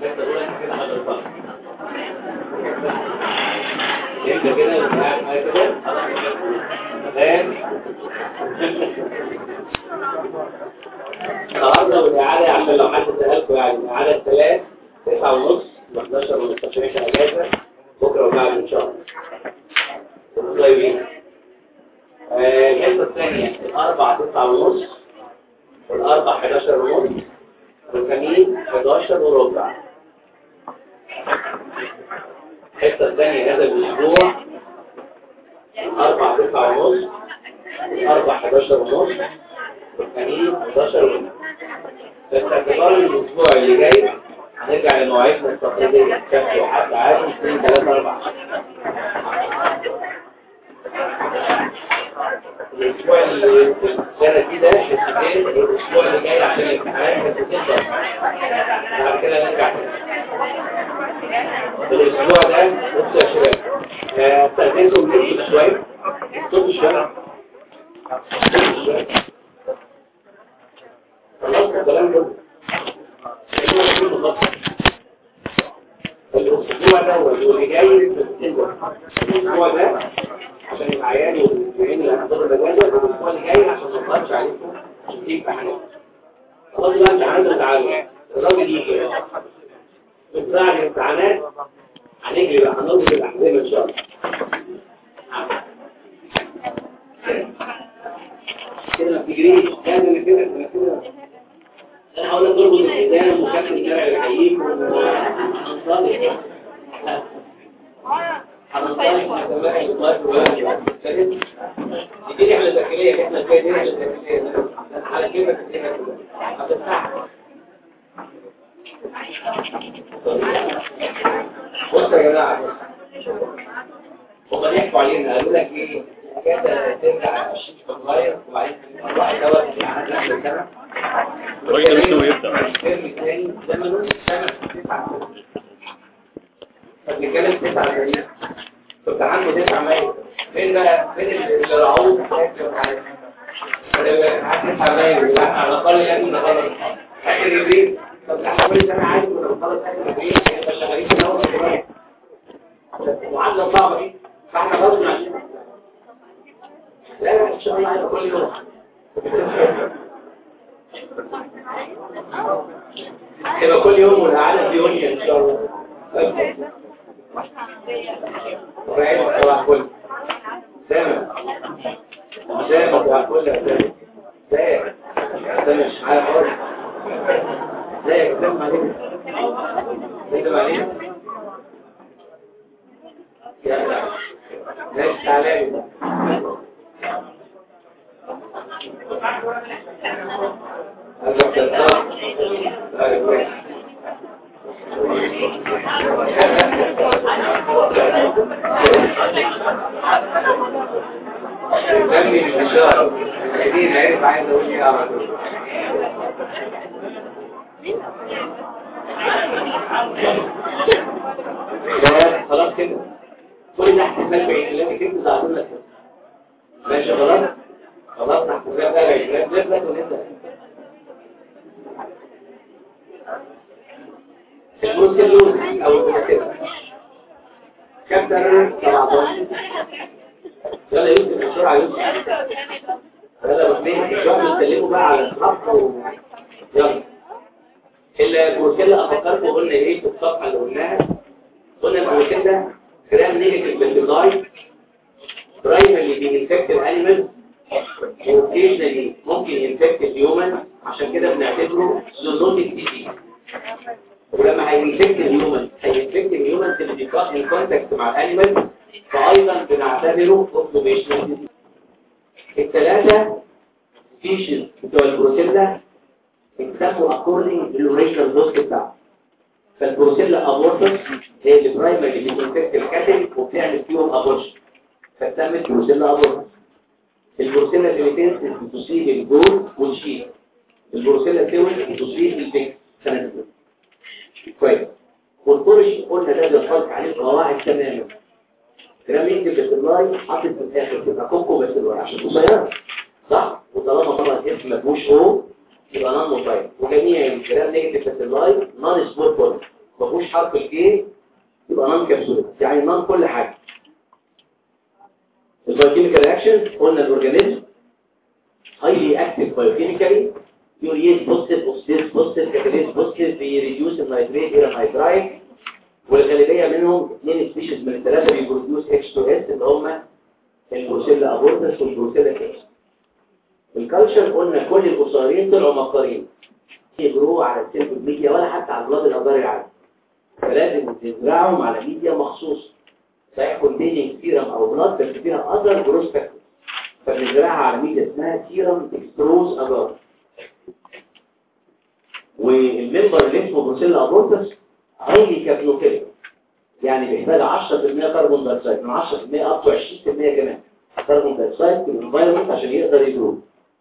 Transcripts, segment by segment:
الحته الاولى انت كده هتغلط انت كده معايا كده تمام النهارده والاعاده عشان لو حد سالكم يعني الاعاده الثلاث 9 ونص و 11 ونص عشان احنا اجازه بكره وبعد ان شاء الله طيبين آه، الحصه الثانيه الاربع 9 ونص والاربع 11 ونص والخميس 11 وربع الحصه الثانيه هذا الاسبوع الاربع 9 ونص والاربع 11 ونص والخميس 11 ونص بس اعتبار الاسبوع اللي جاي هنرجع لمواعيدنا التقليديه سبت وحد عادي 2 3 4 الاسبوع اللي السنه دي ده حصتين الاسبوع اللي جاي عشان الامتحانات حصتين بس بعد كده نرجع الاسبوع ده بصوا يا شباب آه، استاذنكم نكتب شويه اكتبوا شويه اكتبوا شويه خلاص الكلام ده الاسبوع ده واللي جاي الاسبوع ده عشان العيال والمسلمين اللي هنحضروا الاجازه الاسبوع اللي جاي عشان ما نضغطش عليكم عشان في امتحانات خلاص بقى امتحانات تعالوا الراجل يجي في ساعه الامتحانات هنجري بقى هنضرب الاحزمه ان شاء الله كده ما بتجريش لازم كده كده كده انا هقول لك ضرب الالتزام وكابتن الشارع اللي هيجيك وهنصلي دي رحلة ذاكرية احنا جاي دي رحلة ذاكرية على كلمة كلمة هتفتح بص يا جماعة هم يحكوا علينا قالوا لك ايه كده ترجع 20 فبراير وبعدين تروح دوت في عهد رحلة السنة الراجل ده مش يبدأ الترم الثاني زمنه سنة تسعة فبنتكلم تسعة سنين كنت عنده تسعة ميت فين بقى فين اللي رعوه تسعة ميت على الأقل يعني نغلط آخر البيت طب احنا كل سنة عادي كنا بنخلص آخر البيت احنا شغالين في الأول دلوقتي معادلة صعبة دي فاحنا برضه ماشيين لا لا ان شاء الله هيبقى كل يوم يبقى كل يوم والعالم دي وجه ان شاء الله وعيد طبعا كل سامع سامع طبعا كل سامع سامع سامع مش معايا خالص ازيك سامع عليك سامع عليك يلا ماشي تعالى لي نسمي الإشارة الجديد عرف عايز أقول إيه على طول خلاص خلاص كده كل ده احتمال بعيد لكن كده زعلوا لك ماشي خلاص خلاص احتمال بقى بعيد لك لك ونبدأ البروسيلوز او البروسيلوز كم ترى 17 يلا يوسف بسرعة يوسف يلا باثنين شوية بنسلموا بقى على الخط و... يلا البروسيلا افكركم قلنا ايه في الصفحة اللي قلناها قلنا البروسيلا جرام نيجاتيف بالديزاين برايمرلي بينفكت الانيمال واوكيجنالي ممكن ينفكت الهيومن عشان كده بنعتبره زونوتيك ديزيز ولما هينفكت الهيومن هينفكت الهيومن اللي بيكون ان كونتاكت مع الانيمال فايضا بنعتبره اوبزرفيشنال الثلاثه سبيشيز بتوع البروسيلا اتسموا اكوردنج للاوريجينال بوست بتاعه فالبروسيلا ابورتس هي اللي برايمري اللي بتنفكت الكاتل وبتعمل فيهم ابورشن فاتسمت بروسيلا ابورتس البروسيلا فيميتنس بتصيب الجول والشيء البروسيلا سيول بتصيب البيك سنة كويس والبرش قلنا ده بيطلق عليه قواعد تماما كلام يكتب بسلاي حاطط في الاخر تبقى كوكو بسلاي عشان قصيره صح وطالما طبعا اسم مفهوش هو يبقى نون موبايل وجميع الكلام نيجاتيف بسلاي نون سبوت بول فيهمش حرف الكي يبقى نون كابسوليت يعني نون كل حاجه البايوكيميكال رياكشن قلنا الاورجانيزم highly active biochemically urease positive oxidase positive catalase positive بيريديوس النيتريت الى نيترايت والغالبيه منهم اثنين سبيشيز من الثلاثه بيبروديوس H2S اللي هم البروسيلا ابورتس والبروسيلا كيس الكالتشر قلنا كل القصارين طلعوا مقارين يجروا على السيلف ميديا ولا حتى على البلاد الأضار العادي فلازم تزرعهم على ميديا مخصوص صحيح كونتيننج سيرم او بلاد بس فيها اذر جروس فاكتور فبنزرعها على ميديا اسمها سيرم اكستروز اجار والممبر اللي اسمه بروسيلا ابورتس هايلي كابنوفيليك يعني بيحتاج 10% كربون دايوكسيد من 10% اب تو 20% كمان كربون دايوكسيد في الانفايرمنت عشان يقدر يجرو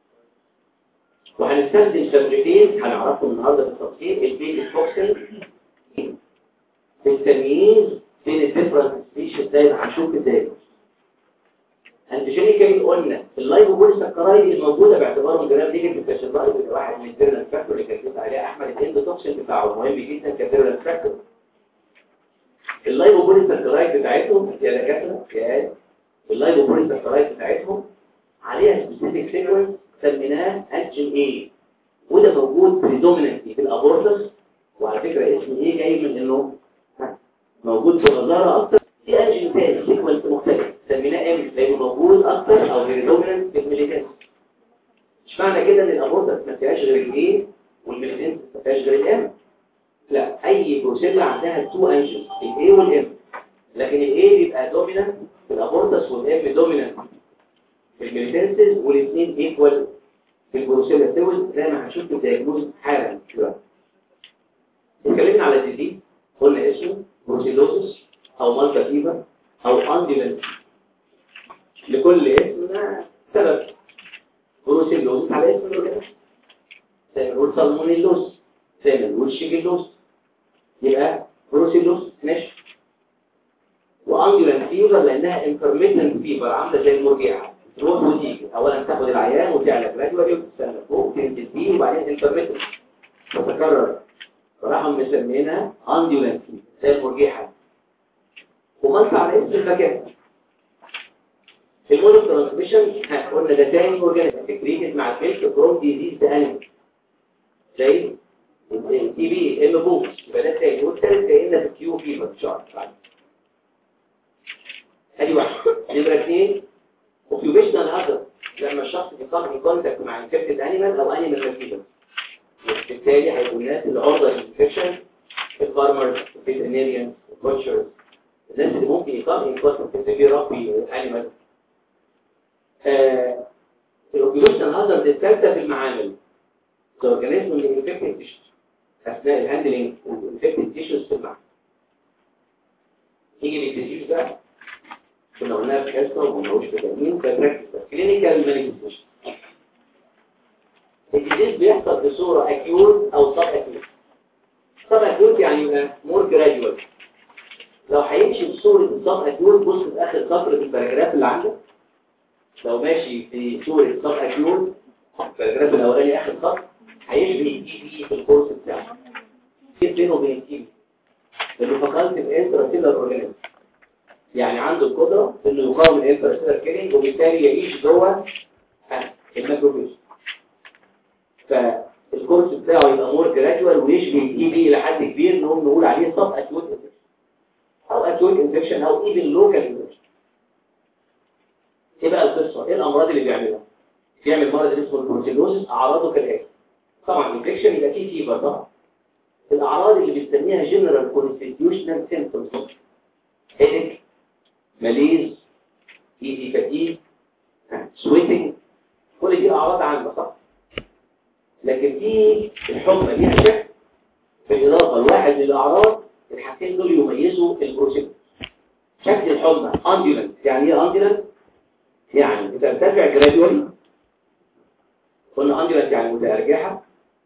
وهنستخدم سبريتين هنعرفهم النهارده بالتفصيل البيت توكسين في التمييز بين الديفرنت سبيشيز زي ما هنشوف ازاي انتيجينيكال قلنا اللايبوبوليساكرايد الموجوده باعتبارهم جرام نيجاتيف كاسيلايد اللي واحد من الفيرنال فاكتور اللي كان عليها احمد الاندوتوكسين بتاعه مهم جدا كفيرنال فاكتور اللايبوبوليساكرايد بتاعتهم يا دكاتره يا اللايبوبوليساكرايد بتاعتهم عليها سبيسيفيك سيكونس سميناه انجين ايه وده موجود بريدوميننتلي في الابورتس وعلى فكره اسم ايه جاي من انه موجود في الغزاره اكتر في انجين تاني سيكونس مختلف سميناه ام لانه موجود اكتر او بريدوميننت في الميليتنس مش معنى كده ان الابورتس ما فيهاش غير الايه والميليتنس ما فيهاش غير الام لا اي بروسيلا عندها تو انجين الاي والام لكن الاي بيبقى دوميننت في الابورتس والام دوميننت في الميليتنسز والاثنين ايكوال في البروسيلا سيول زي ما هنشوف في الدياجنوز حالا دلوقتي اتكلمنا على الديزيز قلنا اسمه بروسيلوسس او مالتا فيفر او انديلنت لكل اسم سبب بروسيلوسس على اسم الاورجانيزم زي ما نقول سالمونيلوس زي ما نقول شيجيلوس يبقى بروسيلوس ماشي وانديلنت فيفر لانها انترميتنت فيفر عامله زي المرجعه تروح وتيجي اولا تاخد العيان وتعلى جراديوالي وتستنى فوق وتنزل فيه وبعدين انترميتنت تتكرر فراحوا مسمينها انديولنت زي المرجحه ومنفع على اسم المكان المونو ترانسميشن قلنا ده تاني اورجانيزم سكريتد مع الميلك فروم ديزيز انيمال زي التي بي ام بوكس يبقى ده تاني والتالت كأننا في كيو فيفر ان شاء الله ادي واحد نمره اثنين اوكيوبيشنال هازارد لما الشخص بيقام في كونتاكت مع انفكتد انيمال او انيمال ماسكيتو وبالتالي هيكون الناس اللي عرضه للانفكشن الفارمرز الفيترينيريان البوتشرز الناس اللي ممكن يقام ان كونتاكت بيربي انيمال الاوكيوبيشنال هازارد الثالثه في المعامل الاورجانيزم اللي انفكتد تيشوز اثناء الهاندلنج انفكتد تيشوز في المعمل نيجي للديزيز بقى كنا قلناها في حصه وما قلناهوش في تمرين كبراكتس كلينيكال مانيفستيشن الديزيز بيحصل بصوره اكيوت او سب اكيوت سب اكيوت يعني مور جراديوال لو هيمشي بصوره السب اكيوت بص في اخر سطر في الباراجراف اللي عندك لو ماشي في صوره سب اكيوت الباراجراف الاولاني اخر سطر هيشبه التي بي في الكورس بتاعه في بينه وبين التي بي اللي فقدت الانتراسيلر اورجانيزم يعني عنده القدرة انه يقاوم الانترستيلر كيلينج وبالتالي يعيش جوه الميكروبيوس فالكورس بتاعه يبقى مور جراديوال ويشبه الاي بي الى حد كبير نقوم نقول عليه سب اكيوت انفكشن او اكيوت انفكشن او ايفن لوكال انفكشن ايه بقى القصه ايه الامراض اللي بيعملها بيعمل مرض اسمه البروتيلوزيس اعراضه كالاتي طبعا انفكشن يبقى فيه فيبر طبعا الاعراض اللي بنسميها جنرال كونستيتيوشنال سيمبتومز هيدك ماليز ايدي فتيج سويتنج كل دي اعراض عامه صح لكن في الحمى ليها شكل بالاضافه لواحد من الاعراض الحاجتين دول يميزوا البروسيس شكل الحمى انديولنت يعني ايه انديولنت يعني بترتفع جراديولي قلنا انديولنت يعني متارجحه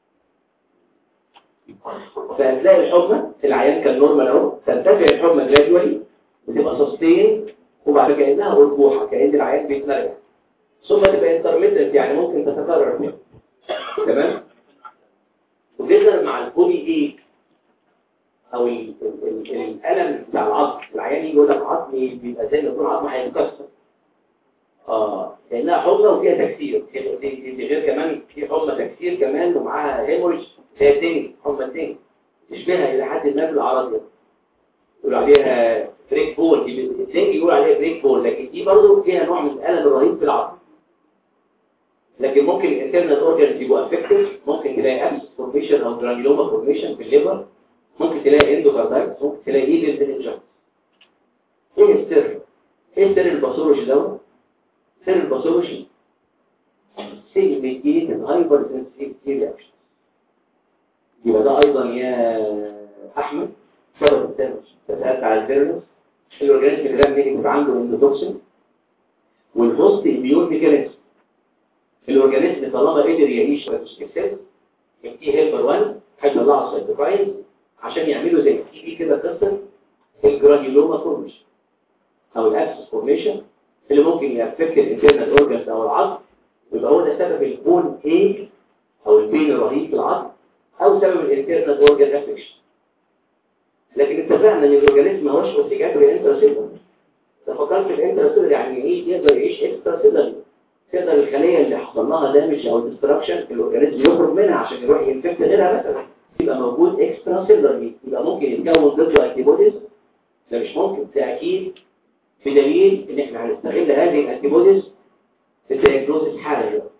فهتلاقي الحمى العيان كان نورمال اهو ترتفع الحمى جراديولي بتبقى سستين وبعد كأنها أرجوحة كأن العيان بيتنرجع ثم تبقى انترميتنت يعني ممكن تتكرر تمام وجدا مع البودي ايه او ال- ال- ال- الالم بتاع العظم العيان يجي يقول لك عظمي بيبقى زي ما يكون عظمه هيتكسر اه لانها حمى وفيها تكسير دي, دي, دي غير كمان في حمى تكسير كمان ومعاها هيموريج هي تاني حمى تاني تشبهها الى حد ما بالاعراض دي يقول عليها بريك بول دي الزنج يقول عليها بريك بول لكن دي برضه فيها نوع من الالم الرهيب في العظم لكن ممكن الانترنال اورجانز يبقوا افكتد ممكن تلاقي ابس فورميشن او جرانيلوما فورميشن في الليفر ممكن تلاقي اندوكاردايتس ممكن تلاقي ايفل انجكشن ايه السر ايه سر الباثولوجي دوت سر الباثولوجي سيجمنتيتد هايبر سنسيتيف رياكشن يبقى ده ايضا يا احمد سبب الثاني تسالت على الفيرنس الاورجانيزم جرام نيجاتيف عنده اندوتوكسين والهوست اميون ميكانيزم الاورجانيزم طالما قدر يعيش ويستكسس التي هيلبر 1 هيطلعوا السيتوكاين عشان يعملوا زي التي دي كده قصه الجرانيولوما فورميشن او الاكسس فورميشن اللي ممكن يأفكت الانترنال اورجانز او العظم ويبقى هو ده سبب البون ايه او البين الرهيب في العظم او سبب الانترنال اورجان افكشن لكن اتفقنا ان الاورجانيزم ما هوش اوبتيجاتوري انتراسيلر ده فكرت في الانتراسيلر يعني ايه يقدر يعيش اكستراسيلر تقدر الخليه اللي حصل لها دامج او ديستراكشن الاورجانيزم يخرج منها عشان يروح ينفكت غيرها مثلا يبقى موجود اكسترا سيلر يبقى ممكن يتكون ضده انتي بوديز ده مش ممكن ده اكيد بدليل ان احنا هنستغل هذه الانتي بوديز في الدياجنوز حالا دلوقتي.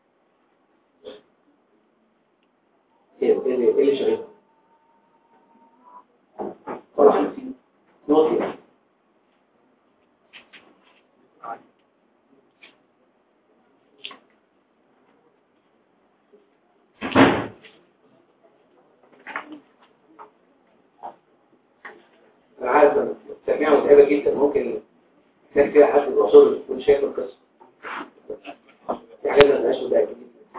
ايه ايه ايه اللي شغال طبعا نوتي انا عارف ان التسميع متعبه جدا ممكن كان فيها حد الوصول يكون شايف القصه في حاجات ما تبقاش متاكد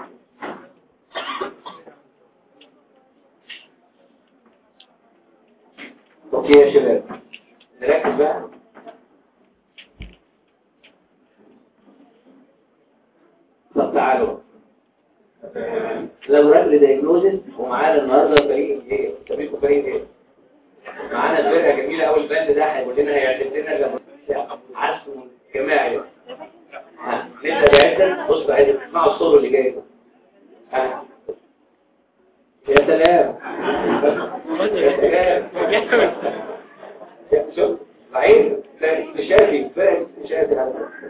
اوكي يا شباب نركز بقى طب تعالوا لو راجل دايجنوزس ومعانا النهارده فريق ايه فريق فريق ايه معانا فرقه جميله قوي الباند ده هيقول لنا هيعلم لنا لما عزف جماعي ها لسه جاهزه بص بقى اسمعوا الصوت اللي جاي ده ها يا سلام يا سلام شوف عين استشافي فرقه استشافي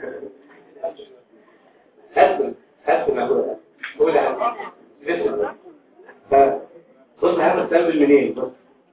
هاتوا هاتوا معقوله قول يا بسم بص هعمل سامبل منين بص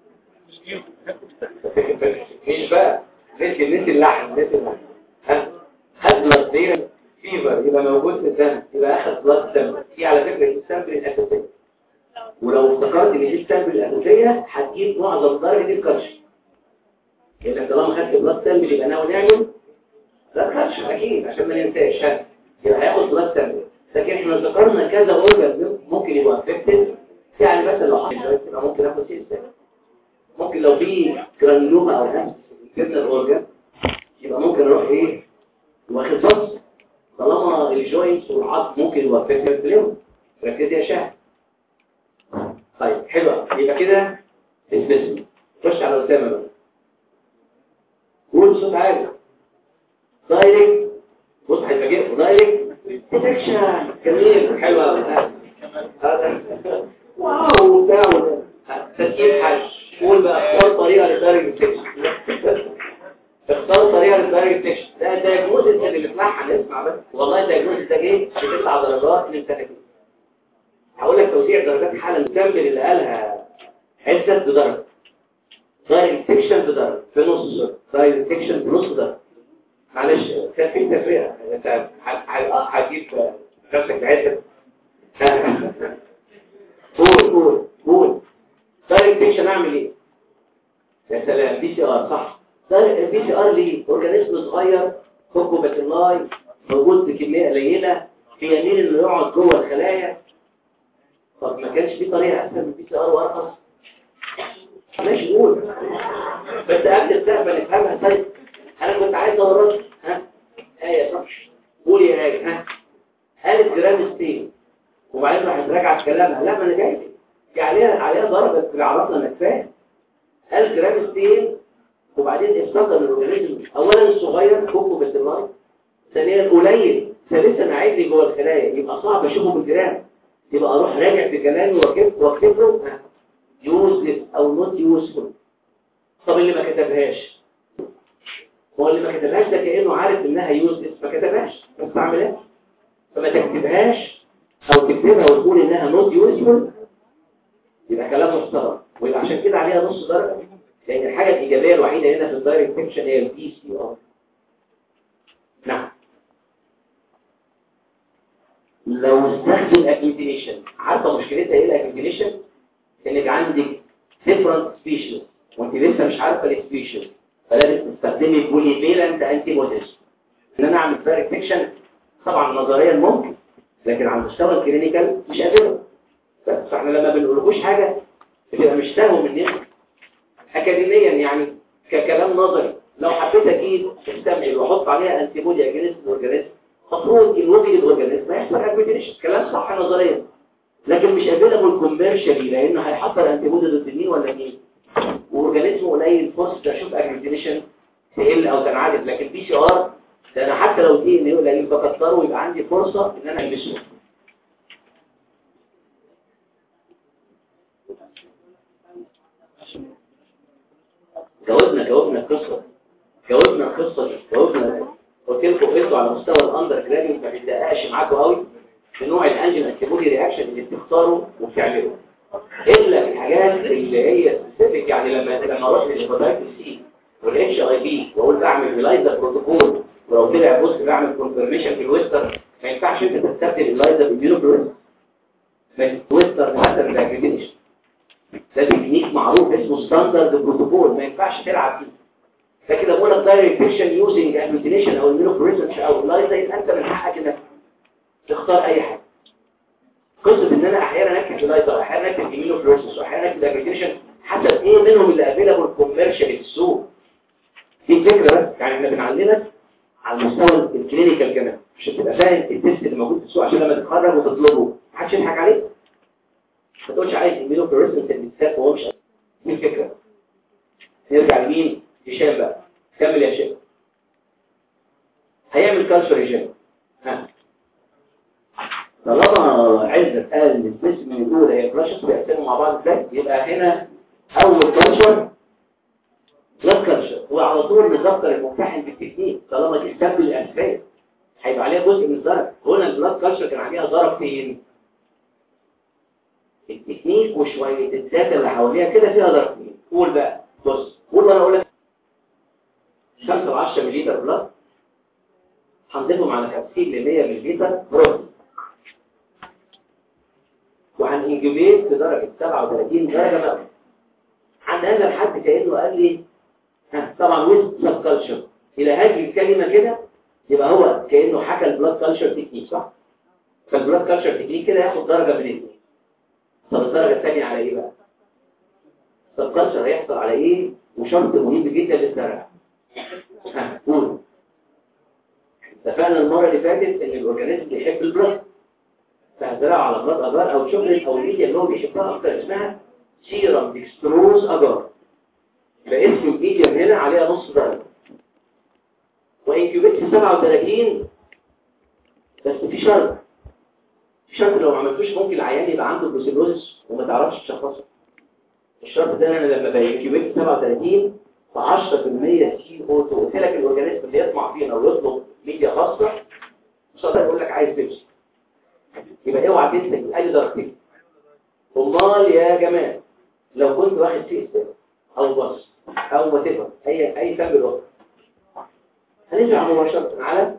مش بقى نسي نسي اللحن نسي اللحن ها خد بلاد فيفر يبقى موجود في الدم يبقى اخد بلاد دم دي على فكره دي السامبل الاساسيه ولو افتكرت ان دي السامبل الاساسيه هتجيب معظم درجه الكرش لانك طالما خدت بلاد سامبل يبقى ناوي نعمل لا كرش اكيد عشان ما ننساش ها يبقى هياخد بلاد سامبل لكن احنا ذكرنا كذا اورجان ممكن يبقى افكتد يعني مثلا لو حصل يبقى ممكن اخد سي ممكن لو في جرانيلوما او همس جبنا الاورجان يبقى ممكن اروح ايه واخد بص طالما الجوينتس والعظم ممكن يوفق اليوم ركز يا شاه طيب حلو يبقى كده اسم خش على اسامه بقى قول بصوت عالي دايركت بص هيفاجئكم دايركت ديتكشن جميل حلو قوي هذا واو بتاع تسكير حاج قول بقى اختار طريقه للدايركت ديتكشن اختار طريقه للدايركت ديتكشن ده الدايجنوز اللي بنسمعها نسمع بس والله الدايجنوز ده جه بتسع درجات من سنتين هقول لك توزيع درجات حالا نكمل اللي قالها عزت بدرجه دايركت ديتكشن بدرجه في نص دايركت ديتكشن بنص درجه معلش كان في تفرقه انت هتجيب نفسك عزت قول قول قول دايركت ديتكشن اعمل ايه يا سلام بي سي ار صح البي سي ار ليه اورجانيزم صغير كوكو باتيلاي موجود بكميه قليله في يمين انه يقعد جوه الخلايا طب ما كانش في طريقه اسهل من البي سي ار وارخص ماشي قول بس قبل السقفه نفهمها طيب انا كنت عايز اوريك ها ايه صح قول يا هاي ها قالت جرام ستين وبعدين راح تراجع كلامها لا ما انا جاي دي عليها عليها ضربه اللي عرفنا انك فاهم قال جرام ستين وبعدين افتكر الاورجانيزم اولا الصغير فوقه بالدمار ثانيا قليل ثالثا عايز لي جوه الخلايا يبقى صعب اشوفه بالجرام يبقى اروح راجع في كلامي واكتب واكتب له يوزلس او نوت يوزفول طب اللي ما كتبهاش هو اللي ما كتبهاش ده كانه عارف انها يوزلس ما كتبهاش ما استعملهاش فما تكتبهاش او تكتبها وتقول انها نوت يوزفول يبقى كلام محترم ويبقى عشان كده عليها نص درجه لان الحاجه الايجابيه الوحيده هنا في الدايركت فيكشن هي البي سي ار نعم لو استخدم اجلوتينيشن عارفه مشكلتها ايه الاجلوتينيشن انك عندك different species وانت لسه مش عارفه السبيشيز فلازم تستخدمي بولي فيلنت انتي بوديز ان انا اعمل دايركت فيكشن طبعا نظريا ممكن لكن على المستوى الكلينيكال مش قادر بس فاحنا لما بنقولكوش حاجه بتبقى مش سهل مننا اكاديميا يعني ككلام نظري لو حبيت اجيب استعمل واحط عليها انتي بودي اجينست الاورجانيزم المفروض الوجه الاورجانيزم هيحصل اكويتيشن كلام صح نظريا لكن مش افيلابل كوميرشالي لانه هيحصل انتي بودي ضد مين ولا مين واورجانيزم قليل فرصه اشوف اكويتيشن تقل او تنعدم لكن بي سي ار ده انا حتى لو دي ان قليل بكتره ويبقى عندي فرصه ان انا البسه جاوبنا جاوبنا القصه جاوبنا القصه دي جاوبنا قلت لكم قلتوا على مستوى الاندر جراديوت ما بيتدققش معاكم قوي في نوع الانجل انتيبودي رياكشن اللي بتختاره وبتعمله الا الحاجات اللي هي سبيسيفيك يعني لما لما اروح للهيباتايتس سي والاتش اي بي واقول بعمل ريلايزا بروتوكول ولو طلع بص بعمل كونفرميشن في الويستر ما ينفعش انت تستخدم اللايزا بالميونوكلوريس ما الويستر حسب الاجريجيشن ده تكنيك معروف اسمه ستاندرد بروتوكول ما ينفعش تلعب فيه فكده بقول لك دايركت فيكشن يوزنج اجلوتينيشن او الميونوكلوريس او اللايزا يبقى انت من حقك انك تختار اي حاجه قصه ان انا احيانا اكتب اللايزا واحيانا اكتب الميونوكلوريس واحيانا اكتب اجريجيشن حسب ايه منهم اللي افيلابل كوميرشال في السوق دي الفكره بس يعني احنا بنعلمك على المستوى الكلينيكال كمان عشان تبقى فاهم التست اللي موجود في السوق عشان لما تتخرج وتطلبه محدش يضحك عليك ما تقولش عايز الميلو فلوريسنت الميتسات وهو مش دي الفكره نرجع لمين هشام بقى كمل يا هشام هيعمل كالشر ريجيم ها طالما عزت قال ان الجسم الاولى هي براشس بيقسموا مع بعض ازاي يبقى هنا اول كالشر بلاد كالشر وعلى طول نذكر الممتحن بالتكنيك طالما دي سبب الاسباب هيبقى عليها جزء من الضرب هنا البلاد كالشر كان عليها ضرب فين التكنيك وشويه الداتا اللي حواليها كده فيها ضربين قول بقى بص قول وانا اقول لك 5 10 مللي بلاد هنضيفهم على 50 ل 100 مللي بروتين وهننجبيت بدرجه 37 درجه بقى عند هذا الحد كانه قال لي ها طبعا ويز سب كلتشر الى هذه الكلمه كده يبقى هو كانه حكى البلاد كلتشر تكنيك صح فالبلاد كلتشر تكنيك كده ياخد درجه من الاثنين طب الدرجه الثانيه على ايه بقى سب كلتشر هيحصل على ايه وشرط مهم جدا للزرع ها قول اتفقنا المره اللي فاتت ان الاورجانيزم بيحب البلاد فهزرعه على بلاد اجار او شوكليت او الميديا اللي هو بيحبها اكتر اسمها سيرم ديكستروز اجار فاسم الميديا هنا عليها نص درجه وانكيوبيت 37 بس في شرط في شرط لو ما عملتوش ممكن العيان يبقى عنده بروسيلوزس وما تعرفش تشخصه الشرط ده انا لما بانكيوبيت 37 ف 10% سي او 2 قلت لك الاورجانيزم اللي يطمع فينا ويطلب ميديا خاصه مش هقدر يقول لك عايز بيبسي يبقى اوعى تنسى اي درجتين امال يا جماعه لو كنت واخد سي اس او بص او وات اي اي سامبل اخر هنرجع مباشره على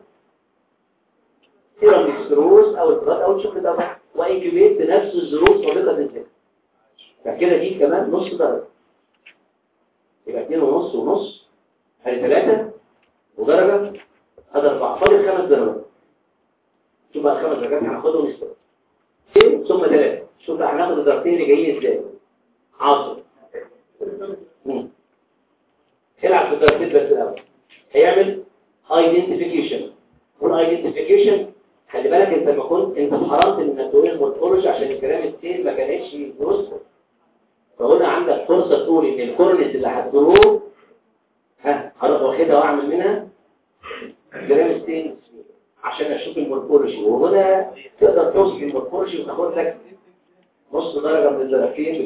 سيرم اكستروز او البلاد او الشوكليت او وانكيوبيت بنفس الظروف سابقه الذكر فكده دي كمان نص درجه يبقى اتنين ونص ونص ادي ثلاثة ودرجة ادي اربعة فاضل خمس درجات شوف بقى الخمس درجات هناخدهم ازاي اثنين ثم ثلاثة شوف بقى هناخد الدرجتين اللي جايين ازاي عاصر العب في الدرجتين بس الاول هيعمل ايدنتيفيكيشن والايدنتيفيكيشن خلي بالك انت لما كنت انت اتحرمت من انك تقول المورفولوجي عشان الكلام التين ما كانتش دروسه فهنا عندك فرصة تقول بقول ان الكورنس اللي هتجروه ها هروح واخدها واعمل منها جرام ستين عشان اشوف المورفولوجي وهنا تقدر توصف المورفولوجي وتاخد لك نص درجه من الدرجتين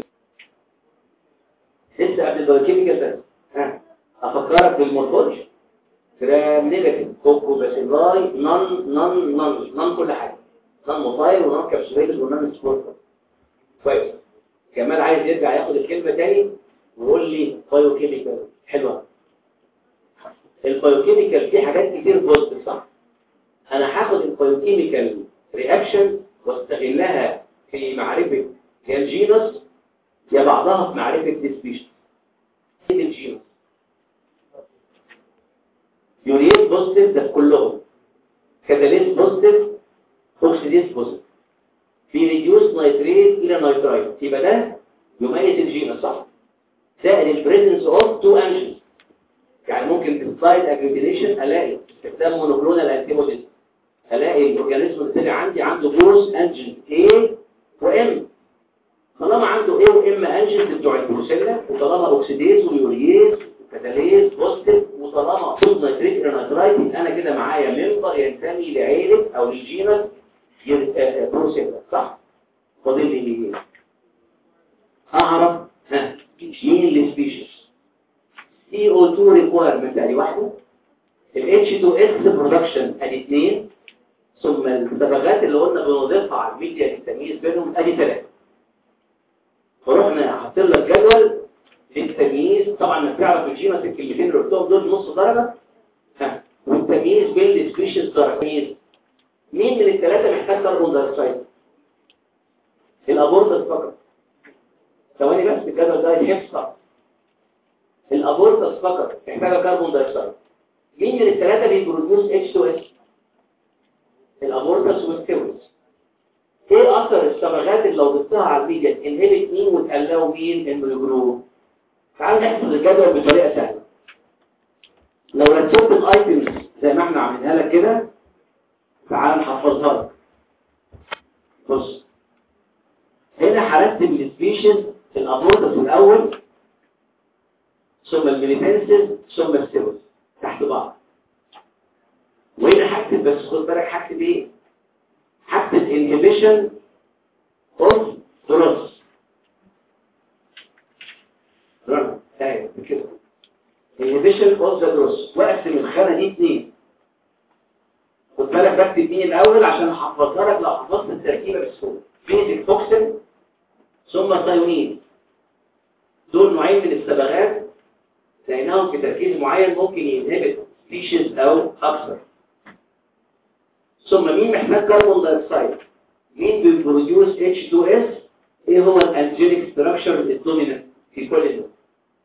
لسه قبل البايوكيميكال بس ها افكرك بالمورفولوجي جرام نيجاتيف كوكو باسيلاي نون نون نون نون كل حاجه نون موبايل ونون كابسوليتد ونون سبورتر كويس كمال عايز يرجع ياخد الكلمه تاني ويقول لي بايوكيميكال حلوه البايوكيميكال فيه حاجات كتير بوزيتيف صح انا هاخد البايوكيميكال رياكشن واستغلها في معرفه يا الجينوس يا بعضها في معرفه السبيشيز الجينوس يوريت بوزيتيف ده كلهم كاتاليز بوزيتيف اوكسيديز بوزيتيف في ريديوس نايتريت الى نايترايت يبقى ده يميز الجينوس صح زائد البريزنس اوف تو انجنز يعني ممكن في السلايد اجريجيشن الاقي استخدام مونوكلونال انتيبوديز الاقي الاورجانيزم اللي طلع عندي عنده بروس انجن A وام طالما عنده A وام انجن بتوع البروسيلا وطالما اوكسيديز ويوريز وكاتاليز بوزيتيف وطالما فود نيتريت نيترايت انا كده معايا ممبر ينتمي لعيله او للجينس بروسيلا صح فاضل لي ايه اعرف ها مين السبيشيز CO2 requirement ادي واحده ال H2S production ادي اثنين ثم الصبغات اللي قلنا بنضيفها على الميديا للتمييز بينهم ادي ثلاثه فرحنا حاطين لك جدول للتمييز طبعا انك تعرف الجينس الكلمتين اللي قلتهم دول نص درجه ها والتمييز بين السبيشيز درجه تمييز مين من الثلاثه محتاج كربون دايوكسيد الابورتس فقط ثواني بس الجدول ده يحفظ الابورتس فقط محتاجه كربون دايوكسيد مين من الثلاثه بيبروديوس H2S الابورتس والستيرويدز ايه اثر الصبغات اللي لو ضفتها على الميديا انهبت مين وتقلقوا مين انه يجروا تعال نحفظ الجدول بطريقه سهله لو رتبت الايتمز زي ما احنا عاملينها لك كده تعال نحفظها لك بص هنا هرتب السبيشيز الابورتس الاول ثم الميليتنسز ثم الستيرويدز تحت بعض وهنا هكتب بس خد بالك هكتب ايه هكتب inhibition of growth رن اهي كده inhibition of the growth واقسم الخانه دي اتنين خد بالك بكتب مين الاول عشان احفظها لك لو حفظت التركيبه بسهوله فيزيك توكسين ثم ثايونين دول نوعين من الصبغات لانهم في تركيز معين ممكن ينهبت سبيشيز او اكثر ثم مين محتاج كربون دايوكسيد مين بيبروديوس H2S ايه هو الانجينيك ستراكشر الدومينانت في كل دول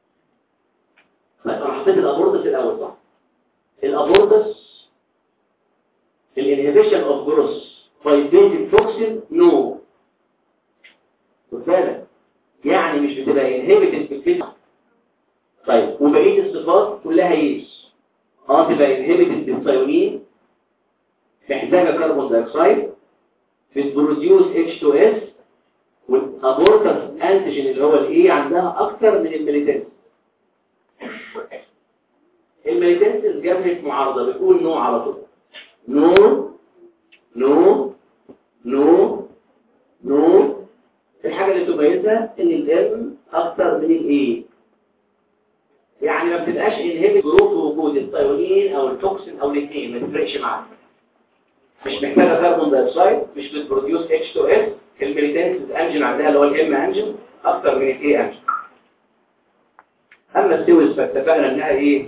انا حطيت الابورتس الاول صح الابورتس الانهبيشن اوف جروس باي بيزك توكسين نو خد بالك يعني مش بتبقى انهبيتد في الفيزيك طيب وبقيه الصفات كلها يس اه تبقى انهبيتد بالثيونين محتاجه كربون دايوكسيد بتبروديوس H2S والابورتس انتيجين اللي هو الايه عندها اكتر من الميليتنس الميليتنس جابت معارضه بتقول نو على طول نو نو نو نو الحاجه اللي تميزها ان الام اكتر من الايه يعني ما بتبقاش انهبت جروب وجود الثيونين او التوكسين او الاثنين ما تفرقش معاك مش محتاجه كربون دايوكسيد مش بتبروديوس H2S الميليتنس انجن عندها اللي هو الام انجن اكتر من الاي انجن اما السيوز فاتفقنا انها ايه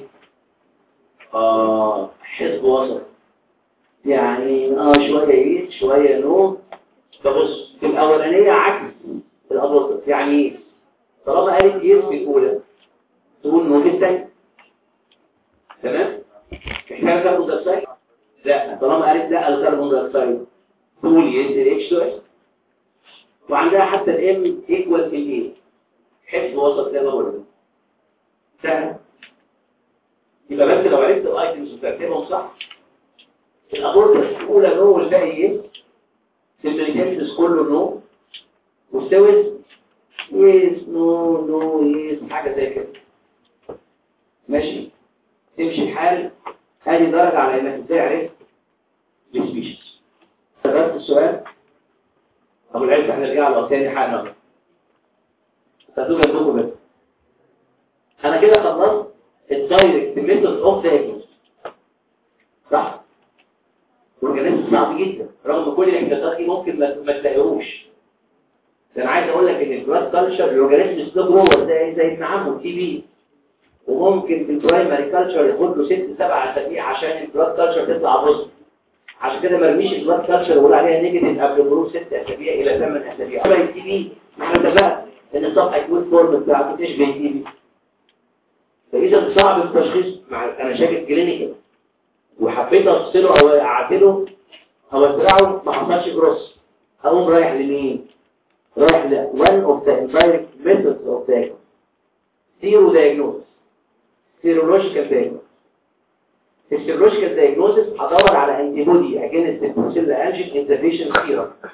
اه حزب وسط يعني اه شويه ايه شويه نو فبص في الاولانيه عكس الابوطس يعني ايه طالما قالت ايه في الاولى تقول نو في الثانيه تمام محتاجه كربون دايوكسيد لا طالما قالت لا الكربون دايوكسيد تقول يس الاتش 2 اس وعندها حتى الام ايكوال الاي حفظ وسط زي ما قلنا سهل يبقى بس لو عرفت الايتمز وترتيبهم صح الابورتس الاولى نو والباقي ايه الميليتنس كله نو والسويس يس نو نو يس حاجة زي كده ماشي تمشي الحال ادي درجة على انك ازاي عرفت السبيشيز تغيرت السؤال ابو العز احنا رجع على تاني حاجة تدوب جنبكم بس انا كده خلصت الدايركت ميثود اوف ذا صح الاورجانيزم صعب جدا رغم كل الاحتياطات دي ممكن ما ما تلاقيهوش ده انا عايز اقول لك ان البلاد كلتشر الاورجانيزم سلو جروه زي زي ابن عمه تي بي وممكن في البرايمري كلتشر ياخد له ست سبع اسابيع عشان البلاد كلتشر تطلع بوزيتيف عشان كده ما ارميش البلاد كلتشر واقول عليها نيجاتيف قبل مرور ست اسابيع الى ثمان اسابيع اما التي بي ما احنا اتفقنا ان الصفحه يكون فورم بتاعته تشبه التي بي فاذا صعب التشخيص مع انا شاكك كلينيكال وحبيت افصله او اعدله او اسرعه ما حصلش جروس اقوم رايح لمين رايح ل one of the indirect methods of diagnosis zero diagnosis serological diagnosis في السيرولوجيكال diagnosis هدور على antibody against the Brucella antigen in the patient serum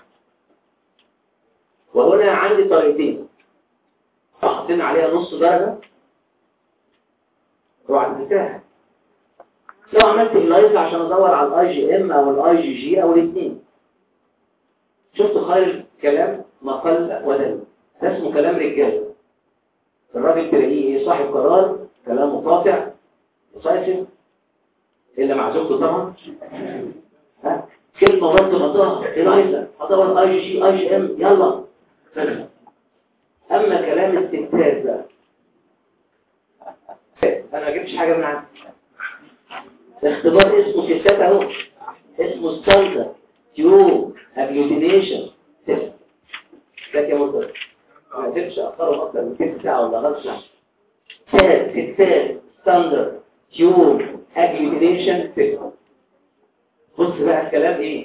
وهنا عندي طريقتين حاطين عليها نص درجة وعلى البتاع لو عملت إلايز عشان أدور على الاي جي ام أو الاي جي جي أو الاثنين شفت خير الكلام ما قل ودل ده اسمه كلام رجال الراجل تلاقيه ايه صاحب قرار كلامه قاطع مصيفن إلا مع زوجته طبعا ها كلمة رد غطاها إلايزا هدور اي جي جي اي جي ام يلا أما كلام الستات بقى أنا ما جبتش حاجة من عندي اختبار اسمه ستات اهو اسمه ستاندر تيوب اجلوتينيشن تيست ده يا مصدر ما قدرتش اخره اكتر من كده ساعه ولا غلط ساعه ستات ستات ستاندر تيوب اجلوتينيشن تيست بص بقى الكلام ايه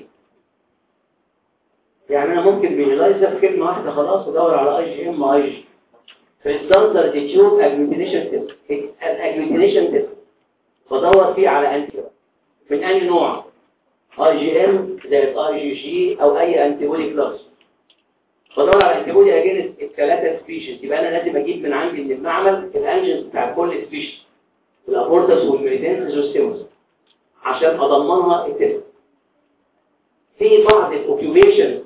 يعني انا ممكن بيلايزر في كلمه واحده خلاص ادور على اي جي ام اي جي في الستاندر تيوب اجلوتينيشن تيست الاجلوتينيشن تيست بدور فيه على انتي من اي نوع اي جي ام زائد اي جي جي او اي انتي بودي كلاس بدور على انتي بودي اجينست الثلاثه سبيشيز يبقى انا لازم اجيب من عندي من المعمل الانجنز بتاع كل سبيشيز الابورتس والميريتنس والسيموس عشان اضمنها التست في بعض الاوكيوبيشن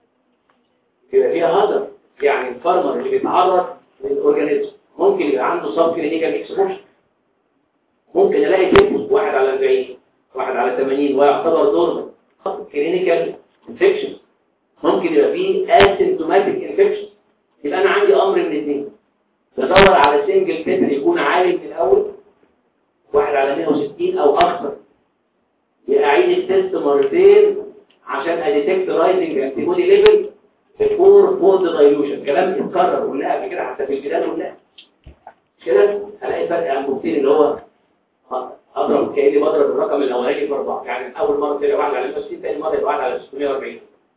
بيبقى فيها هدر يعني الفارمر اللي بيتعرض للاورجانيزم ممكن يبقى عنده سب كلينيكال اكسبوجر ممكن الاقي طفل واحد على 40 واحد على 80 ويعتبر نورمال كلينيكال انفكشن ممكن يبقى فيه اسيمتوماتيك انفكشن يبقى انا عندي امر من اثنين بدور على سنجل تتر يكون عالي من الاول واحد على 160 او اكثر يبقى اعيد التست مرتين عشان اديتكت رايزنج انتي بودي ليفل بفور فولد دايلوشن كلام اتكرر قلناه قبل كده حتى في البلاد قلناه كده الاقي فرق انبوبتين اللي هو اضرب كاني بضرب الرقم الاولاني في اربعه يعني اول مره تلاقي واحد على 160 ثاني مره يبقى واحد على 640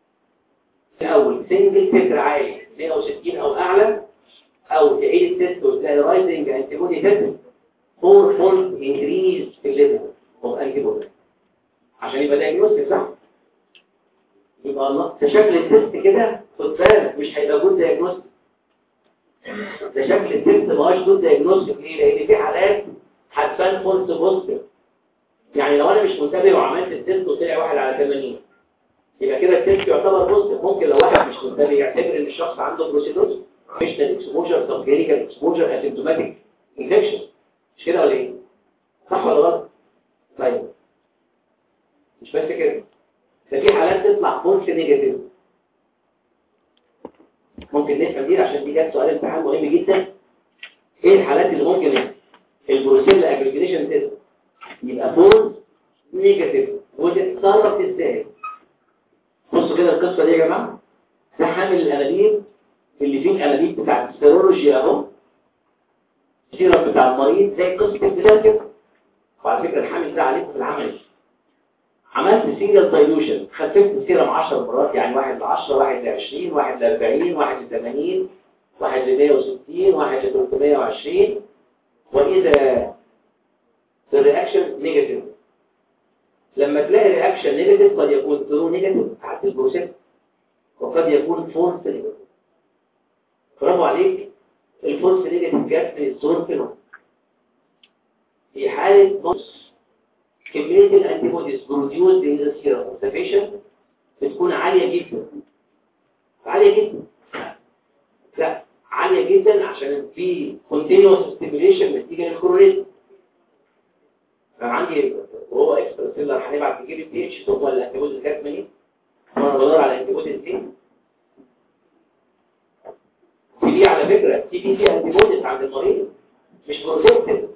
الاول سنجل تتر عالي 160 او اعلى او تعيد التست وتلاقي رايزنج انتي بودي تتر فور فولد انكريز في الليفل اوف انتي بودي عشان يبقى دايجنوستيك صح يبقى الله ده شكل التست كده خد بالك مش هيبقى جود دايجنوستيك ده شكل التست ما هوش جود دايجنوستيك ليه لان في حالات هتبان فولس بوزيتيف يعني لو انا مش منتبه وعملت التست وطلع واحد على 80 يبقى كده التست يعتبر بوزيتيف ممكن لو واحد مش منتبه يعتبر ان الشخص عنده بروسيدوز مش اكسبوجر سب كلينيكال اكسبوجر اسيمتوماتيك انفكشن مش كده ولا ايه صح ولا غلط طيب مش بس كده ده في حالات تطلع فولس نيجاتيف ممكن نفهم دي عشان دي جت سؤال امتحان مهم جدا ايه الحالات اللي ممكن البروسيلا اجريجيشن تيست يبقى فولس نيجاتيف وتتصرف ازاي بصوا كده القصه دي يا جماعه ده حامل الانابيب اللي فيه الانابيب بتاع السيرولوجي اهو السيرم بتاع المريض زي قصه البدايه كده وعلى فكره الحامل ده عليكم في العمل عملت سيريال دايلوشن خففت السيرم 10 مرات يعني واحد ل 10 واحد ل 20 واحد ل 40 واحد ل 80 واحد ل 160 واحد ل 320 وإذا الرياكشن نيجاتيف لما تلاقي رياكشن نيجاتيف قد يكون ترو نيجاتيف تحت البروسيس وقد يكون فورس نيجاتيف برافو عليك الفولس نيجاتيف جت من الزون فينوم في حالة نقص كمية الانتيبوديز بروديوز ان ذا سيرم بتكون عالية جدا عالية جدا لا عالية جدا عشان في continuous stimulation نتيجة للكلوريد كان عندي وهو اكسترا سيلر هنبعت تجيب البي اتش طب ولا الانتيبوديز جت منين؟ وانا بدور على الانتيبوديز دي تي بي على فكرة تي بي فيها انتيبوديز عند المريض مش بروتكتيف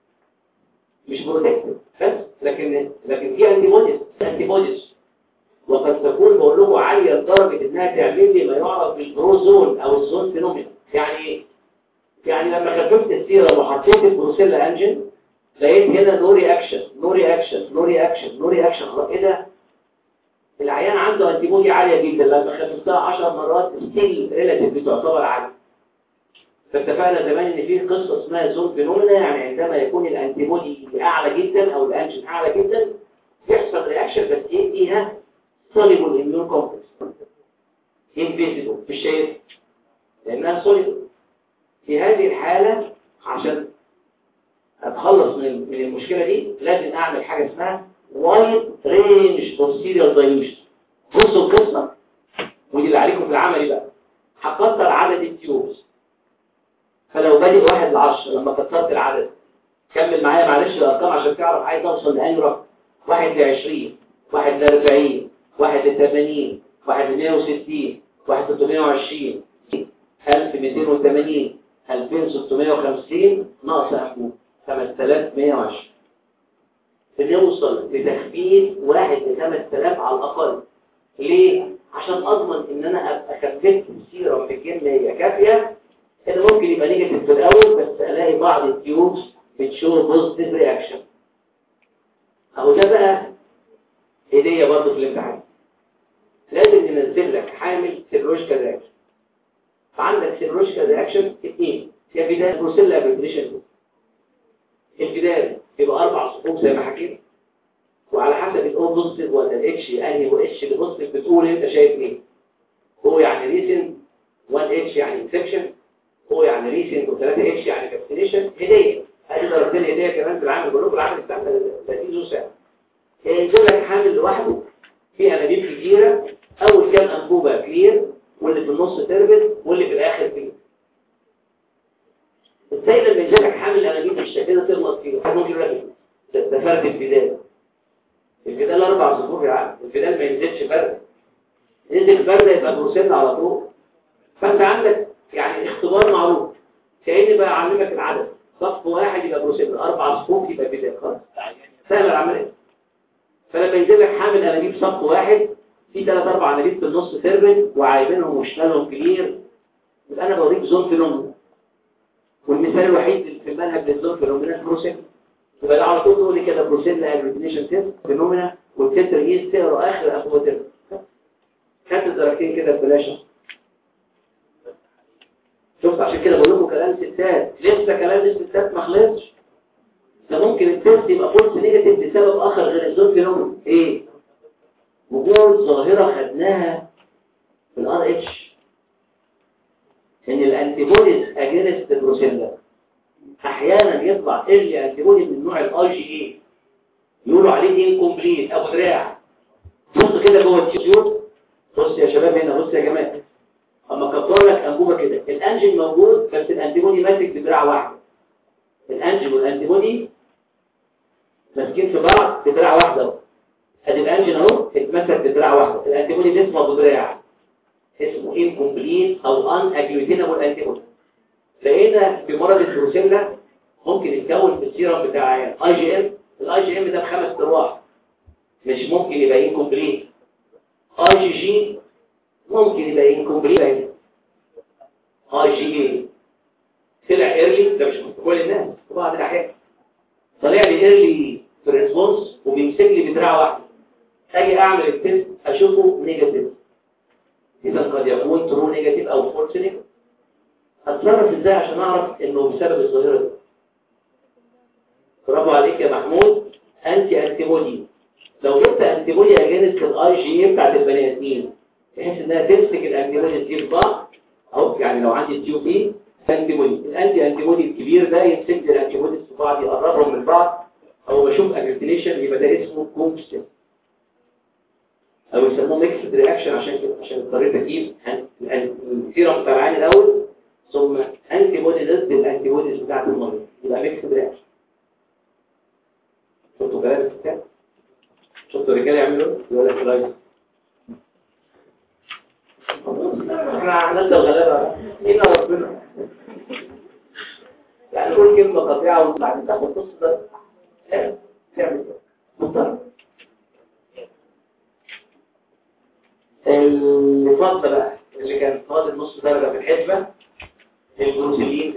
مش بروتكتيف بس لكن لكن في انتيبوديز انتيبوديز وقد تكون بقول لكم عالية لدرجة انها تعمل لي ما يعرف بالبروزون او الزون فينومين يعني ايه؟ يعني لما خففت السيرم وحطيت البروسيلا انجن لقيت هنا نو رياكشن نو رياكشن نو رياكشن نو رياكشن خلاص ايه ده؟ العيان عنده انتيبودي عالية جدا لما خففتها 10 مرات ستيل ريلاتيف بتعتبر عالية فاتفقنا زمان ان في قصه اسمها زون فينومينا يعني عندما يكون الانتيبودي اعلى جدا او الانجن اعلى جدا يحصل رياكشن بس يديها soluble immune complex invisible في الشيء لانها soluble في هذه الحالة عشان اتخلص من من المشكلة دي لازم اعمل حاجة اسمها wide range of serial dilution بصوا القصة ودي اللي عليكم في العمل بقى هكتر عدد التيوبس فلو بادئ واحد لعشرة لما كترت العدد كمل معايا معلش الارقام عشان تعرف عايز اوصل لأي رقم واحد لعشرين واحد لاربعين واحد لثمانين واحد لمية وستين واحد لتمية وعشرين ألف ميتين وثمانين ألفين ستمية وخمسين ناقص أحبوب خمس تلاف مية وعشرين بنوصل لتخفيف واحد لخمس تلاف على الأقل ليه؟ عشان أضمن إن أنا أبقى خففت السيرم بكمية كافية إن ممكن يبقى نيجاتيف في الأول بس ألاقي بعض التيوبس بتشو بوزيتيف رياكشن أهو ده بقى هدية برضه في الامتحان لازم ننزل لك حامل سيروجيكال رياكشن فعندك سيروجيكال رياكشن اثنين يا بداية بروسيلا ابريدريشن البداية يبقى اربع صفوف زي ما حكيت وعلى حسب الاو بوزيتيف ولا الاتش انهي هو اتش اللي بوزيتيف بتقول انت شايف ايه هو يعني ريسنت 1 اتش يعني انفكشن هو يعني ريسنت و3 اتش يعني فاكسينيشن هديه ادي درجتين هديه كمان في العامل بقول لكم العامل بتاع 30 ساعه ينزل لك حامل لوحده فيه انابيب كتيره اول كام انبوبه كلير واللي في النص تربت واللي في الاخر كلير ازاي لما ينزل لك حامل انابيب بالشكل ده تغلط فيه حد ممكن يقول لك ده ده فرد البدال البدال اربع صفوف يا عم البدال ما ينزلش فرد ينزل فرد يبقى بروسيل على طول فانت عندك يعني اختبار معروف كأني بقى اعلمك العدد صف واحد يبقى بروسيل اربع صفوف يبقى بدال خلاص سهل العمليه فلما ينزل لك حامل انابيب صف واحد في ثلاث اربع انابيب في النص تربن وعايبينهم وشمالهم كلير يبقى انا بوريك زون فينومينا والمثال الوحيد في المنهج للزون فينومينا البروسيل يبقى ده على طول تقول لي كده بروسيل اجريجيشن تيست فينومينا والتتر ايه تقرا اخر ابوه تربن خدت درجتين كده ببلاش شفت عشان كده بقول لكم كلام ستات لسه كلام الستات ما خلصش ده ممكن التست يبقى فولس نيجاتيف بسبب اخر غير الزون فينومين ايه وجود ظاهره خدناها في الار اتش ان الانتيبوديز اجينست بروسيلا احيانا يطلع ايرلي انتيبودي من نوع الاي جي اي يقولوا عليه انكمبليت ابو دراع بص كده جوه التيوب بص يا شباب هنا بص يا جماعه اما كبر لك انبوبه كده الانجن موجود بس الانتيبودي ماسك بدراع واحده الانجن والانتيبودي ماسكين في بعض بدراع واحده اهو ادي الانجن اهو اتمسك بدراع واحده الانتيبودي ده اسمه بدراع اسمه incomplete او unagglutinated antibody لقينا في مرض البروسيلا ممكن يتكون في السيرم بتاع اي جي ام الاي جي ام ده بخمس ارواح مش ممكن يبقى incomplete اي جي جي ممكن يبقى incomplete اي جي اي طلع ايرلي ده مش كل الناس في بعض الاحيان طلع لي ايرلي في الريسبونس وبيمسك لي بدراع واحده اجي اعمل التست اشوفه نيجاتيف اذا قد يكون ترو نيجاتيف او فولس نيجاتيف اتصرف ازاي عشان اعرف انه بسبب الظاهره دي برافو عليك يا محمود انتي انتيبودي لو جبت انتيبودي اجينست الاي جي بتاعت البني ادمين بحيث انها تمسك الانتيبودي دي في بعض اهو يعني لو عندي تيوب ايه انتي بودي الانتي انتي بودي الكبير ده يمسك لي الانتي بوديز في بعض يقربهم من بعض او بشوف اجريتيشن يبقى ده اسمه كومبس او يسموه ميكس رياكشن عشان كده عشان اضطريت اجيب السيرم فرعاني الاول ثم انتي بودي ضد الانتي بوديز بتاعت المريض يبقى ميكس رياكشن شفتوا كلام الكتاب شفتوا الرجاله يعملوا يقول لك لايف احنا عملنا الغلابه هنا ربنا يعني كل كلمه قطيعه وبعدين تاخد نص ده تعمل مضطر اللي فاضل بقى اللي كان فاضل نص درجه في الحسبه البروسيلين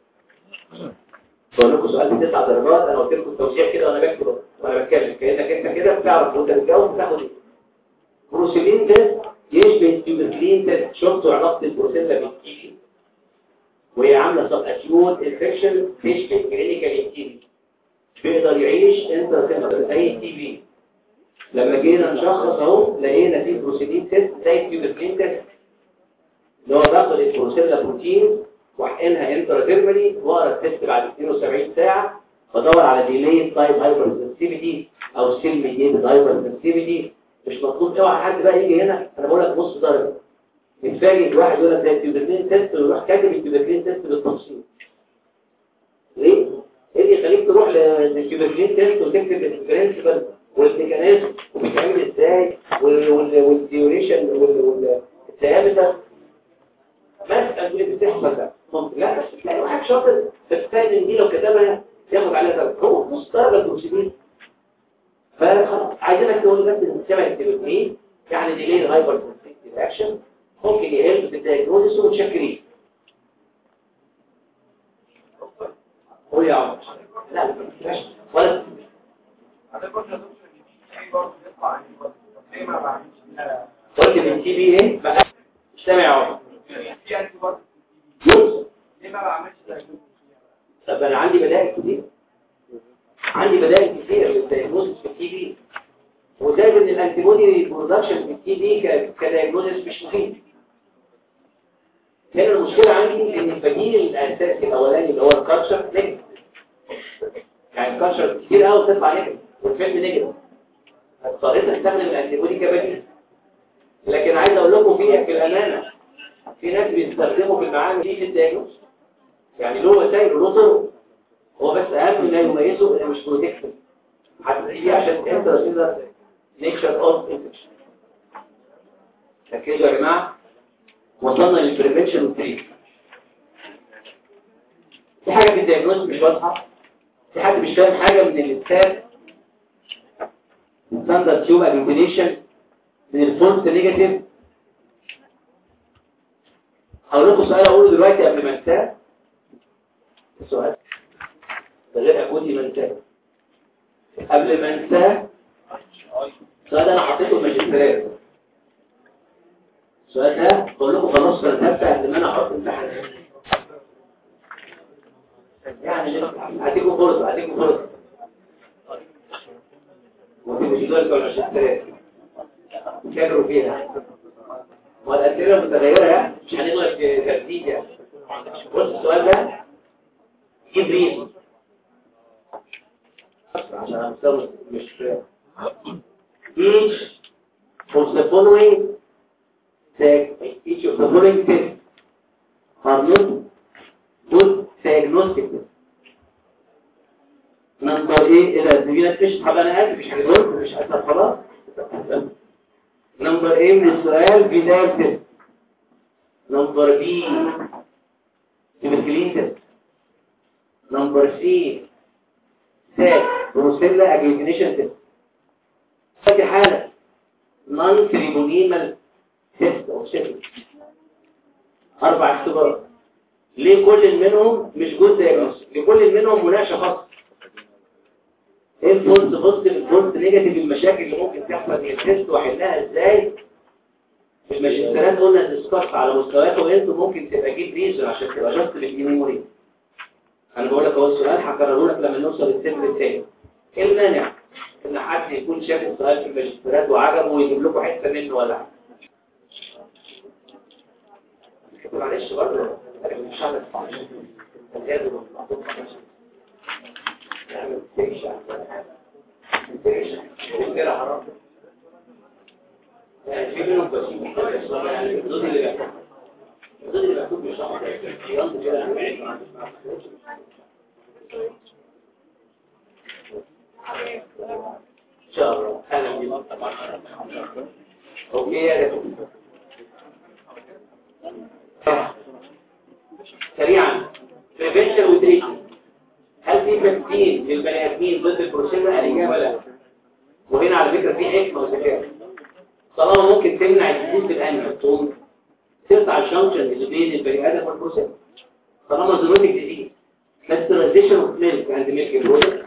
بقول لكم سؤال بتسع درجات انا قلت لكم التوزيع كده وانا بكتب وانا بتكلم كانك انت كده بتعرف وانت بتجاوب بتاخد ايه بروسيلين ده يشبه التيوبركلين ده شفتوا علاقه البروسيلا بالتيبي وهي عامله سب اكيوت انفكشن تشبه كلينيكال تيبي بيقدر يعيش انت اي تي بي لما جينا نشخص اهو لقينا في بروسيلين تيست زي التيوبركلين تيست اللي هو باخد البروسيلا بروتين واحقنها انتراديرمالي واقرا التست بعد 72 ساعه بدور على ديلي تايب هايبر سنسيتيفيتي او سيل ميديتد هايبر سنسيتيفيتي مش مطلوب اوعى حد بقى يجي هنا انا بقول لك نص درجه يتفاجئ الواحد يقول لك ده التيوبركلين تيست ويروح كاتب التيوبركلين تيست بالتفصيل ليه؟ ايه اللي يخليك تروح للتيوبركلين تيست وتكتب البرنسبل والميكانيزم وبيتعمل ازاي والديوريشن والديامتر مسألة اللي بتحصل ده ممكن لا بس تلاقي واحد شاطر تستاذن دي لو كتبها ياخد عليها درجة هو نص درجة البروسيدين فخلاص عايزينك تقول لك ان شبه التلوثين يعني ديلي هايبر اكشن ممكن يهل في الدايجنوزيس ومتشكرين قول يا عمر لا مش ولا قلت من تي بي ايه بقى استمع يا عمر طب انا عندي بدائل كتير عندي بدائل كتير للدايجنوزيس في التي بي وزي ان الانتيبودي برودكشن في التي بي كدايجنوزيس مش مفيد هنا المشكله عندي ان البديل الاساسي الاولاني اللي هو الكالتشر نيجاتيف يعني الكالتشر كتير قوي بتطلع نيجاتيف والفيلم نيجاتيف اضطريت استخدم الانتيبودي كبديل لكن عايز اقول لكم فيها في الامانه في ناس بيستخدموا في المعامل دي في الدايجنوز يعني له وسائل وله طرق هو بس اهم ما يميزه انه مش بروتكتيف هتلاقيه عشان انت تقدر نيكشر اوف انفكشن ركزوا يا جماعه وصلنا للبريفنشن والتريت في حاجه في الدايجنوز مش واضحه في حد مش فاهم حاجه من الستات ستاندرد تيوب اجلوتينيشن من الفولس نيجاتيف هقول لكم سؤال اقوله دلوقتي قبل ما انساه السؤال ده غير اكوتي ما انساه قبل ما انساه السؤال ده انا حطيته في الماجستيرات السؤال ده بقول لكم خلاص كتبت قبل ما انا احط امتحان يعني هديكم فرصه هديكم فرصه وفي الماجستيرات بتوع الماجستيرات كانوا فيها والأسئلة متغيرة يعني مش هنغلق ترتيب يعني بص السؤال ده جيب ريم عشان أمثال مش each of the following each of the following tests are not good diagnostic نمبر ايه الى الزميلة مش طب انا اسف مش هنقول مش اسف خلاص نمبر ايه من السؤال بداية تست نمبر بي تبركلين تست نمبر سي سات بروسيلا اجلوتينيشن تست فاتي حالة نون تريبونيمال تست او سيفل اربع اختبارات ليه كل منهم مش جزء دايجنوستيك لكل منهم مناقشه خاصه ايه الفولت بوزيتيف الفولت نيجاتيف المشاكل اللي ممكن تحصل من التست واحلها ازاي في الماجستيرات قلنا ديسكاس على مستوياتهم انتوا ممكن تبقى جيب ريزون عشان تبقى جاست بالميموري انا بقول لك اهو السؤال هكرره لك لما نوصل للسيمبل الثاني ايه المانع ان حد يكون شاف السؤال في الماجستيرات وعجبه ويجيب لكم حته منه ولا حاجه معلش برضه انا مش عارف الجهاز نعمل تيشا تيشا كده حرام يعني في منهم بس يعني الضد اللي بيحكم الضد اللي بيحكم مش صح يلا كده ان شاء الله اهلا بيك اوكي يا دكتور سريعا prevention وتريتمنت هل في تمثيل للبني ادمين ضد البروسيلا الاجابه لا وهنا على فكره في حكمه وذكاء طالما ممكن تمنع الديزيز بالانيمال تقوم تقطع الجنكشن اللي بين البني ادم والبروسيلا طالما زونوتيك ديزيز pasteurization of milk and milk products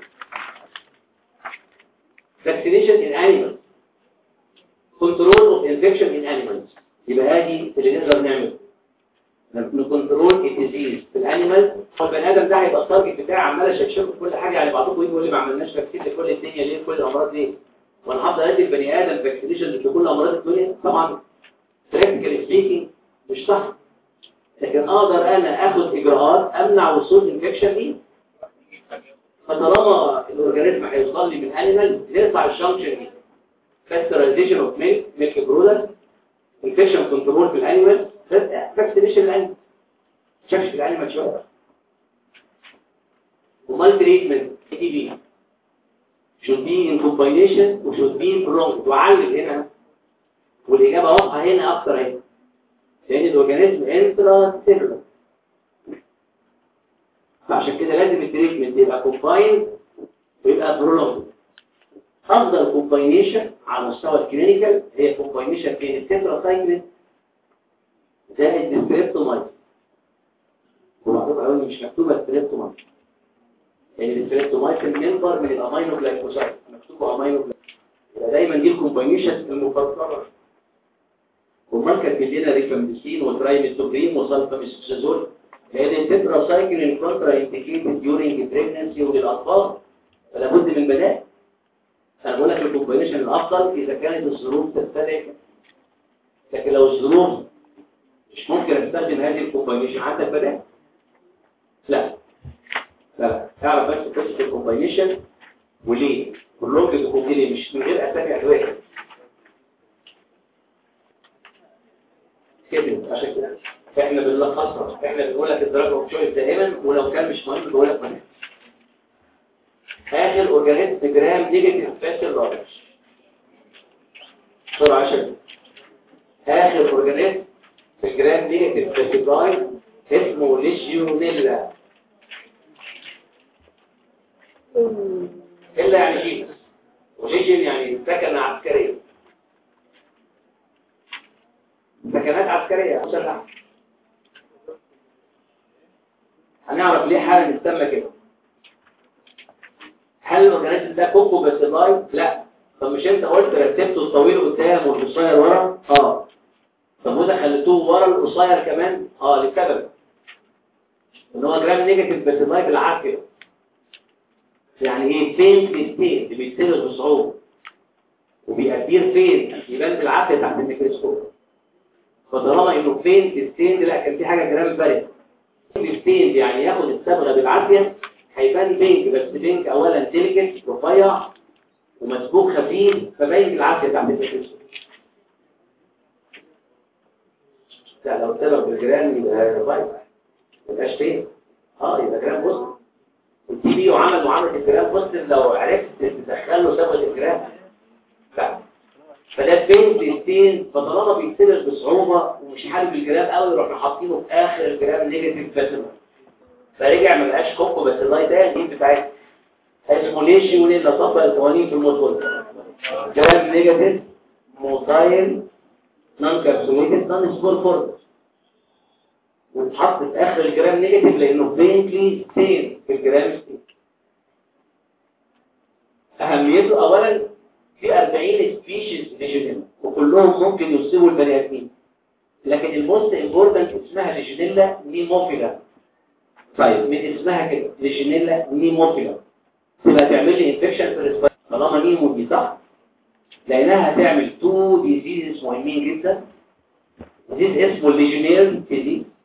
vaccination in animals control of infection in animals يبقى هذه اللي نقدر نعمله نكنترول الديزيز في الانيمال البني ادم ده هيبقى التارجت بتاعي عمال اشكشكه في كل حاجه يعني بعضكم يجي يقول لي ما عملناش فاكسين لكل الدنيا ليه كل الامراض ليه وانا هفضل ادي البني ادم فاكسينيشن لكل امراض الدنيا طبعا براكتيكال سبيكينج مش صح لكن اقدر انا اخد اجراءات امنع وصول الانفكشن ليه فطالما الاورجانيزم هيوصل لي من انيمال نقطع الجنكشن دي فاسترايزيشن اوف ميلك ميلك برودكت انفكشن كنترول في الانيمال فاكسينيشن الانيمال شافش في الانيمال شويه ومال تريتمنت تي بي should be in combination و should be prolonged وعلم هنا والاجابه واضحه هنا اكتر اهي لان الاورجانيزم انترا سيلولر فعشان كده لازم التريتمنت يبقى كومباين ويبقى برولونج افضل كومباينيشن على مستوى الكلينيكال هي كومباينيشن بين التتراسايكلين زائد الستريبتومايد ومعروف قوي مش مكتوبه ستريبتومايد لان يعني الستريبتومايد منبر من الامينو جلايكوسايد مكتوبه امينو جلايكوسايد يبقى دايما دي الكومباينيشن المفضله وما كانت لنا ريفامبيسين وترايميثوبريم وسلفاميثوكسازول لان التتراسايكلين كونترا انديكيتد ديورنج بريجنسي وللاطفال فلا بد من بدائل انا بقول لك الكومباينيشن الافضل اذا كانت الظروف تستدعي لكن لو الظروف مش ممكن استخدم هذه الكومباينيشن عندك بدائل لا لا اعرف بس قصه الكومباينيشن وليه كلهم بيكونوا ليه مش من غير اسامي ادويه كده عشان كده احنا بنلخصها احنا بنقول لك الدراج اوف تشويس دائما ولو كان مش مهم بقول لك مهم اخر اورجانيزم جرام نيجاتيف فاسل رابع بسرعه عشان اخر اورجانيزم في جرام نيجاتيف فاسل اسمه ليشيونيلا الا يعني جينس وليجن يعني سكنه عسكريه سكنات عسكريه مسلحه هنعرف ليه حاله بتسمى كده هل الاورجانيزم ده كوكو باسيلاي لا طب مش انت قلت رتبته الطويل قدام والقصير ورا اه طب وده خليتوه ورا القصير كمان اه لسبب ان هو جرام نيجاتيف باسيلاي بالعكس كده يعني ايه فين في ستين اللي بيتصير بصعوبه وبيأثير فين يبان بالعافيه تحت الميكروسكوب فطالما انه فين في ستين لا كان في حاجه جرام بارد في ستين يعني ياخد الصبغه بالعافيه هيبان بينك بس بينك اولا ديليكت رفيع ومسبوق خفيف فباين بالعافيه تحت الميكروسكوب لا لو السبب بالجرام يبقى رفيع ما يبقاش فين اه يبقى جرام بوست التي بي وعمل معامله الجرام بوست لو عرفت تدخل له صبغه الجرام لا فده فين في ستين فطالما بيتصير بصعوبه ومش حابب الجرام قوي يروح حاطينه في اخر الجرام نيجاتيف باسل فرجع ما بقاش كوكو بس اللاي ده الجين بتاعتها اسمه ليشي وليه طبق القوانين في الموتور جرام نيجاتيف موتايل نون كابسوليتد نون سبور فورد وتحط في اخر الجرام نيجاتيف لانه فينكلي ستين في الجرام ستين اهميته اولا في 40 سبيشيز ليجينيلا وكلهم ممكن يصيبوا البني ادمين لكن الموست امبورتنت اسمها ليجينيلا نيموفيلا طيب من اسمها كده ليجينيلا نيموفيلا تبقى تعمل لي انفكشن في الريسبيراتوري طالما نيمو دي صح لانها هتعمل تو ديزيزز مهمين جدا ديزيز اسمه الليجينير ديزيز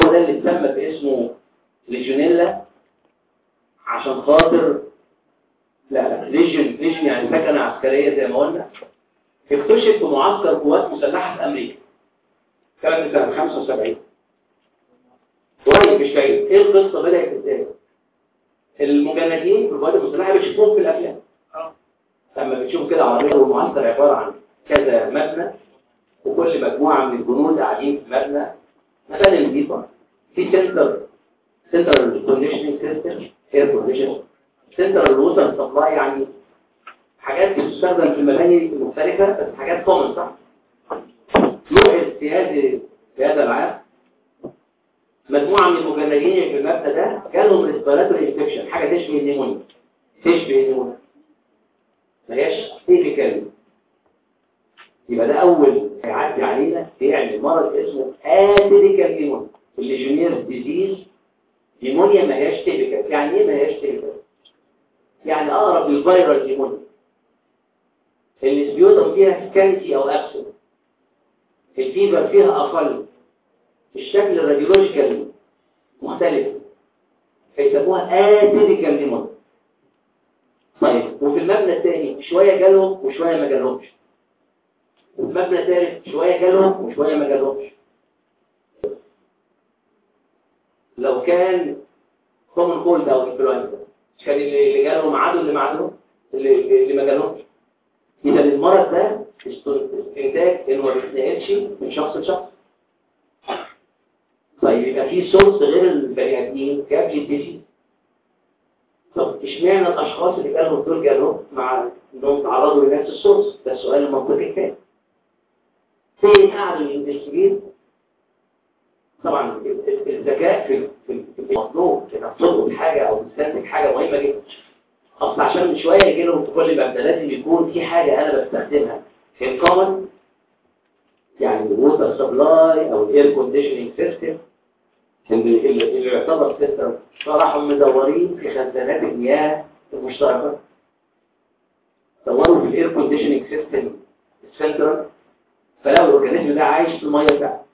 هو ده اللي اتسمى باسمه ليجونيلا عشان خاطر لا لا ليجن ليجن يعني سكنة عسكرية زي ما قلنا اكتشف في معسكر قوات مسلحة في أمريكا كانت سنة 75 قريب مش بعيد ايه القصة بدأت ازاي؟ المجندين في القوات المسلحة بيشوفوهم في الأفلام لما بتشوف كده عربية والمعسكر عبارة عن كذا مبنى وكل مجموعة من الجنود قاعدين في مبنى مباني نظيفة في سنتر سنتر كونديشننج سيستم اير كونديشن سنتر الووتر سبلاي يعني حاجات بتستخدم في المباني المختلفة بس حاجات كومن صح؟ يوحد في هذه في هذا العام مجموعة من المجندين في المبنى ده جالهم ريسبيراتوري انفكشن حاجة تشبه النيمونيا تشبه النيمونيا ما هياش تيبيكال يبقى ده اول هيعدي علينا يعني مرض اسمه اتيبيكال نيمونيا الليجونير ديزيز نيمونيا ما هياش تيبيكال يعني ايه ما هياش تيبيكال يعني اقرب للفيرال نيمونيا الاسبيوتم فيها سكانتي او ابسنت الفيبر فيها اقل الشكل الراديولوجيكال مختلف فيسموها اتيبيكال نيمونيا طيب وفي المبنى الثاني شوية جالهم وشوية ما جالهمش وفي المبنى الثالث شوية جالهم وشوية ما جالهمش لو كان كومن كولد او انفلونزا كان اللي جالهم عادوا اللي ما عادوا اللي, اللي ما جالهمش اذا المرض ده انتاج انه ما بيتنقلش من شخص لشخص طيب يبقى في سورس غير البني ادمين جاب لي الديزيز طب اشمعنى الاشخاص اللي جالهم دول جالهم مع انهم تعرضوا لنفس السورس ده السؤال المنطقي الثاني فين قعدوا الانفستيجيت طبعا الذكاء في في المطلوب انك تطلب حاجه او تستنتج حاجه مهمه جدا اصل عشان شويه يجي لهم في كل مبنى لازم يكون في حاجه انا بستخدمها في الكومن يعني الووتر سبلاي او الاير كونديشننج سيستم اللي, اللي يعتبر سيستم فراحوا مدورين في خزانات المياه المشتركه دوروا في الاير كونديشننج سيستم السنترال فلو الاورجانيزم ده عايش في الميه بتاعته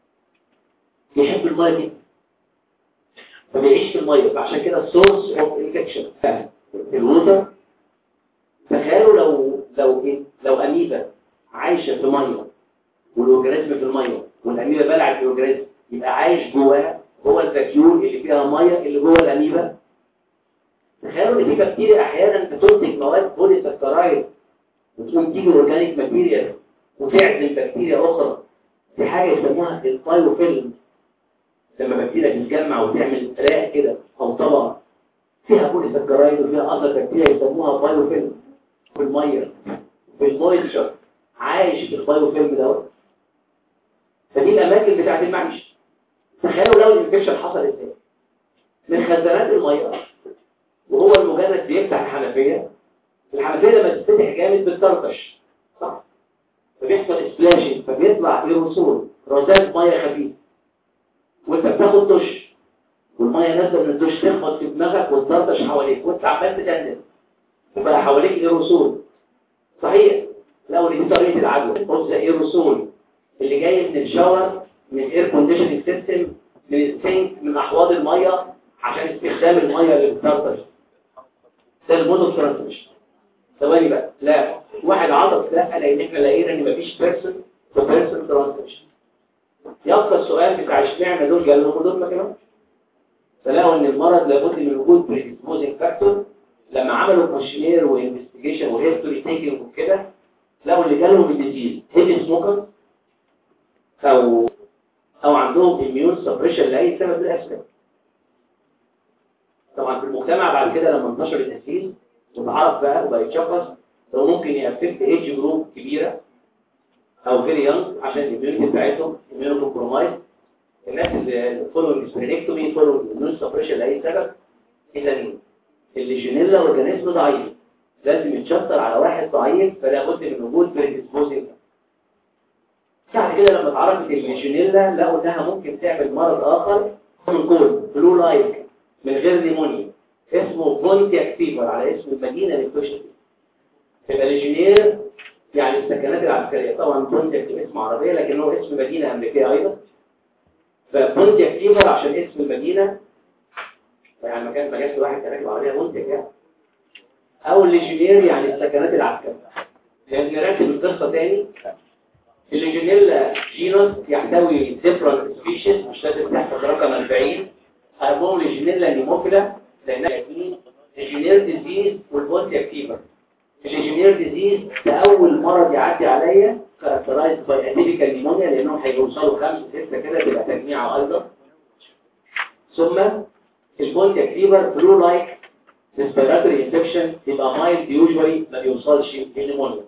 بيحب الميه دي فبيعيش في الميه فعشان كده السورس اوف انفكشن الووتر تخيلوا لو لو لو اميبا عايشه في ميه والاورجانيزم في الميه والاميبا بلعت في الاورجانيزم يبقى عايش جواه جوه الفاكيول اللي فيها ميه اللي جوه الاميبا تخيلوا ان في بكتيريا احيانا بتنتج مواد بوليساكرايد وتقوم تيجي اورجانيك ماتيريال وتعزل بكتيريا اخرى في حاجه يسموها البايوفيلم لما بكتيريا تتجمع وتعمل راق كده او طبقه فيها بوليساكرايد وفيها اثر بكتيريا يسموها بايوفيلم في الميه في المويتشر عايش في البايوفيلم دوت فدي الاماكن بتاعت المعيش تخيلوا لو الانفكشن حصل ازاي من خزانات الميه وهو المجند بيفتح الحنفيه الحنفيه لما تتفتح جامد بتطرطش صح فبيحصل سبلاشنج فبيطلع ايروسول رذاذ ميه خفيف وانت بتاخد دش والميه نازله من الدش تخبط في دماغك وتطرطش حواليك وانت عمال تدندن وبقى حواليك ايروسول صحيح لو دي طريقه العدوى بص ايروسول اللي جاي من الشاور من الاير كونديشننج سيستم من السينك من احواض الميه عشان استخدام الميه اللي بتطرطش ده المودو ترانسميشن ثواني بقى لا واحد عضف لا لان احنا لقينا ان مفيش بيرسون تو بيرسون ترانسميشن يبقى السؤال بتاع اشمعنى دول جالهم ودول ما كانوش فلقوا ان المرض لابد من وجود بريديسبوزنج فاكتور لما عملوا كوشنير وانفستيجيشن وهيستوري تيكينج وكده لقوا اللي جالهم الديزيز هيفي سموكر او او عندهم اميون سبريشن لاي سبب من الاسباب طبعا في المجتمع بعد كده لما انتشر التسييس وتعرف بقى وبقى يتشخص لو ممكن يأفكت ايدج جروب كبيره او فيري يونج عشان الاميونيتي بتاعتهم اميونو كومبرومايز الناس اللي فولو سبرينكتومي فولو اميون سبريشن لاي سبب اذا الليجينيلا اورجانيزم ضعيف لازم يتشطر على واحد ضعيف فلا بد من وجود بريديسبوزنج بعد كده لما اتعرفت الليجينيلا لقوا انها ممكن تعمل مرض اخر من كول بلو لايك من غير نيمونيا اسمه بونتياك فيفر على اسم المدينه اللي بتشتغل يبقى ليجينير يعني السكنات العسكريه طبعا بونتياك اسم عربيه لكن هو اسم مدينه امريكيه ايضا فبونتياك فيفر عشان اسم المدينة يعني مكان ما جاش واحد كان راكب عربية بونتياك يعني او الليجيونير يعني السكنات العسكرية لان نركب القصة تاني الليجيونيلا جينوس يحتوي different species مش لازم تحفظ رقم 40 اهمهم ليجيونيلا نيموفيلا لانها ليجيونير ديزيز والبونتياك فيفر الليجيونير ديزيز ده اول مرض يعدي عليا كاركترايز باي اتيبيكال نيمونيا لانهم هيوصلوا خمسة ستة كده تبقى تجميعة ايضا ثم البونتياك فيفر فلو لايك ريسبيراتوري انفكشن يبقى مايلد يوجوالي ما بيوصلش للنيمونيا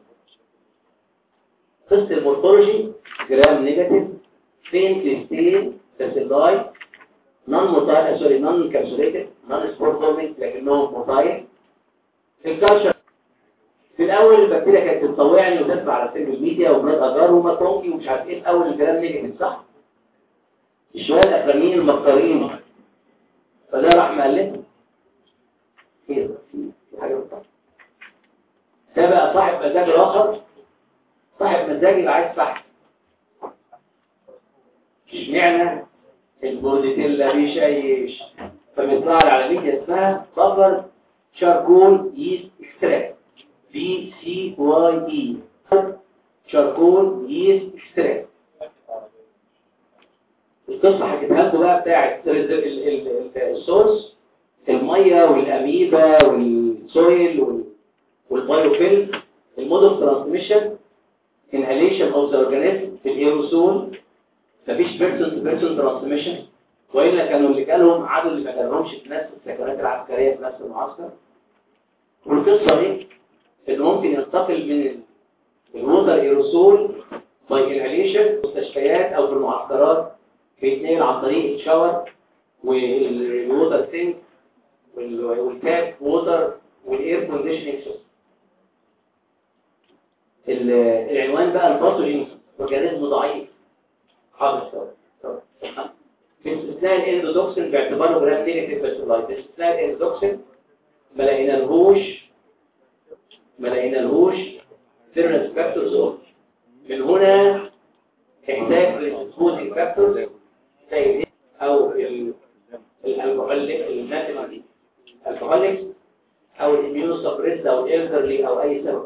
قصة المورفولوجي جرام نيجاتيف فين ستين باسيلاي نون موتايل سوري نون كابسوليتد نون سبور فورمينج لكنهم موتايل في الكالشر في الاول البكتيريا كانت تتطوعني وتدفع على سن الميديا وبلاد اجار وماكرونكي ومش عارف ايه في اول الجرام نيجاتيف صح الشويه الاخرانيين المختارين فده راح مقلبهم ايه ده في حاجه بتطلع ده بقى صاحب مزاج الاخر صاحب مزاج يبقى عايز فحم اشمعنى البورديتيلا بيشيش فبيطلع لي على ميديا اسمها بفر شاركول يست اكستراكت بي سي واي اي شاركول يست اكستراكت القصه حكيتها لكم بقى بتاعت السورس الميه والاميبا والسويل والبايوفيلم المود اوف ترانسميشن inhalation of the organism في الايروسول مفيش بيرسون تو بيرسون ترانسميشن والا كانوا اللي جالهم عادوا اللي ما جالهمش في نفس السكنات العسكريه في نفس المعسكر والقصه ايه؟ انه ممكن ينتقل من الووتر ايروسول باي انهاليشن في مستشفيات او في المعسكرات بيتنقل عن طريق الشاور والووتر سينك والتاب ووتر والاير كونديشننج سيستم العنوان بقى الباثوجين اورجانيزم ضعيف حاضر باستثناء الاندوتوكسين باعتباره جرام نيجاتيف باسيلايت باستثناء الاندوتوكسين ما لقينالهوش ما لقينالهوش فيرنس فاكتورز من هنا احتاج للسبوزنج فاكتورز زي او الالكحوليك الماتيماتيك الكحوليك او الاميونوسبريس او الالدرلي او اي سبب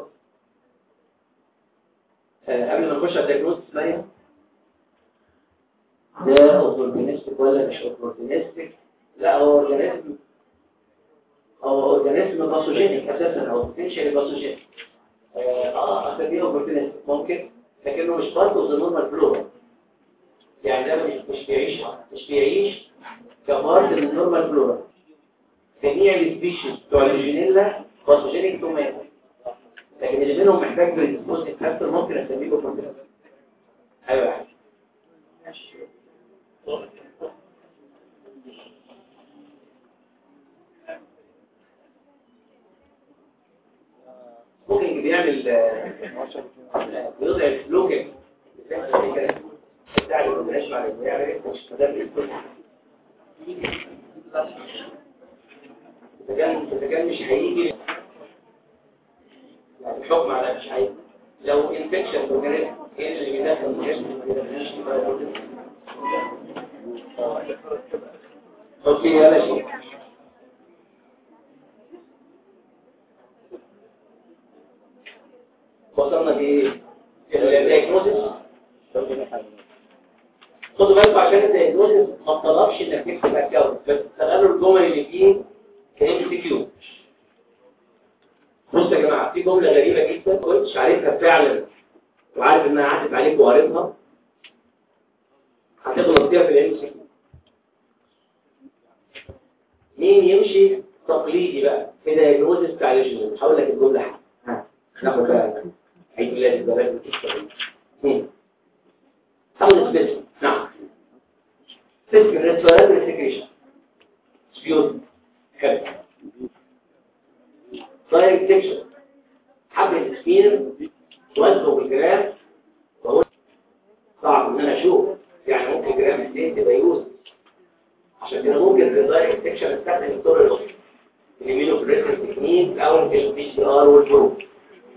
قبل ما نخش على الدياجنوستس بقى ده اورجانيستيك ولا مش اورجانيستيك لا هو اورجانيزم هو اورجانيزم باثوجينيك اساسا او بوتنشال باثوجينيك اه اسميه اورجانيستيك ممكن لكنه مش بارت اوف ذا نورمال فلورا يعني ده مش مش بيعيش مش بيعيش كبارت من النورمال فلورا جميع السبيشيز بتوع الجينيلا باثوجينيك توماتو لكن اللي منهم محتاج بريدسبوزنج فاكتور ممكن اسميه بروتين ايوه يا حبيبي ممكن بيعمل بيوضع الفلوكينج بتاع البلاش مع البيعمل مش ده اذا كان اذا كان مش هيجي الحكم على مش عايز لو انفكشن اورجانيزم ايه اللي بيدخل الجسم اوكي يلا شيء وصلنا بايه الدايجنوستس خدوا بالكم عشان الدايجنوستس ما طلبش انك تكتب اكونت بس تغيروا الجمل اللي فيه كام سي كيو بصوا يا جماعه في جمله غريبه جدا كنتش عارفها فعلا وعارف انها عدت عليك وقريتها هتغلط فيها في الام سي مين يمشي تقليدي بقى في دايجنوزس بتاع الجنون هقول لك الجمله حاجه ها ناخد بقى عيد ميلاد البنات اول سبيس نعم سيسك ريسبيراتوري سكريشن سبيوت حلو دايركت سكشن حبل سكين وزنه بالجرام وهو صعب ان انا اشوف يعني ممكن جرام اثنين تبقى يوز عشان كده ممكن في الدايركت سكشن استخدم الطرق الاخرى اليمينو بريسنج تكنيك او البي سي ار والبرو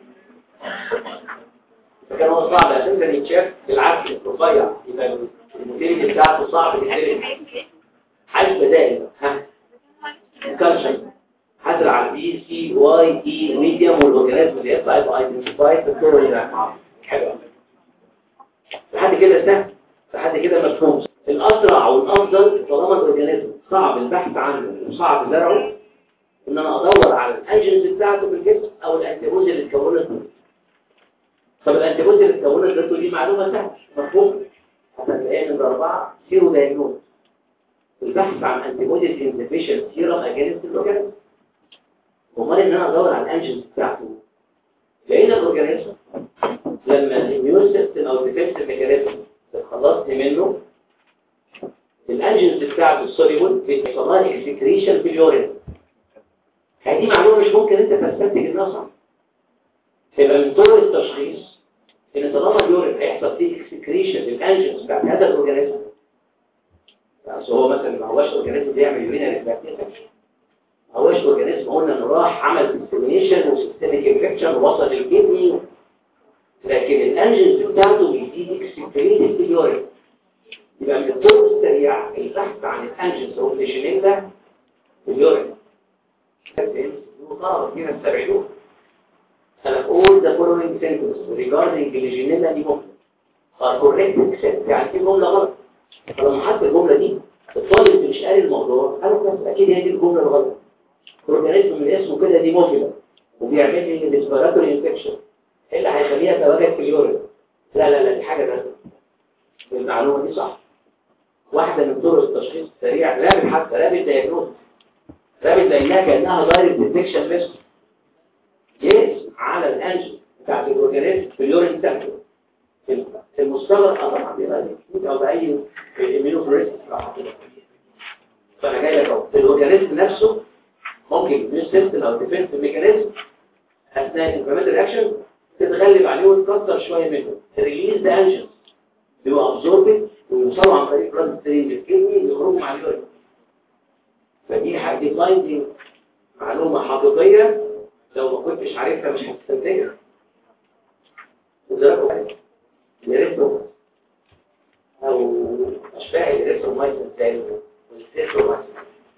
فكان هو صعب عشان كان يتشاف بالعكس الرفيع يبقى الموتيليتي بتاعته صعب جدا عايز بدائل ها كالشن هزرع البي سي واي اي ميديوم والاورجانيزم اللي يطلع يبقى ايدنتيفاي في الصوره اللي معاها حلو لحد كده سهل لحد كده مفهوم الاسرع والافضل طالما الاورجانيزم صعب البحث عنه وصعب زرعه ان انا ادور على الانجنز بتاعته في الجسم او الانتيبوز اللي اتكونت منه طب الانتيبوز اللي اتكونت منه دي معلومه سهله مفهوم هتلاقيها من اربعه سيرو دايجنوز البحث عن انتيبوديز ان ديفيشن سيرم اجينست الاورجانيزم امال ان انا ادور على الانجنز بتاعته لقينا الاورجانيزم لما الاميون سيستم او الديفنس ميكانيزم خلصت منه الانجنز بتاعته السوليبل بيحصل لها اكسكريشن في اليورين هذه معلومه مش ممكن انت تستنتج انها صح يبقى من طرق التشخيص ان طالما اليورين هيحصل فيه اكسكريشن للانجنز بتاعت هذا الاورجانيزم بس هو مثلا ما هوش اورجانيزم بيعمل يورينال انفكشن ما هوش اورجانيزم قلنا انه راح عمل ديستيميشن وسيستميك انفكشن ووصل للكدني لكن الانجنز بتاعته بيزيد اكسكريتد في اليورين يبقى من الطرق السريعه البحث عن الانجنز او الفيجينيلا في اليورين مطالب فينا استبعدوه انا all the following sentences regarding الجينيلا دي ممكن are correct except يعني في جمله غلط فلما حط الجمله دي الطالب اللي مش قاري الموضوع قال بس اكيد هي دي الجمله الغلط الاورجانيزم من اسمه كده دي موفيلا وبيعمل لي ريسبيراتوري انفكشن ايه اللي هيخليها تواجد في اليورين لا لا لا دي حاجه ثانيه المعلومه دي صح واحده من طرق التشخيص السريع رابط حتى رابط دايجنوز رابط لانها كانها دايركت ديتكشن بس يس على الانجل بتاعت الاورجانيزم في اليورين سامبل في المستقبل طبعا بيبقى دي او باي اميونوفلوريسنس فانا جاي لك اهو الاورجانيزم نفسه ممكن مش سيستم او ديفنس ميكانيزم اثناء الانفلاماتوري رياكشن تتغلب عليه وتكسر شويه منه ريليز ذا انجنز بيبقوا ابزوربد ويوصلوا عن طريق بلاد ستريم للكدني ويخرجوا مع اليورين فدي حاجه فايندنج معلومه حقيقيه لو ما كنتش عارفها مش هتستنتجها وده الريترو او اشباه الريترومايسين تاني والريترومايسين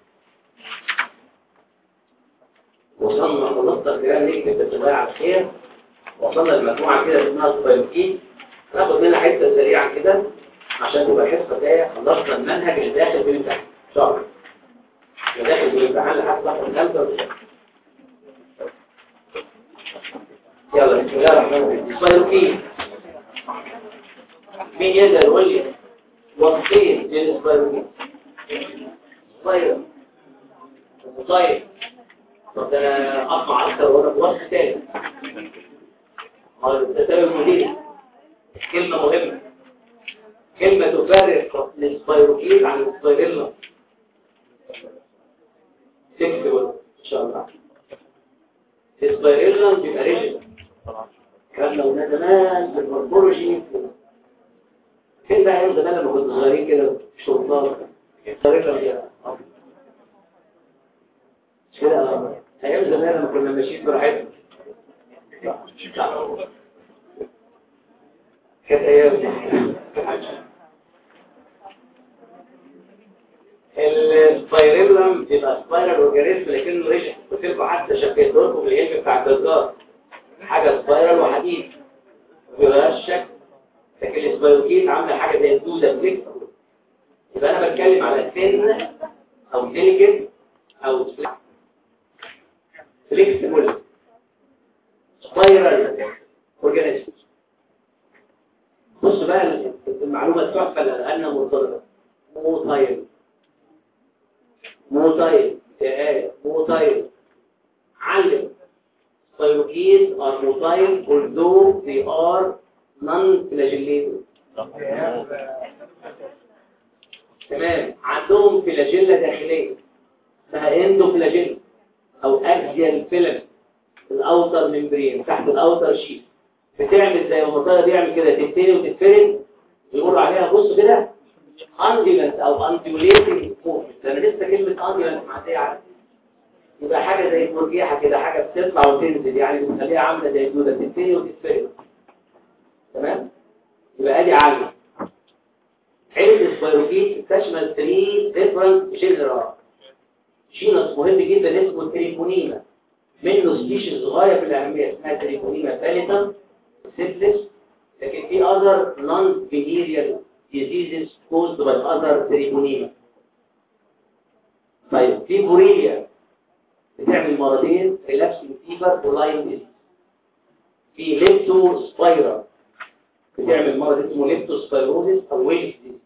وصلنا خلصنا الكلام نكتب بالطبيعة على الخير وصلنا لمجموعة كده اسمها السبايوكين ناخد منها حتة سريعة كده عشان تبقى حصة جاية خلصنا المنهج اللي داخل في الامتحان شهر اللي داخل في الامتحان لحد لحظة خمسة وتسعة يلا بسم الله الرحمن الرحيم السبايوكين مين يقدر يقول لي وصفين للسبايروكين سبايرو طيب طب ده انا اطمع اكتر وانا في وصف تاني التساوي المدير كلمة مهمة كلمة تفرق السبايروكين عن السبايريلا تكتب ان شاء الله السبايريلا بيبقى ريجل كان لو زمان بالمورفولوجي فين بقى ايام زمان لما كنا صغيرين كده شرطات طريقه فيها مش كده ايام زمان لما كنا ماشيين براحتنا كانت ايام السبايريلم يبقى سبايرال اورجانيزم لكنه ريش قلت لكم حتى شبهت لكم العلم بتاع الجزار حاجه سبايرال وحديد ما بيغيرش الشكل لكن السبايوكين عامله حاجه زي الدوده فليكس يبقى انا بتكلم على سن او ديليكت او فليكسبل سبايرال اورجانيزم بص بقى المعلومه التحفه لانها مرتبطه موتايل موتايل يا ايه موتايل علم سبايوكين are motile although they are non-flagellated تمام عندهم فلاجيلا داخلية اسمها اندوفلاجيلا او اكزيال فيلم الاوتر ممبرين تحت الاوتر شيت بتعمل زي ما المطايه بيعمل كده تبتدي وتتفرد يقولوا عليها بص كده انديولنت او انديوليتنج موفمنت انا لسه كلمه انديولنت معديه على يبقى حاجه زي المرجيحه كده حاجه بتطلع وتنزل يعني بتخليها عامله زي الدوده تبتدي وتتفرد تمام يبقى ادي عالم عيلة السبايروكيت تشمل 3 different genera جينس مهم جدا اسمه تريبونيما منه سبيشيز غاية في الأهمية اسمها تريبونيما فاليتم سيفلس لكن في other non-venereal diseases caused by other تريبونيما طيب في بوريليا بتعمل مرضين ريلابس فيفر ولاين ديزيز في ليبتو سبايرا بتعمل مرض اسمه ليبتو سبايروزيس او ويلز ديزيز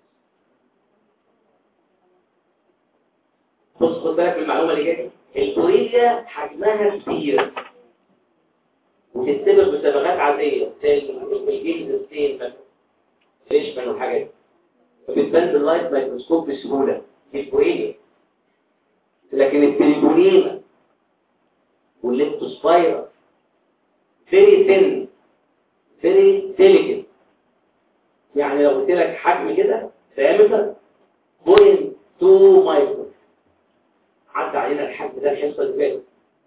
بص خد بالك من المعلومه اللي جايه البوريليا حجمها كبير وتتسبب بصبغات عاديه زي الجلد ستين مثلا ريشمان والحاجات دي فبتبان باللايت مايكروسكوب بسهوله دي البوريليا لكن التريبونيما والليبتوسبايرا فيري ثين فيري سيليكت يعني لو قلت لك حجم كده diameter 0.2 مايكرون عدى علينا الحجم ده الحصه اللي فاتت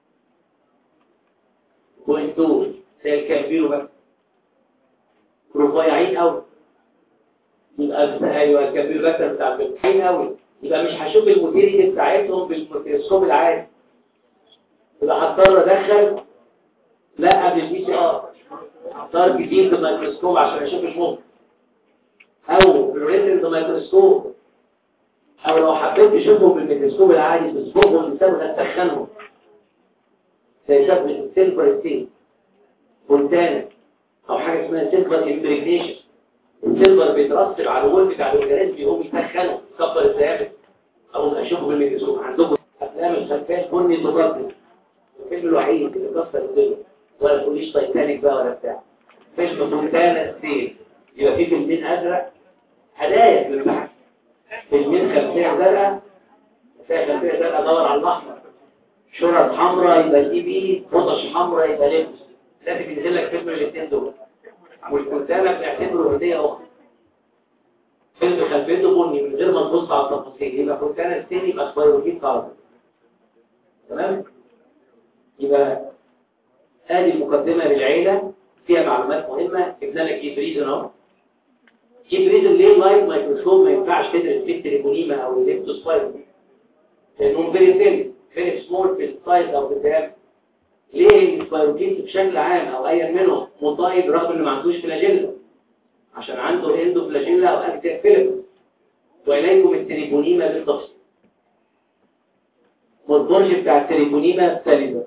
0.2 زي الكامبيرو بس رفيعين قوي يبقى ايوه الكامبيرو بس بتاع رفيعين قوي يبقى مش هشوف الموتيليتي بتاعتهم بالميكروسكوب العادي يبقى هضطر ادخل لا قبل البي سي ار هضطر كتير بالميكروسكوب عشان اشوف المخ او بالريتن بالميكروسكوب او لو حبيت تشوفهم بالميكروسكوب العادي تصبغهم بسبب تسخنهم زي شكل السيلفر ستين فونتانا او حاجه اسمها سيلفر امبريجنيشن السيلفر بيترسب على الوول بتاع الاورجانيزم يقوم يسخنه يكبر الثيابت او اشوفه بالميكروسكوب عندكم افلام الخلفيه بني مقدم الفيلم الوحيد اللي كسر الدنيا ولا تقوليش تايتانيك بقى ولا بتاع فيلم فونتانا ستين يبقى فيه فيلمين ازرق هدايا في البحث فيلمين خلفيه زرقاء خلفيه خلفيه زرقاء دور على الاحمر شرط حمراء يبقى دي بي بطش حمراء يبقى لبس لازم ينزل لك فيلم الاثنين دول والفونتانا بنعتبره هديه اخرى فيلم خلفيته بني من غير ما تبص على التفاصيل يبقى فونتانا ستين يبقى سبايروكيت قاعده تمام يبقى ادي المقدمة للعيلة فيها معلومات مهمة جبنا لك كيف ريزن اهو كيف ريزن ليه لايت مايكروسكوب ما ينفعش تدرس فيه التليفونيما او الليبتوسباير لانهم فيري ثين فيري سمول في السايز او في الدهاب ليه السبايروكيت بشكل عام او اي منهم مطايب رغم انه ما عندوش فلاجيلا عشان عنده اندو فلاجيلا او اكتيف فيلم واليكم التليفونيما بالتفصيل والبرج بتاع التليفونيما سالبه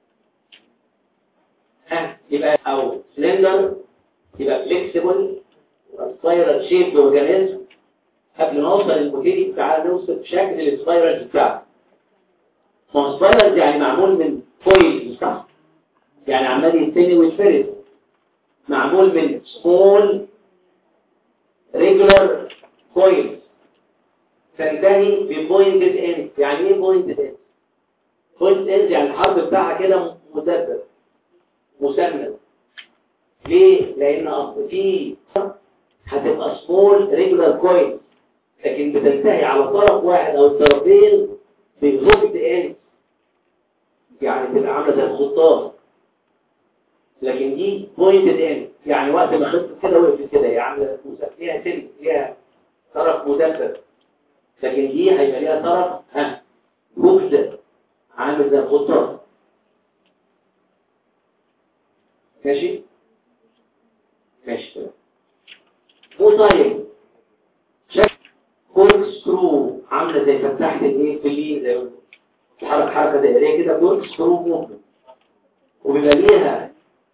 ها يبقى او سلندر يبقى فليكسيبل سبايرال شيب اورجانيزم قبل ما اوصل للموتيلي تعالى نوصف شكل السبايرال بتاعه ما هو سبايرال يعني معمول من فويل صح يعني عمال يتني ويتفرد معمول من سمول ريجولار كويل تنتهي ببوينتد اند يعني ايه بوينتد اند بوينتد اند يعني الحرف بتاعها كده مدبر مسند ليه؟ لأن أصل في هتبقى سمول ريجولار كوين لكن بتنتهي على طرف واحد أو الطرفين بهوكد اند يعني تبقى عاملة زي الخطاف لكن دي بوينتد اند يعني وقت ما خطت كده وقفت كده هي عاملة فيها سن فيها طرف مدبر لكن دي هيبقى ليها طرف ها هوكد عامل زي الخطاف ماشي ماشي مو طيب شكل كورك سكرو عامله زي فتحه الايه فلين زي ما تحرك حركه دائريه كده كورك سكرو موفمنت وبيبقى ليها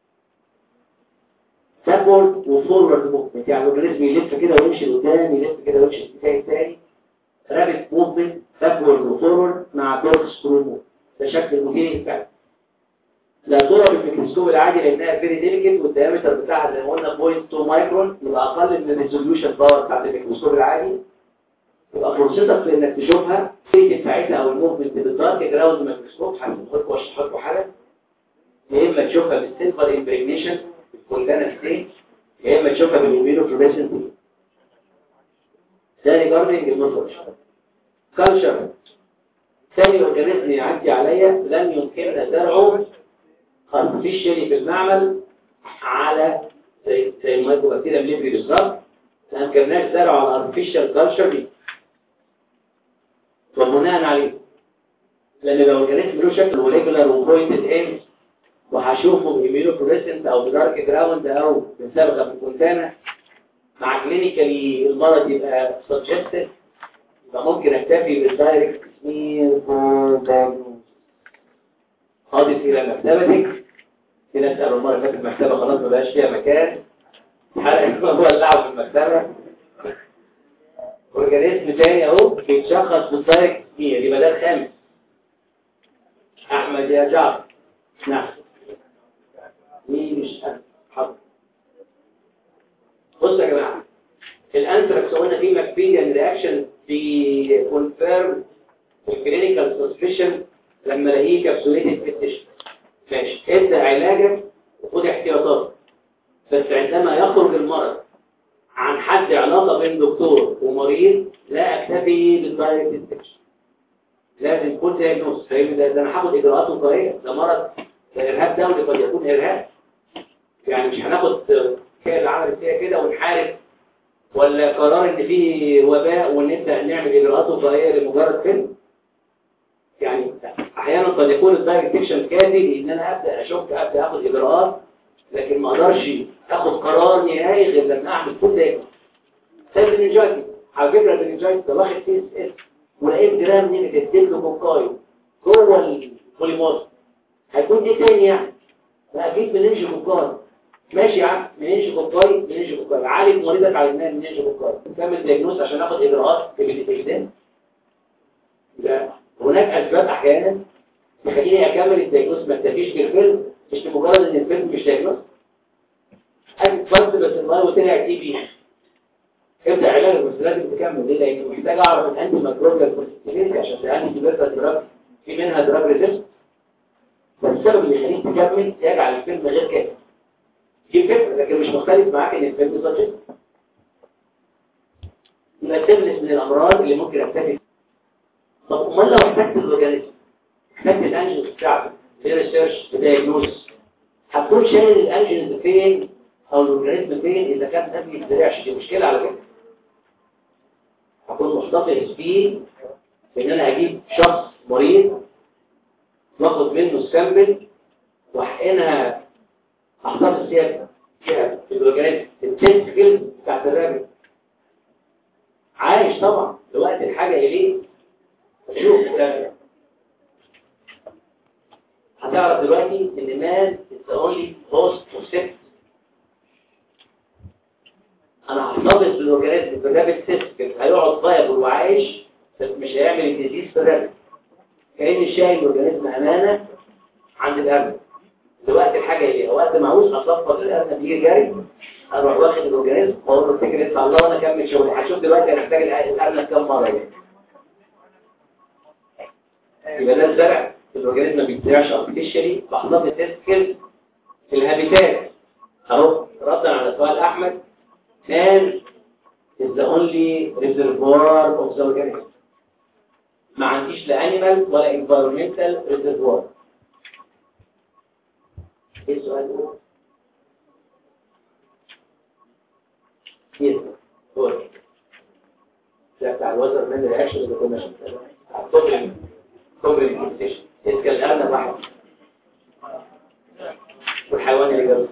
باكورد وفورورد موفمنت يعني الاورجانيزم يلف كده ويمشي لقدام يلف كده ويمشي الاتجاه الثاني رابط موفمنت باكورد وفورورد مع كورك سكرو موفمنت ده شكل المدير بتاعه لا ترى بالميكروسكوب العادي لانها فيري ديليكت والديامتر بتاعها زي ما قلنا 0.2 مايكرون يبقى اقل من الريزوليوشن باور بتاعت الميكروسكوب العادي يبقى فرصتك في انك تشوفها الفيت بتاعتها او الموفمنت بالدارك جراوند ميكروسكوب هنحط لكم واشرح لكم حاجه يا اما تشوفها بالسيلفر امبريجنيشن بالكولجانا ستيت يا اما تشوفها بالامينو فلوريسنت ده ريجاردنج المورفولوجي كالتشر ثاني اورجانيزم يعدي عليا لن يمكننا زرعه artificially في المعمل على زي زي المايكروبكتيريا مليبري بالظبط ما امكنناش زرعه على الارتفيشال كالتشر دي وبناء عليه لان لو الاورجانيزم له شكل موليكولار وبوينتد اند وهشوفه بإيميلو فلوريسنت او بدارك جراوند او بصبغه في الكونتانا مع كلينيكالي المرض يبقى سجستد يبقى ممكن اكتفي بالدايركت سمير فور دايجنوز خالص الى مكتبتك في ناس قالوا المره اللي فاتت المكتبه خلاص ما بقاش فيها مكان حرق هو اللعب في المكتبه اورجانيزم تاني اهو بيتشخص بالدايركت سمير يبقى ده الخامس احمد يا جعفر نعم مين مش انا حاضر بصوا يا جماعه الانثراكس قلنا فيه ماكبيديان رياكشن بيكونفيرم الكلينيكال سسبشن لما الاقيه كابسوليتد في التشن ماشي ابدا علاجك وخد احتياطات بس عندما يخرج المرض عن حد علاقه بين دكتور ومريض لا اكتفي بالدايركت انفكشن لازم يكون دايجنوز فاهم ده, ده انا هاخد اجراءات وقائيه ده مرض ده ارهاب دولي قد يكون ارهاب يعني مش هناخد كده اللي عملت فيها كده ونحارب ولا قرار ان في وباء ونبدا نعمل اجراءات وقائيه لمجرد فيلم يعني احيانا قد يكون الدايركتيشن كافي ان انا ابدا اشك ابدا اخد اجراءات لكن ما اقدرش اخد قرار نهائي غير لما اعمل كل ده سيد الانجايتي على فكره الانجايتي ده واخد سي اس اس ولقيت جرام نيجاتيف له كوكايو جوه البوليمورف هيكون ايه تاني يعني لا اكيد مننج كوكاي ماشي يا عم مننج كوكاي مننج كوكاي عالج مريضك على النام مننج كوكاي كمل دايجنوز عشان اخد اجراءات في الاستخدام لا هناك اسباب احيانا تخليني اكمل الدايجنوز ما اكتفيش بالفيلم مش لمجرد ان الفيلم مش دايجنوز بس بس المرض وطلع تي بي ابدا علاج بس لازم تكمل ليه لان محتاج اعرف الانتي مايكروبيال بوزيتيفيتي عشان تعني ديفيرتا دراج في منها دراج ريزيست فالسبب اللي يخليك تكمل يجعل الفيلم غير كافي دي فكره لكن مش مختلف معاك ان الفيلم سجل يبقى التبلس من الامراض اللي ممكن اكتفي طب امال لو احتجت الاورجانيزم احتجت الانجنز بتاعته في ريسيرش في دايجنوز هتكون شايل الانجنز فين او الاورجانيزم فين اذا كان ده ما بيتزرعش دي مشكله على فكره هكون محتفظ بيه بان انا اجيب شخص مريض واخد منه السامبل واحقنها احتفظ فيها فيها في الاورجانيزم التست سكيلز بتاعت الراجل عايش طبعا لوقت الحاجه اليه شوف ده هتعرف دلوقتي ان مان is the only host of sex انا هحتفظ بالاورجانيزم بالرابط سيستم هيقعد طيب وعايش بس مش هيعمل الديزيز في الرابط كأني شايل الاورجانيزم امانه عند الارنب دلوقتي الحاجه ايه وقت ما عاوز اصفر الارنب يجي جاري اروح واخد الاورجانيزم واقول له اتكل انت على الله وانا اكمل شغلي هشوف دلوقتي انا محتاج الارنب كام مره يعني يبقى ده الزرع الاورجانيزم ما بيتزرعش ارتفيشالي بحضر تيستكل في الهابيتات اهو ردا على سؤال احمد man is the only reservoir of the organism ما عنديش لا animal ولا environmental reservoir ايه السؤال ده؟ ايه هو ده بتاع الوزر من الرياكشن اللي كنا شايفينه كوبري كوبري الكونستيشن اسكال الارنب واحد والحيوان اللي جنبه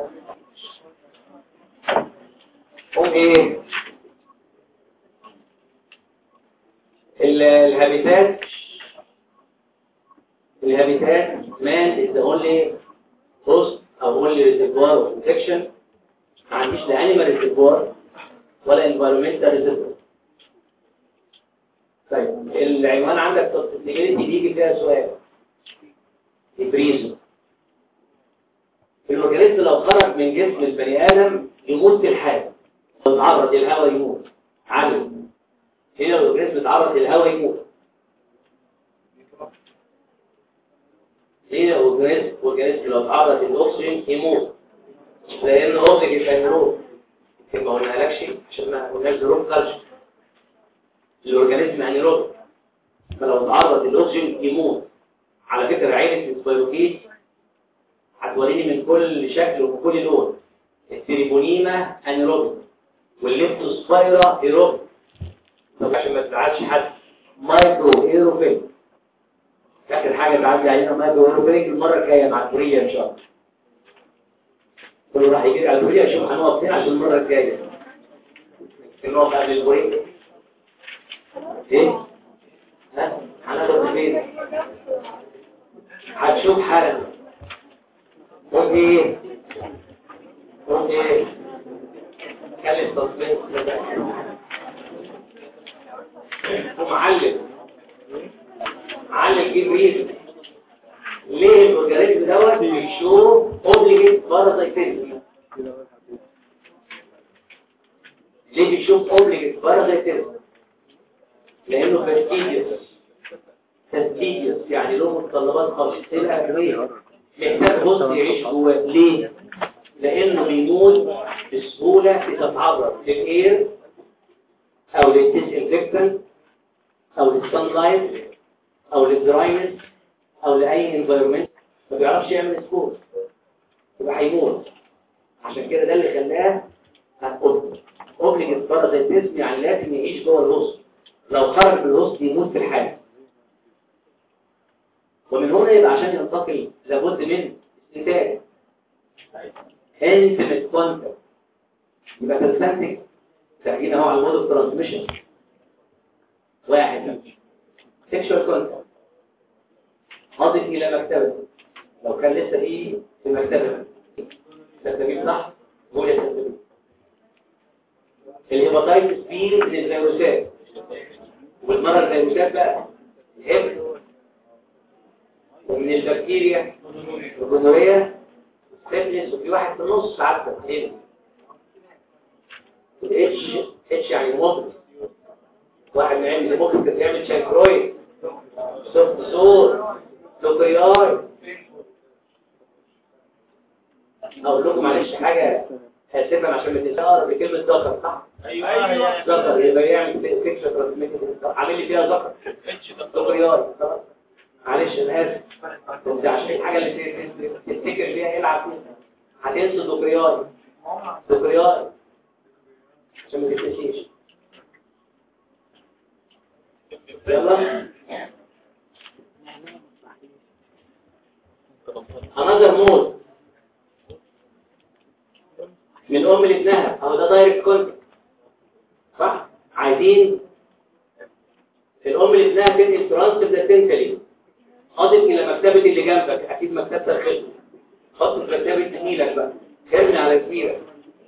هم ايه الهابيتات الهابيتات man is the only host او only reservoir of infection ما عنديش لا animal reservoir ولا environmental reservoir طيب العنوان عندك susceptibility بيجي فيها سؤال البريزو الاورجانيزم لو خرج من جسم البني ادم يموت في الحال تعرض للهواء يموت عامل هنا الاورجانيزم اتعرض للهواء يموت هنا الاورجانيزم الاورجانيزم لو اتعرض للاكسجين يموت لان الاكسجين يبقى نروح ما قلنالكش عشان ما قلناش ظروف خارجه الاورجانيزم انيروب فلو اتعرض للاكسجين يموت على فكره عينه السبيروكيت هتوريني من كل شكل وكل لون التريبونيما انيروبيك والليبتوسبايرا ايروب طب عشان ما تزعلش حد مايكرو ايروفيل اخر حاجه تعدي علينا مايكرو ايروفيل المره الجايه مع الكوريه ان شاء الله كله راح يجري على الكوريه عشان هنقف فين عشان المره الجايه نقف قبل الكوريه ايه ها هناخد فين هتشوف حالا قلت ايه قلت ايه كلم تصميم ومعلم معلم جيب ريد ليه الاورجانيزم دوت بيشوف اوبليجيت بارازايتيزم ليه بيشوف اوبليجيت بارازايتيزم لانه فاستيديوس فاستيديوس يعني له متطلبات خاصه الاكليه محتاج بص يعيش جواه ليه لانه بيموت بسهوله اذا اتعرض للاير او للديسانفكتنت او للسان لايت او للدراينس او لاي انفايرمنت ما بيعرفش يعمل سكور يبقى هيموت عشان كده ده اللي خلاه اوبليجيت بارازيتيزم يعني لازم يعيش جوه الهوست لو خرج من الهوست يموت في الحال ومن هنا يبقى عشان ينتقل لابد من استنتاج انتمت كونتاكت يبقى تستنتج تحكينا هو على المود اوف ترانسميشن واحد سيكشوال كونتاكت اضف الى مكتبه لو كان لسه فيه في المكتبه تكتبين صح هو يكتبين الهيباتايتس بي من الفيروسات والمرض الفيروسات بقى الهب ومن البكتيريا الجنورية سيفلس وفي واحد في النص عدد هنا الاتش اتش يعني موقف واحد من علم الموقف كان يعمل شايكرويد سوفت سور لوكيار اقول لكم معلش حاجه هسيبها عشان ما تنساها بكلمه ذكر صح ايوه ذكر يبقى يعمل فيكشن ترانسميشن عامل لي فيها ذكر لوكيار خلاص معلش انا اسف بس عشان الحاجه اللي تفتكر بيها العب فيها هتنسى دوكرياي دوكرياي عشان ما تنسيش يلا انذر مود من ام لابنها اهو ده دايركت كونتاكت صح عايزين الام لابنها تنقل ترانس بلاتنتالي اضف الى مكتبه اللي جنبك اكيد مكتبه الخدمه حط في مكتبه زميلك بقى ارمي على زميلك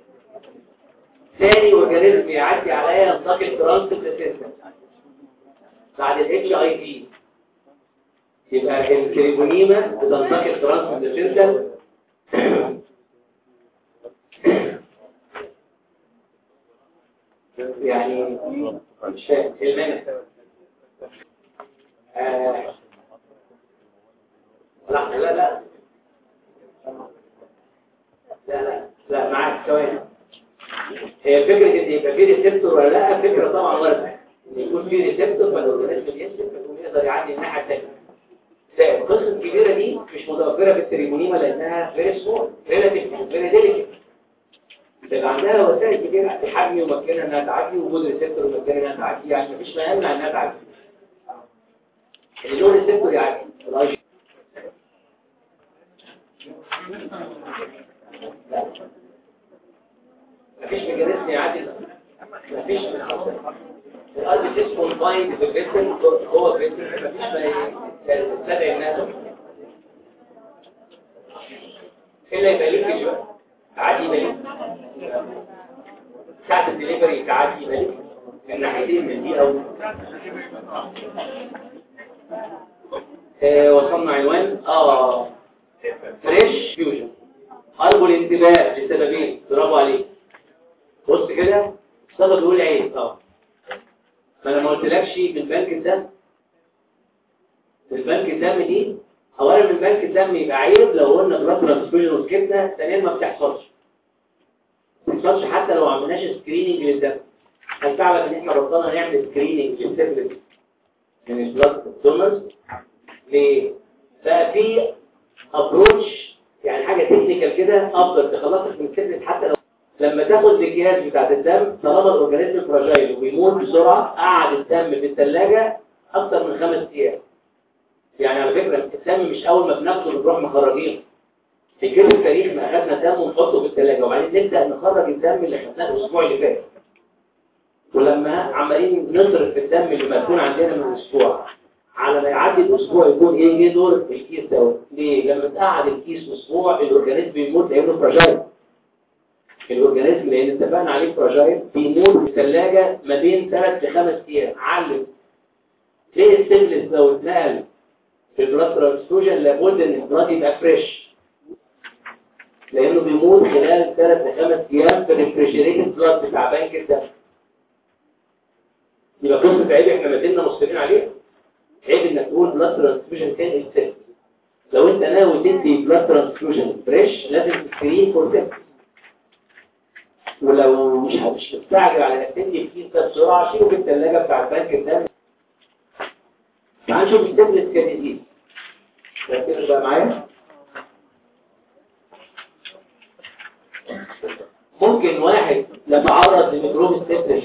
ثاني اورجانيزم يعدي عليا ينتقل ترانس بلاتنتالي بعد الاتش اي في يبقى الكريبونيما بتنتقل ترانس بلاتنتالي يعني مش فاهم المنع آه. لا لا لا لا لا لا معاك ثواني هي فكرة ان يبقى في ريسبتور ولا لا فكرة طبعا وردة ان يكون في ريسبتور فالاورجانيزم ينسب فيقوم يقدر يعدي الناحية الثانية القصة الكبيرة دي مش متوفرة في التريمونيما لانها فيري سمول ريلاتيف فيري ديليكت بيبقى عندها وسائل كتير حجم يمكنها انها تعدي وجود ريسبتور يمكنها انها تعدي يعني مفيش ما يمنع انها تعدي اللي له ريسبتور يعدي الاي مفيش ميكانيزم يعدي مفيش القلب جسمه بايند في الجسم هو الجسم مفيش ما يستدعي الناس الا يبقى ليك بقى تعدي ملك ساعة الدليفري تعدي ملك من ناحيتين من دي او آه وصلنا عنوان اه فريش فيوجن قلبوا الانتباه لسببين برافو عليك بص كده صدق بيقول عين اه ما انا ما قلتلكش من بنك الدم من بنك الدم دي اولا من بنك الدم يبقى عيب لو قلنا بلاد ترانسفيوجن وسكتنا ثانيا ما بتحصلش ما بتحصلش حتى لو ما عملناش سكريننج للدم هل تعلم ان احنا بطلنا نعمل سكريننج للسيرفيس من البلاد دونرز ليه بقى في ابروتش يعني حاجه تكنيكال كده افضل تخلصك من السيرفيس حتى لو لما تاخد الاكياس بتاعت الدم طالما الاورجانيزم فراجايل وبيموت بسرعه قعد الدم في الثلاجه اكتر من خمس ايام يعني على فكره الدم مش اول ما بناخده بنروح مخرجينه في كده التاريخ ما اخدنا دم ونحطه في الثلاجه وبعدين نبدا نخرج الدم اللي خدناه الاسبوع اللي فات ولما عمالين نصرف في الدم اللي مركون عندنا من اسبوع على ما يعدي الاسبوع يكون ايه جه دور الكيس دوت ليه لما تقعد الكيس اسبوع الاورجانيزم بيموت لانه فراجايل الاورجانيزم لان اتفقنا عليه فراجايل بيموت في الثلاجه ما بين 3 ل 5 ايام علم ليه السيمبلس لو اتنقل في البلاد ترانسفوجن لابد ان البلاد يبقى فريش لانه بيموت خلال 3 ل 5 ايام في الريفريجريتد بلاد بتاع بنك الدم يبقى قصه عيب احنا ما زلنا مصرين عليها عيب انك تقول بلاد ترانسفيوجن كان السيل لو انت ناوي تدي بلاد ترانسفيوجن فريش لازم تسكرين فور سيل ولو مش مش مستعجل على انك تدي الكيس ده بسرعه شيله في الثلاجه بتاع البنك الدم تعال نشوف السيبلس كديزيز ركزوا بقى معايا ممكن واحد لما عرض لميكروب السيبلس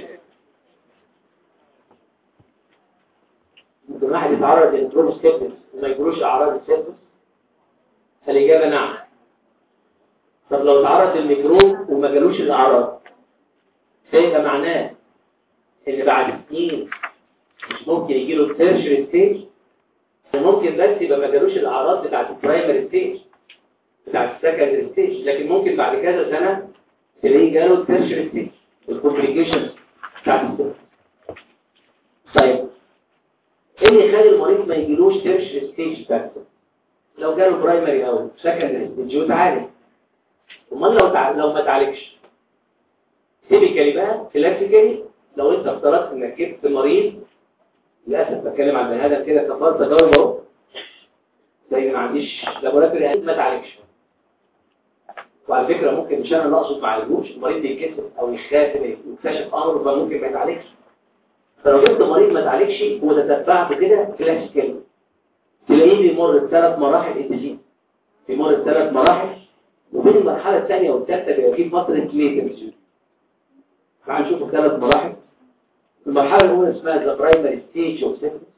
ممكن واحد يتعرض للميكروب السيبلس وما يجروش اعراض السيبلس الاجابه نعم طب لو تعرض للميكروب وما جالوش الاعراض فيبقى معناه ان بعد سنين مش ممكن يجيله التيرشري ستيج ممكن بس يبقى ما جالوش الاعراض بتاعت البرايمري ستيج بتاعت السكندري ستيج لكن ممكن بعد كذا سنه تلاقيه جاله التيرشري ستيج الكومبليكيشنز بتاعت السيرفس طيب ايه اللي يخلي المريض ما يجيلوش تيرشري ستيج بتاعت لو جاله برايمري او سكندري ستيج وتعالج امال لو تع... لو ما تعالجش تيبيكالي بقى كلاسيكالي لو انت افترضت انك جبت مريض للاسف بتكلم عن بني ادم كده كفار تجارب اهو زي ما عنديش لابوراتوري ما تعالجش وعلى فكره ممكن مش انا اللي اقصد ما عالجوش المريض يتكسف او يخاف يكتشف امر فممكن ما يتعالجش فلو جبت مريض ما تعالجش وتتبعت كده كلاسيكالي تلاقيه بيمر بثلاث مراحل انتاجيه بيمر بثلاث مراحل وبين المرحله الثانيه والثالثه بيبقى في فتره ليتنسي تعال نشوف الثلاث مراحل المرحلة الأولى اسمها the primary stage of syphilis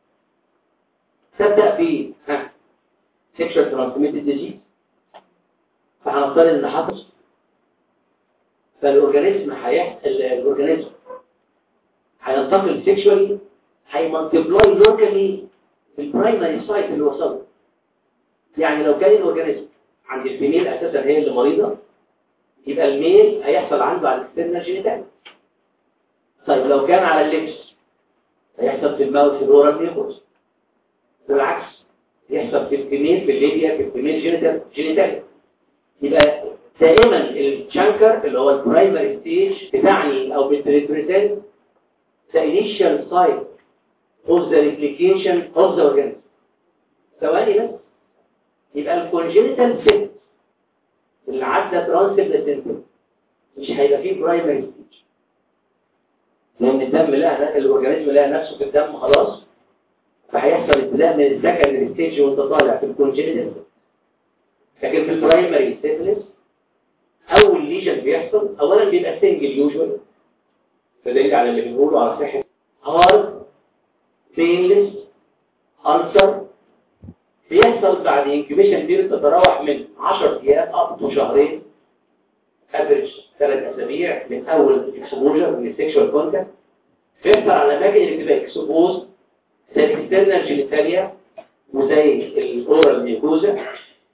تبدأ ب ها sexual transmitted disease فهنفترض ان حصل فالأورجانيزم هيحصل الأورجانيزم هينتقل sexually هيمالتيبلاي locally في البرايمري سايت اللي وصله يعني لو كان الأورجانيزم عند الفيميل أساسا هي اللي مريضة يبقى الميل هيحصل عنده على الاكسترنال جينيتال طيب لو كان على اللبس هيحصل في الماوث في الاورال ميوكوس بالعكس يحصل في الفيميل في الليبيا في الفيميل جينيتال جينيتال يبقى دائما الشانكر اللي هو البرايمري ستيج بتعني او بتريبريزنت the initial site of the replication of the organism ثواني بس يبقى الكونجينيتال سيت اللي عدى ترانسبلاسنتال مش هيبقى فيه برايمري ستيج لان الدم لقى الاورجانيزم لقى نفسه في الدم خلاص فهيحصل ابتداء من السكندري ستيج وانت طالع في الكونجينيتال لكن في البرايمري سيفلس اول ليجن بيحصل اولا بيبقى سنجل يوجوال فدليل على اللي بنقوله على صحه هارد بينلس ألسر بيحصل بعد انكيبيشن بيريد تتراوح من 10 ايام اب شهرين افريج ثلاث اسابيع من اول اكسبوجر من السكشوال كونتاكت بيحصل على الاماكن اللي بتبقى اكسبوز زي الاكسترنال جينيتاليا وزي الاورال ميوكوزا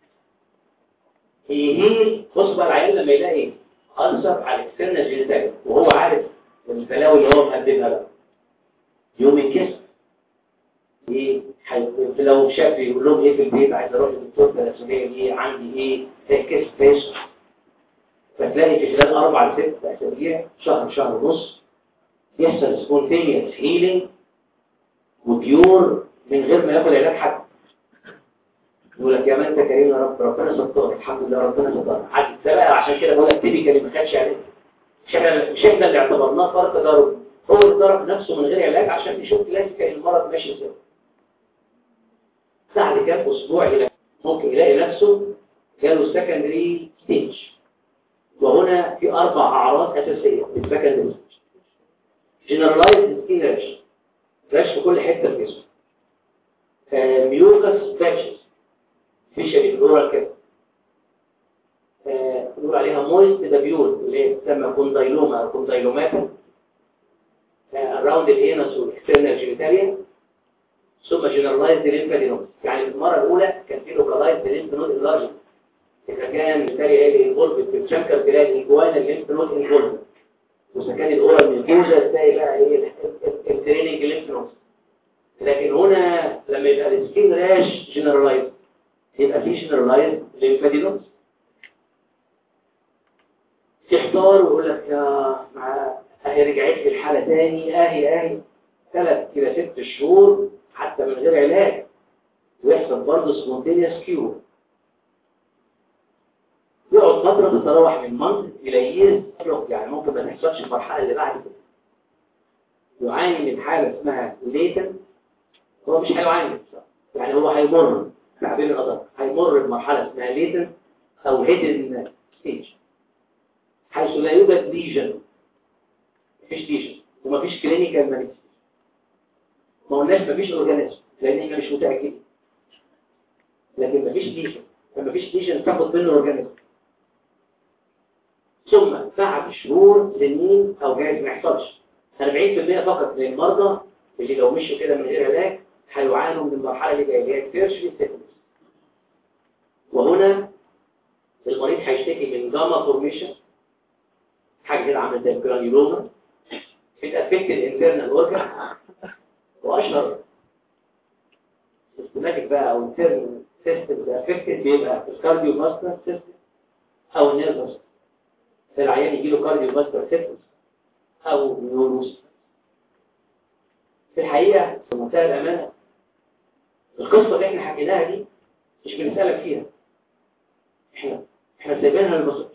يهيل بص بقى العيال لما يلاقي ألسر على الاكسترنال جينيتاليا وهو عارف البلاوي اللي هو مقدمها بقى يوم ينكسر ايه حي... لو شاف يقول لهم ايه في البيت عايز اروح للدكتور تناسليه ايه عندي ايه تكس فيش فتلاقي في خلال اربع لست اسابيع شهر شهر ونص يحصل سبونتينيوس هيلينج وبيور من غير ما ياخد علاج حد يقول لك يا ما انت كريم يا رب ربنا ستار الحمد لله ربنا ستار عدت ده بقى عشان كده بقول لك تيبيكالي ما خدش عليه مش احنا مش احنا اللي اعتبرناه فرق تجارب هو اللي ضرب نفسه من غير علاج عشان يشوف كلاسيكال المرض ماشي ازاي بعد كام اسبوع الى ممكن يلاقي نفسه جاله سكندري ستيج وهنا في اربع اعراض اساسيه في السكند جنرالايزد سكين راش راش في كل حته في الجسم ميوكس باتشز فيشري في الاورال كده بنقول عليها مويست دابيول اللي هي بتسمى كوندايلوما او كوندايلوماتا اراوند الهينس والاكسترنال جينيتاليا ثم جنرالايزد ليمفادينوم يعني في المره الاولى كان في لوكالايزد ليمف نود انلارج اذا كان بالتالي ايه انفولد في الشنكر تلاقي الجوانا الليمف نود انفولد واذا كان الاورال ميوكوزا تلاقي بقى ايه الدريننج ليمف نود لكن هنا لما يبقى السكين راش جنرالايز يبقى في جنرالايز ليمفادينوم تحتار ويقول لك يا مع اهي رجعت لي الحاله تاني اهي اهي ثلاث الى ست شهور حتى من غير علاج ويحصل برضه سبونتينيوس كيور يقعد فتره تتراوح من منطق الى ييرز يعني ممكن ما تحصلش المرحله اللي بعد كده يعاني من حاله اسمها ليتن هو مش هيعاني يعني هو هيمر تعبير القدر هيمر بمرحله اسمها ليتن او هيدن ستيج حيث لا يوجد ليجن مفيش ليجن ومفيش كلينيكال مانيفستيشن ما قلناش مفيش اورجانيزم لان احنا مش متاكدين لكن مفيش ليجن فمفيش ليجن تاخد منه اورجانيزم ثم بعد شهور سنين او جايز ما يحصلش 40% فقط من المرضى اللي لو مشوا كده من غير علاج هيعانوا من المرحله اللي جايه اللي هي التيرشري سيكونس وهنا المريض هيشتكي من جاما فورميشن حاجه كده عامله زي الجرانيولوما بتافكت الانترنال اورجان واشهر سيستماتيك بقى او انترنال سيستم افكتد بيبقى الكارديو ماستر سيستم او النيرفس العيان يجي له كارديو ماستر سيستم او نيوروس في الحقيقه في منتهى الامانه القصه اللي احنا حكيناها دي مش بنسالك فيها احنا احنا سايبينها للبسط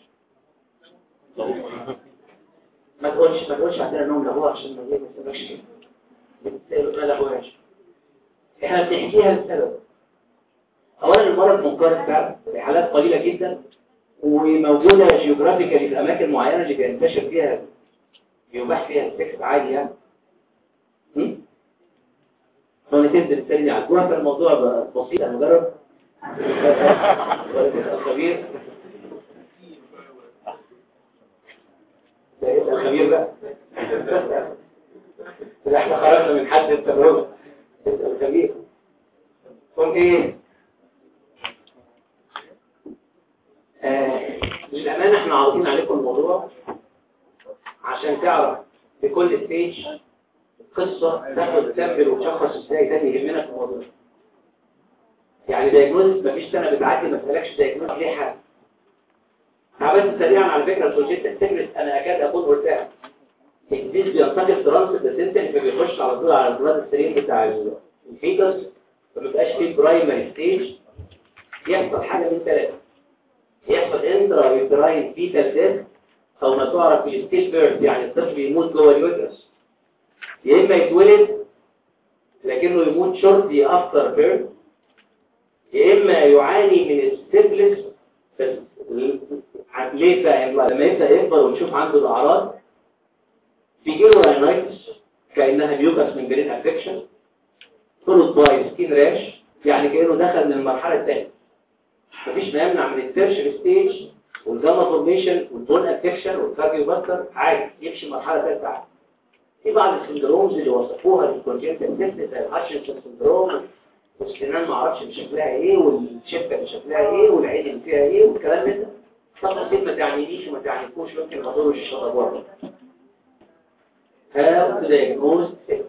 ما تقولش ما تقولش عندنا نوم لهو عشان ما يسمعش كده بتسأله ما لهوهاش احنا بنحكيها لسبب اولا المرض منقرض فعلا في حالات قليله جدا وموجوده جيوغرافيكالي في اماكن معينه اللي بينتشر فيها بيباح فيها السكس عادي يعني هو تنزل الثاني على الجوع فالموضوع بسيط انا مجرد خبير خبير بقى احنا خرجنا من حد التجربه الخبير قم ايه آه للأمانة احنا عارضين عليكم الموضوع عشان تعرف في كل ستيج قصة تاخد تسبر وتشخص ازاي ده يهمنا في الموضوع يعني دايجنوز مفيش سنة بتعدي ما تسألكش دايجنوز ليه حاجة عملت سريعا على فكرة البروجيكت التكنس انا اكاد اكون قلتها الجديد بينتقل ترانس السنتن فبيخش على طول على البلاد السرير بتاع الفيتس فما بيبقاش فيه برايمري ستيج يحصل حاجة من ثلاثة يحصل انترا يوتراين فيتال ديث او ما تعرف بالستيل بيرث يعني الطفل يموت جوه اليوترس يا اما يتولد لكنه يموت شورتلي افتر بيرث يا اما يعاني من السيفلس ليه بقى لما يبدا يكبر ونشوف عنده الاعراض بيجي له راينايتس كانها ميوكاس من جرين افكشن فولود باي سكين راش يعني كانه دخل من المرحله الثانيه مفيش ما يمنع من التيرشر ستيج والجاما فورميشن والبون افكشن والكارديو باستر عادي يمشي مرحله ثالثه عادي في بعض السندرومز اللي وصفوها بالكونجنتال سيستم زي الهاتشنسون سندروم والسنان ما اعرفش بشكلها ايه والشفه بشكلها ايه والعين اللي فيها ايه والكلام ده طبعا دي ما تعنينيش وما تعنيكوش ممكن ما اضرش الشطبات هاو دايجنوز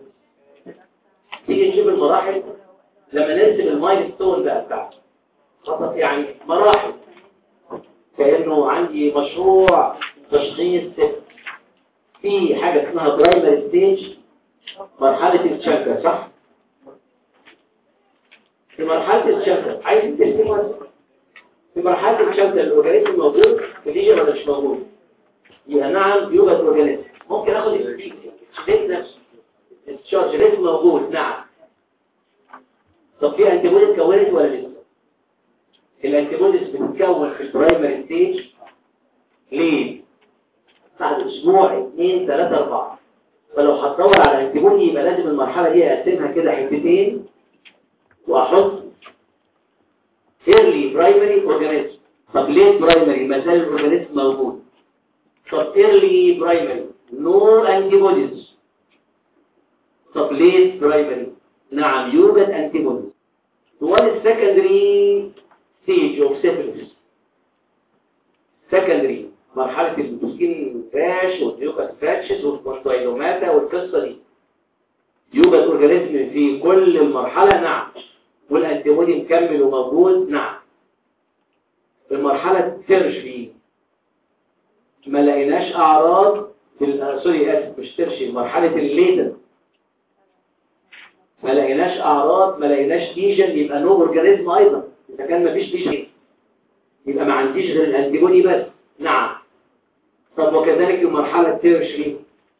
تيجي نشوف المراحل لما نرسم المايل ستون بقى بتاعته خطط يعني مراحل كأنه عندي مشروع تشخيص في حاجة اسمها برايمري ستيج مرحلة الشنكة صح؟ في مرحلة الشنكة عايز ترسمها في مرحلة الشنكة الأورجانيزم موجود الليجن ولا مش موجود؟ يبقى نعم يوجد أورجانيزم ممكن اخد السبيك نفسه الشارج ريت موجود نعم طب في انتيبودي اتكونت ولا لسه؟ الانتيبوديز بتتكون في البرايمري ستيج ليه؟ اسبوع اثنين ثلاثة اربعة فلو هتدور على انتبوني يبقى لازم المرحلة دي اقسمها كده حتتين واحط early primary organism طب late primary ما زال الاورجانيزم موجود طب early primary no antibodies طب late primary نعم يوجد antibodies what is secondary stage of syphilis secondary مرحلة البوسكين فاش والديوكاس فاتشز والكونتايلوماتا والقصة دي يوجد اورجانيزم في كل المرحلة نعم والانتيبودي مكمل وموجود نعم في المرحلة الترشي ما لقيناش اعراض في ال- سوري اسف مش ترشي مرحلة الليتن ما لقيناش اعراض ما لقيناش ليجن يبقى نو اورجانيزم ايضا اذا كان ما فيش ليجن يبقى ما عنديش غير الانتيبودي بس نعم طب وكذلك المرحلة الترشي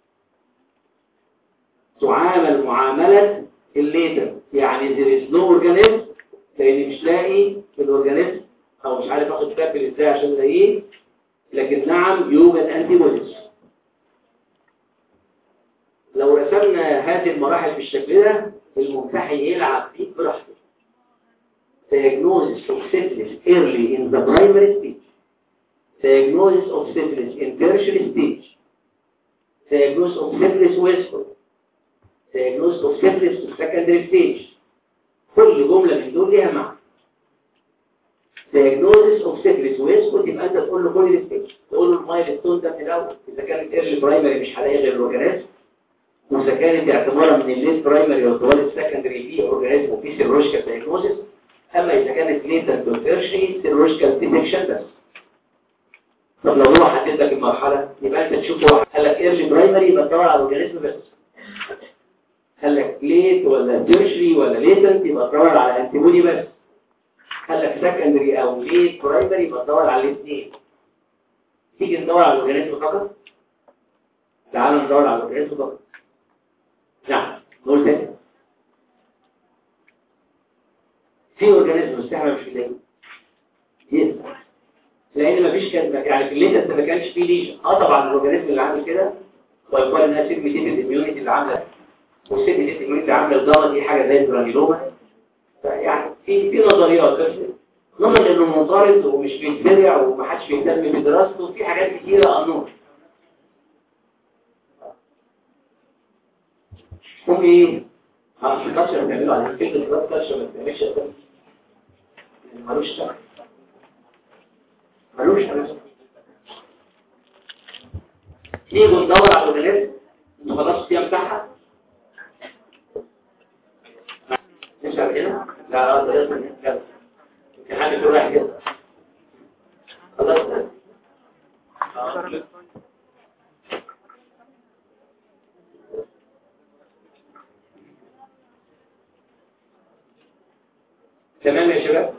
تعامل معاملة الليتر يعني there is no organism لاني مش لاقي الاورجانيزم او مش عارف اخد كابل ازاي عشان الاقيه لكن نعم يوجد انتي بوديز لو رسمنا هذه المراحل بالشكل ده الممتحن يلعب فيه براحته diagnosis of syphilis early in the primary stage diagnosis of syphilis in tertiary stage diagnosis of syphilis wasteful diagnosis of syphilis in secondary stage كل جملة من دول ليها معنى diagnosis of syphilis wasteful يبقى انت تقول له كل الستيج تقول له المايل ستون ده من الاول اذا كانت early primary مش هلاقي غير الاورجانيزم واذا كانت اعتبارا من الليت برايمري والطوال السكندري في اورجانيزم وفي سيروشكال دايجنوزيس اما اذا كانت ليتنت وتيرشري سيروشكال ديتكشن بس طب لو هو حدد لك المرحله يبقى انت تشوف هو قال لك ايرلي برايمري يبقى تدور على الاورجانيزم بس قال لك ليت ولا تيرشري ولا ليتنت يبقى تدور على انتيبودي بس قال لك سكندري او ليت برايمري يبقى تدور على الاثنين تيجي ندور على الاورجانيزم فقط تعال ندور على الاورجانيزم فقط نعم نقول تاني في اورجانيزم بس احنا مش بنلاقيه يس لان مفيش كان يعني في الليتنت ما كانش فيه ليجن اه طبعا الاورجانيزم اللي عامل كده ويقال انها سيرميتيف الاميونيتي اللي عامله والسيرميتيف الاميونيتي اللي عامله الضغط دي حاجه زي الجرانيلوما يعني في في نظريات بس نظر انه منقرض ومش بيتزرع ومحدش بيهتم بدراسته وفي حاجات كتيره انور هم ايه اه الكالتشر بيعملوا على كلمه البلاد كالتشر ما بتعملش أساساً. ملوش سبب ملوش سبب نيجي ندور على الاورجانيزم انتوا خلاص الصيام بتاعها نشرب هنا لا اه ده يصل كده يمكن حد يكون رايح كده خلاص آه. تمام يا شباب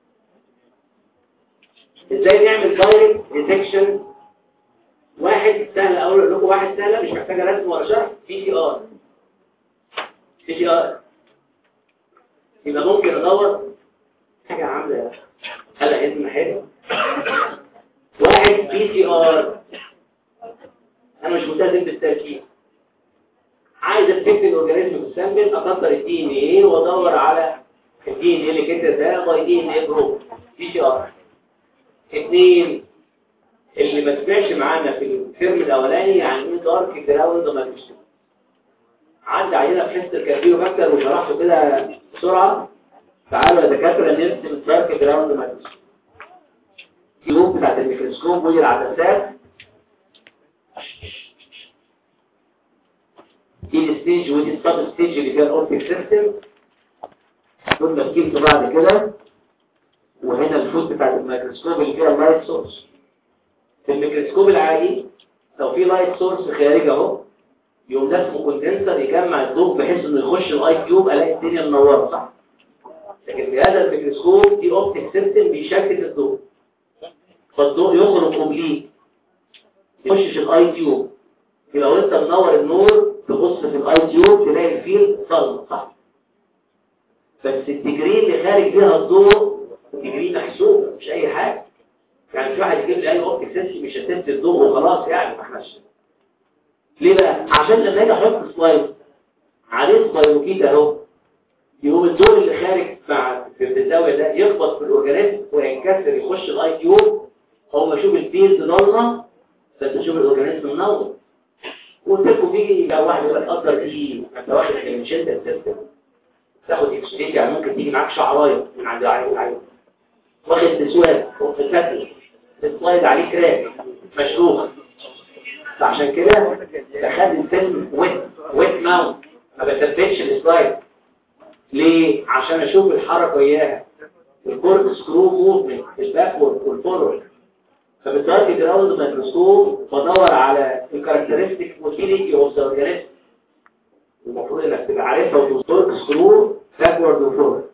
ازاي نعمل دايركت ديتكشن واحد سهل اقول لكم واحد سهله مش محتاجه رسم ولا شرح بي سي ار بي سي ار يبقى ممكن ادور حاجه عامله هلا اسم حلو واحد بي سي ار انا مش ملتزم بالتركيب عايز افتكر الاورجانيزم في السامبل اكتر الدي ان ايه وادور على الدي ان ايه اللي كده ده باي دي ان ايه جروب بي سي ار اثنين اللي ما سمعش معانا في الترم الاولاني يعني ايه دارك جراوند ماجنتيك عدى علينا في حصه الكاربيو فاكتور وشرحته كده بسرعه تعالوا يا دكاتره نرسم الدارك جراوند ماجنتيك الجروب بتاعت الميكروسكوب ودي العدسات دي الستيج ودي السب ستيج اللي فيها الاوبتيك سيستم دول ماسكين في بعض كده وهنا الفوت بتاعت الميكروسكوب اللي فيها اللايت سورس في الميكروسكوب العادي لو في لايت سورس خارج اهو يقوم ده اسمه كوندنسر يجمع الضوء بحيث انه يخش الاي كيوب الاقي الدنيا منوره صح لكن في هذا الميكروسكوب دي اوبتيك سيستم بيشتت الضوء فالضوء يخرج كومبليت يخشش الاي تيوب يبقى لو انت منور النور تبص في الاي تيوب تلاقي الفيل صلب صح بس التجري اللي خارج بيها الضوء تجري محسوبه مش اي حاجه يعني مش واحد يجيب لي اي اوبتيك سيستم مش هتنسي الضوء وخلاص يعني ما احناش ليه بقى عشان لما اجي احط سلايد عليه سلايدوكيت اهو يقوم الدور اللي خارج مع في الزاويه ده يخبط في الاورجانيزم وينكسر يخش الاي تيوب اول ما اشوف الفيلد ضلمه بس اشوف الاورجانيزم منور قلت لكم في لو واحد يقول لك قدر دي انت واحد من شده السيستم تاخد اكسبريت يعني ممكن تيجي معاك شعرايه من عند العين واخد تسواد وفي الفتل السلايد عليه كراك مشروخ فعشان كده تخلي الفيلم ويت ويت ماونت ما بثبتش السلايد ليه عشان اشوف الحركه اياها الكورك سكرو موفمنت الباكورد والفورورد فبالدارك جراوند مايكروسكوب بدور على الكاركترستيك موتيليتي اوف ذا اورجانيزم المفروض انك تبقى عارفها وتوصلك سكرو باكورد وفورورد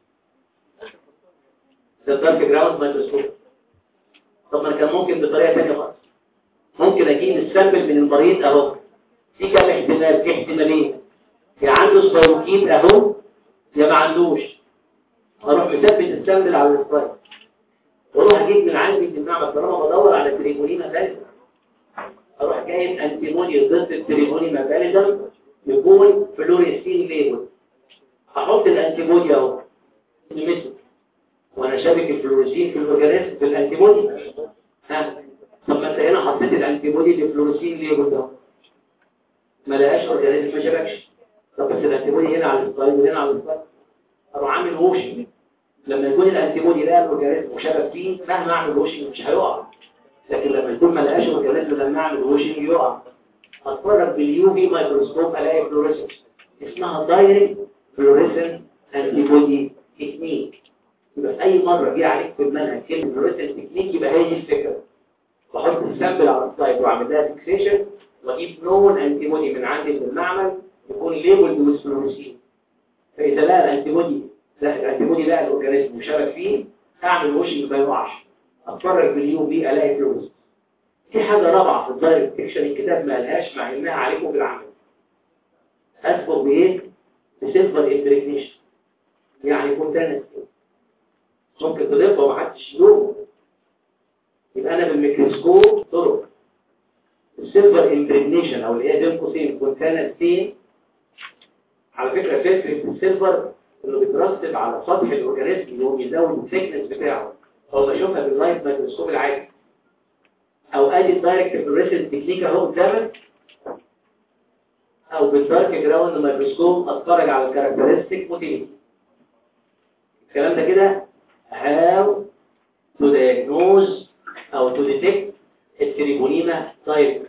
ده الدارك جراوند مايكروسكوب طب ما كان ممكن بطريقه ثانيه خالص ممكن اجيب السامبل من المريض اهو في كام احتمال في احتمالين يا عنده سبايروكيت اهو يا ما عندوش اروح مثبت السامبل على السلايد واروح اجيب من عندي من المعمل طالما بدور على تريبولينا فاليدا اروح جايب انتيموني ضد التريبولينا فاليدا يكون فلوريسين ليبل احط الانتيبودي اهو المثل وانا شابك الفلوريسين في الاورجانيزم في الانتيبودي ها طب ما انت هنا حطيت الانتيبودي للفلوريسين ليبل ده ما لقاش اورجانيزم ما شبكش طب بس الانتيبودي هنا على السلايد وهنا على السلايد اروح عامل ووشنج لما يكون الانتيبودي لقى الاورجانيزم وشبك فيه مهما اعمل ووشنج مش هيقع لكن لما يكون ما لقاش اورجانيزم لما اعمل ووشنج يقع اتفرج باليو في مايكروسكوب الاقي فلوريسنس اسمها دايركت فلوريسنس انتيبودي تكنيك يبقى في اي مره جه عليك في المنهج كلمه فلوريسنس تكنيك يبقى هي دي الفكره بحط السامبل على السلايد واعمل لها فيكسيشن واجيب نون انتيبودي من عندي من المعمل يكون ليبل بالفلوريسين فاذا لقى الانتيبودي لا الانتيبودي لقى الاورجانيزم وشبك فيه اعمل وشنج ما يقعش اتفرج باليو في الاقي فلوس في حاجه رابعه في الدايركت ديكشن الكتاب ما قالهاش مع انها عليكم بالعمل اسبق بايه بسيلفر امبريجنيشن يعني يكون تاني ممكن تضيفها ومحدش يلومه يبقى انا بالميكروسكوب طرق السيلفر امبريجنيشن او اللي هي بين قوسين كونتانستين على فكره فكره السيلفر انه بيترسب على سطح الاورجانيزم اللي هو بيزود الثيكنس بتاعه او بشوفها باللايت مايكروسكوب العادي او ادي الدايركت فلوريسنس تكنيك اهو قدامك او بالدارك جراوند مايكروسكوب اتفرج على الكاركترستيك موتيليتي الكلام ده كده هاو تو diagnose او تو ديتكت التريبونيما دايركت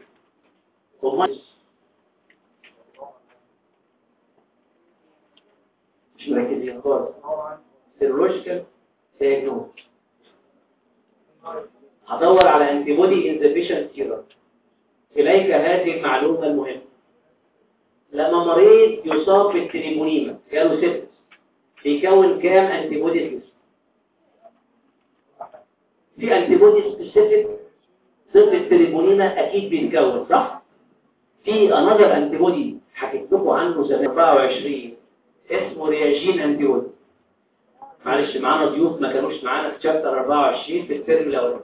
مش مركزين خالص سيرولوجيكال دايجنوز هدور على انتيبودي انسفيشنت سيرم اليك هذه المعلومه المهمه لما مريض يصاب بالتريبونيما جاله سيبتس بيكون كام انتيبودي سيس في انتيبودي سبيسيفيك ضد التريبونيما اكيد بيتكون صح في انذر انتيبودي حكيت لكم عنه زمان 24 اسمه رياجين انتيبودي معلش معانا ضيوف ما كانوش معانا في شابتر 24 في الترم الاولاني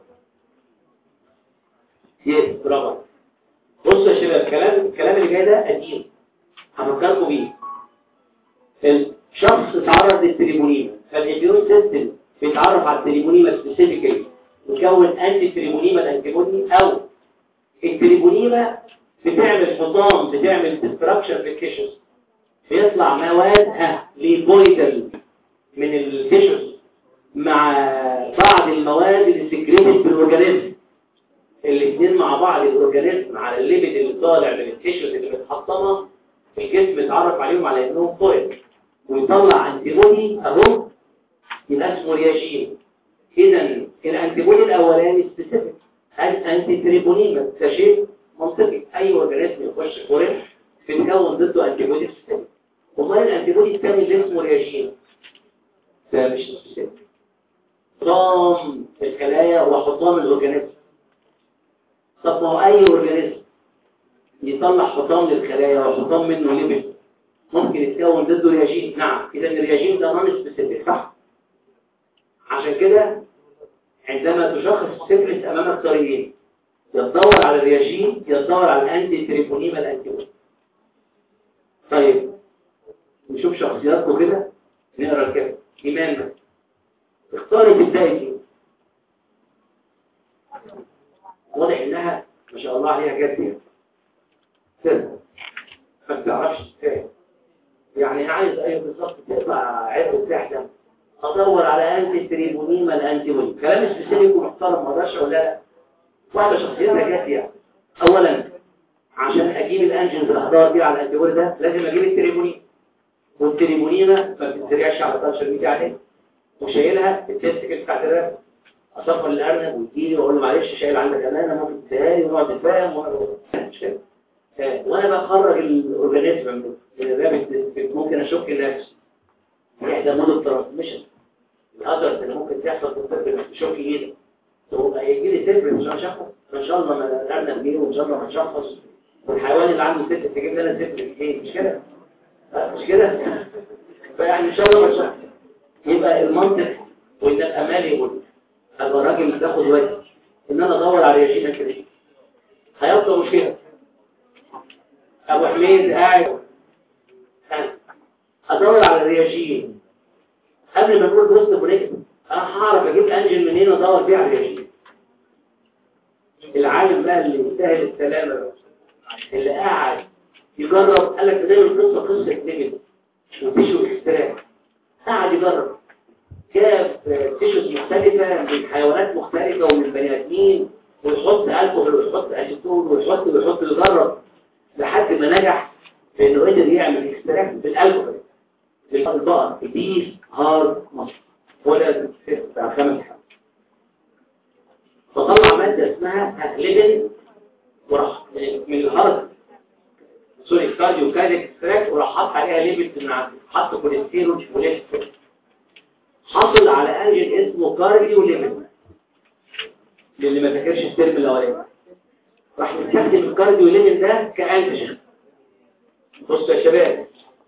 يس برافو بصوا يا شباب الكلام الكلام اللي جاي ده قديم هفكركم بيه الشخص اتعرض للتريبونيما فالاميون سيستم بيتعرف على التريبونيما سبيسيفيكالي ويكون انتي تريبونيما الانتيبودي او التريبونيما بتعمل حطام بتعمل ديستراكشن في التيشوز بيطلع مواد ها ليبويتال من التيشوز مع بعض المواد اللي سكريتد بالاورجانيزم الاثنين مع بعض الاورجانيزم على الليبيد اللي طالع من التيشوز اللي متحطمه الجسم اتعرف عليهم على انهم فويل ويطلع انتيبودي اهو يبقى اسمه رياجين اذا الانتيبودي الاولاني سبيسيفيك انتي تريبونيما ده شيء منطقي اي اورجانيزم يخش فورين بتكون ضده انتيبودي سبيسيفيك والله الانتيبودي الثاني اللي اسمه رياجين ده مش سبيسيفيك حطام الخلايا وحطام الاورجانيزم طب ما هو اي اورجانيزم يطلع حطام للخلايا وحطام منه ليبيد ممكن يتكون ضده رياجين نعم اذا الرياجين ده نون سبيسيفيك صح عشان كده عندما تشخص سيفلس امامك طريقين يا تدور على الرياجين يا تدور على الانتي تريبونيما الانتي طيب نشوف شخصياتكم كده نقرا كده ايمان بقى اختاري تبداي فيه واضح انها ما شاء الله عليها جد يعني سر ما بتعرفش تفهم يعني عايز ايه بالظبط تطلع عرق تحت ادور على انتي تريبونيما الانتي وين كلام سبيسيفيك ومحترم ما اقدرش اقول لا واحده شخصيتها جد يعني اولا عشان اجيب الانجنز اللي هدور بيها على الانتي ده لازم اجيب التريبونيما والتريبونيما ما بتتريعش على طرش الميديا عليه وشايلها التستكل بتاعت الراب اصفر الارنب ويجيلي واقول له معلش شايل عندك امانه ممكن تديها لي ونقعد نتفاهم مش كده وانا بخرج الاورجانيزم من الرابط ممكن اشك النفس احدى مود الترانسميشن الاذرز اللي ممكن تحصل في الطب شك ايدك تبقى يجي لي سيرفر مش هشخص ان شاء الله ما الارنب جه وان شاء الله ما هشخص والحيوان اللي عنده سيرفر تجيب لنا سيرفر ايه مش كده مش كده فيعني ان شاء الله ما هشخص يبقى المنطق وان الامال يقول ابقى راجل تاخد وقت ان انا ادور على رياجين كده هيبقى مشكله ابو حميد قاعد ادور على الرياجين قبل ما نقول بوست بوليكت انا هعرف اجيب انجل منين وادور بيه على الرياجين العالم بقى اللي يستاهل السلامه اللي قاعد يجرب قال لك زي القصه قصه نجد وتشو اكستراك قاعد يجرب جاب تيشوز مختلفة من حيوانات مختلفة ومن بني ادمين ويحط الكحول ويحط اسيتون ويحط ويحط يجرب لحد ما نجح في انه قدر يعمل اكستراكت بالالكحول البقر البيس هارد مصر هو ده بتاع خمس حاجات فطلع مادة اسمها ليبن وراح من الهارد سوري كارديو كارديو اكستراكت وراح حط عليها ليبن من عنده حط كوليسترول وليسترول حصل على انجل اسمه كارديو ليبن للي ما فاكرش الترم الاولاني راح نستخدم الكارديو ليبن ده كانتيجين بصوا يا شباب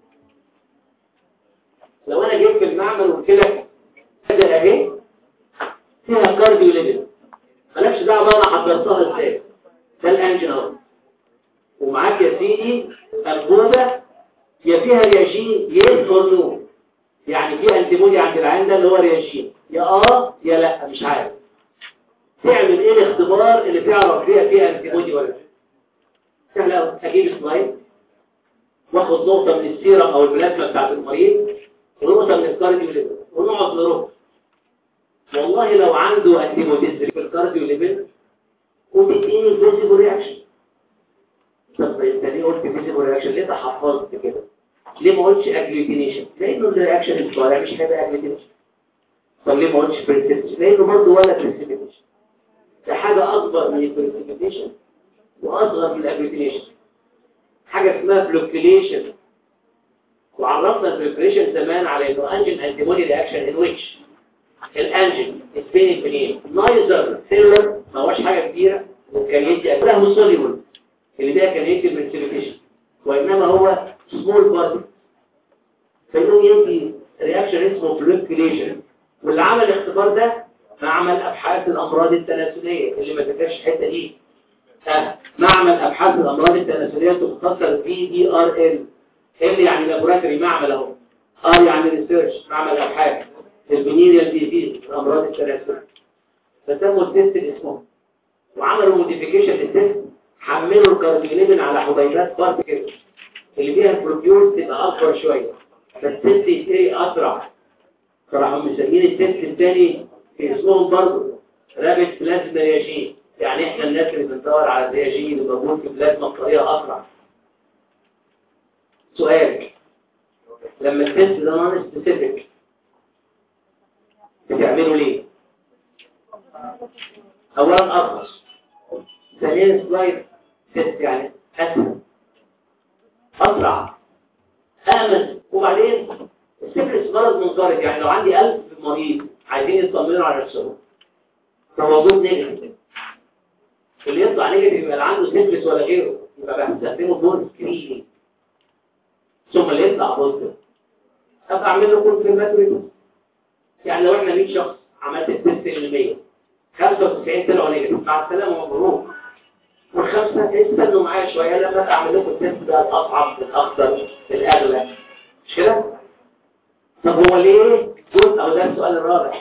لو انا جيت في المعمل وقلت لك كده اهي فيها كارديو ليبن مالكش دعوه بقى انا حضرتها ازاي ده الانجين اهو ومعاك يا سيدي انبوبه يا فيها رياجين يس اور نو يعني في انتيبودي عند العين ده اللي هو رياجين يا اه يا لا مش عارف تعمل ايه الاختبار اللي تعرف فيها فيها انتيبودي ولا لا سهل قوي اجيب سلايد واخد نقطه من السيرم او البلازما بتاعت المريض ونقطه من الكارديو ليفل ونقعد نرد والله لو عنده انتيبودي في الكارديو ليفل وتديني فيزيبل رياكشن طب انت ليه قلت فيزيبل رياكشن ليه تحفظت كده ليه ما قلتش اجلوتينيشن لانه الرياكشن الصالح مش هيبقى اجلوتينيشن طب ليه ما قلتش بريسبتيشن لانه برضه ولا بريسبتيشن ده حاجه اكبر من البريسبتيشن واصغر من الاجلوتينيشن حاجه اسمها فلوكيليشن وعرفنا الفلوكيليشن زمان على انه انجن انتيبودي رياكشن ان ويتش الانجن سبيننج بنين نايزر سيلر ما هوش حاجه كبيره وكان يدي افلام سوليبل اللي ده كان يدي البريسبتيشن وانما هو سمول بارتي فيقوم يدي رياكشن اسمه فلوكيليشن واللي عمل الاختبار ده معمل ابحاث الامراض التناسليه اللي ما فاكرش الحته دي ها معمل ابحاث الامراض التناسليه تختصر بي دي ار ال ال يعني لابوراتوري معمل اهو ار يعني ريسيرش معمل ابحاث البنيريال ديزيز الامراض التناسليه فسموا التست اسمه وعملوا موديفيكيشن للتست حملوا الكارديوليبين على حبيبات بارت كده اللي فيها البروبيول تبقى اكبر شويه فالتست يشتري اسرع فراحوا مسمين التست الثاني في اسمهم برضه رابط بلازما رياجين يعني احنا الناس اللي بندور على الرياجين اللي موجود في بلازما بطريقه اسرع سؤال لما التست ده نون سبيسيفيك بتعمله ليه اولا ارخص ثانيا سلايد تست يعني اسهل اسرع امن وبعدين السفلس مرض منقرض يعني لو عندي 1000 مريض عايزين يطمنوا على نفسهم فموجود نيجاتيف اللي يطلع نيجاتيف يبقى لا عنده سفلس ولا غيره يبقى بستخدمه دور سكريننج ثم اللي يطلع بوزيتيف ابقى اعمل له كونفيرماتوري يعني لو احنا 100 شخص عملت التست ال 100 95 طلعوا نيجاتيف مع السلامه مبروك والخمسة استنوا معايا شوية لما أعمل لكم التست ده الأصعب الأخطر الأغلى مش كده؟ طب هو ليه جزء أو ده السؤال الرابع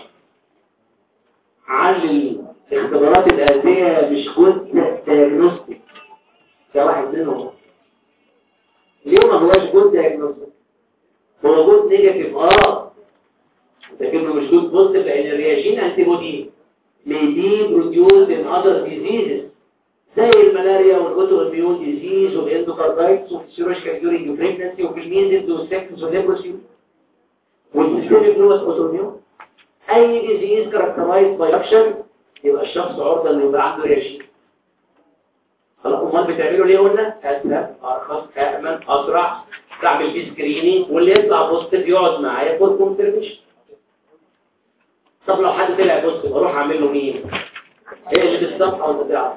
علل الاختبارات الآتية مش جزء دياجنوستيك ده واحد منهم ليه ما هواش جزء دياجنوستيك هو جزء نيجاتيف اه لكنه مش جزء بوزيتيف لان الرياجين انتي بودي may be produced in other diseases زي الملاريا والاوتو اميون ديزيز والاندوكاردايتس والسيروشكال ديورينج بريجنسي وفي الميزلز والسكتس والليبروسي والسيستميك نوس اوتو اميون اي ديزيز كاركترايز باي اكشن يبقى الشخص عرضه انه يبقى عنده رياجين خلاص امال بتعملوا ليه قلنا اسهل ارخص امن اسرع تعمل بيه سكرينينج واللي يطلع بوزيتيف يقعد معايا فور كونفيرميشن طب لو حد طلع بوزيتيف اروح اعمل له مين ايه اللي بالصفحه وانت تعرف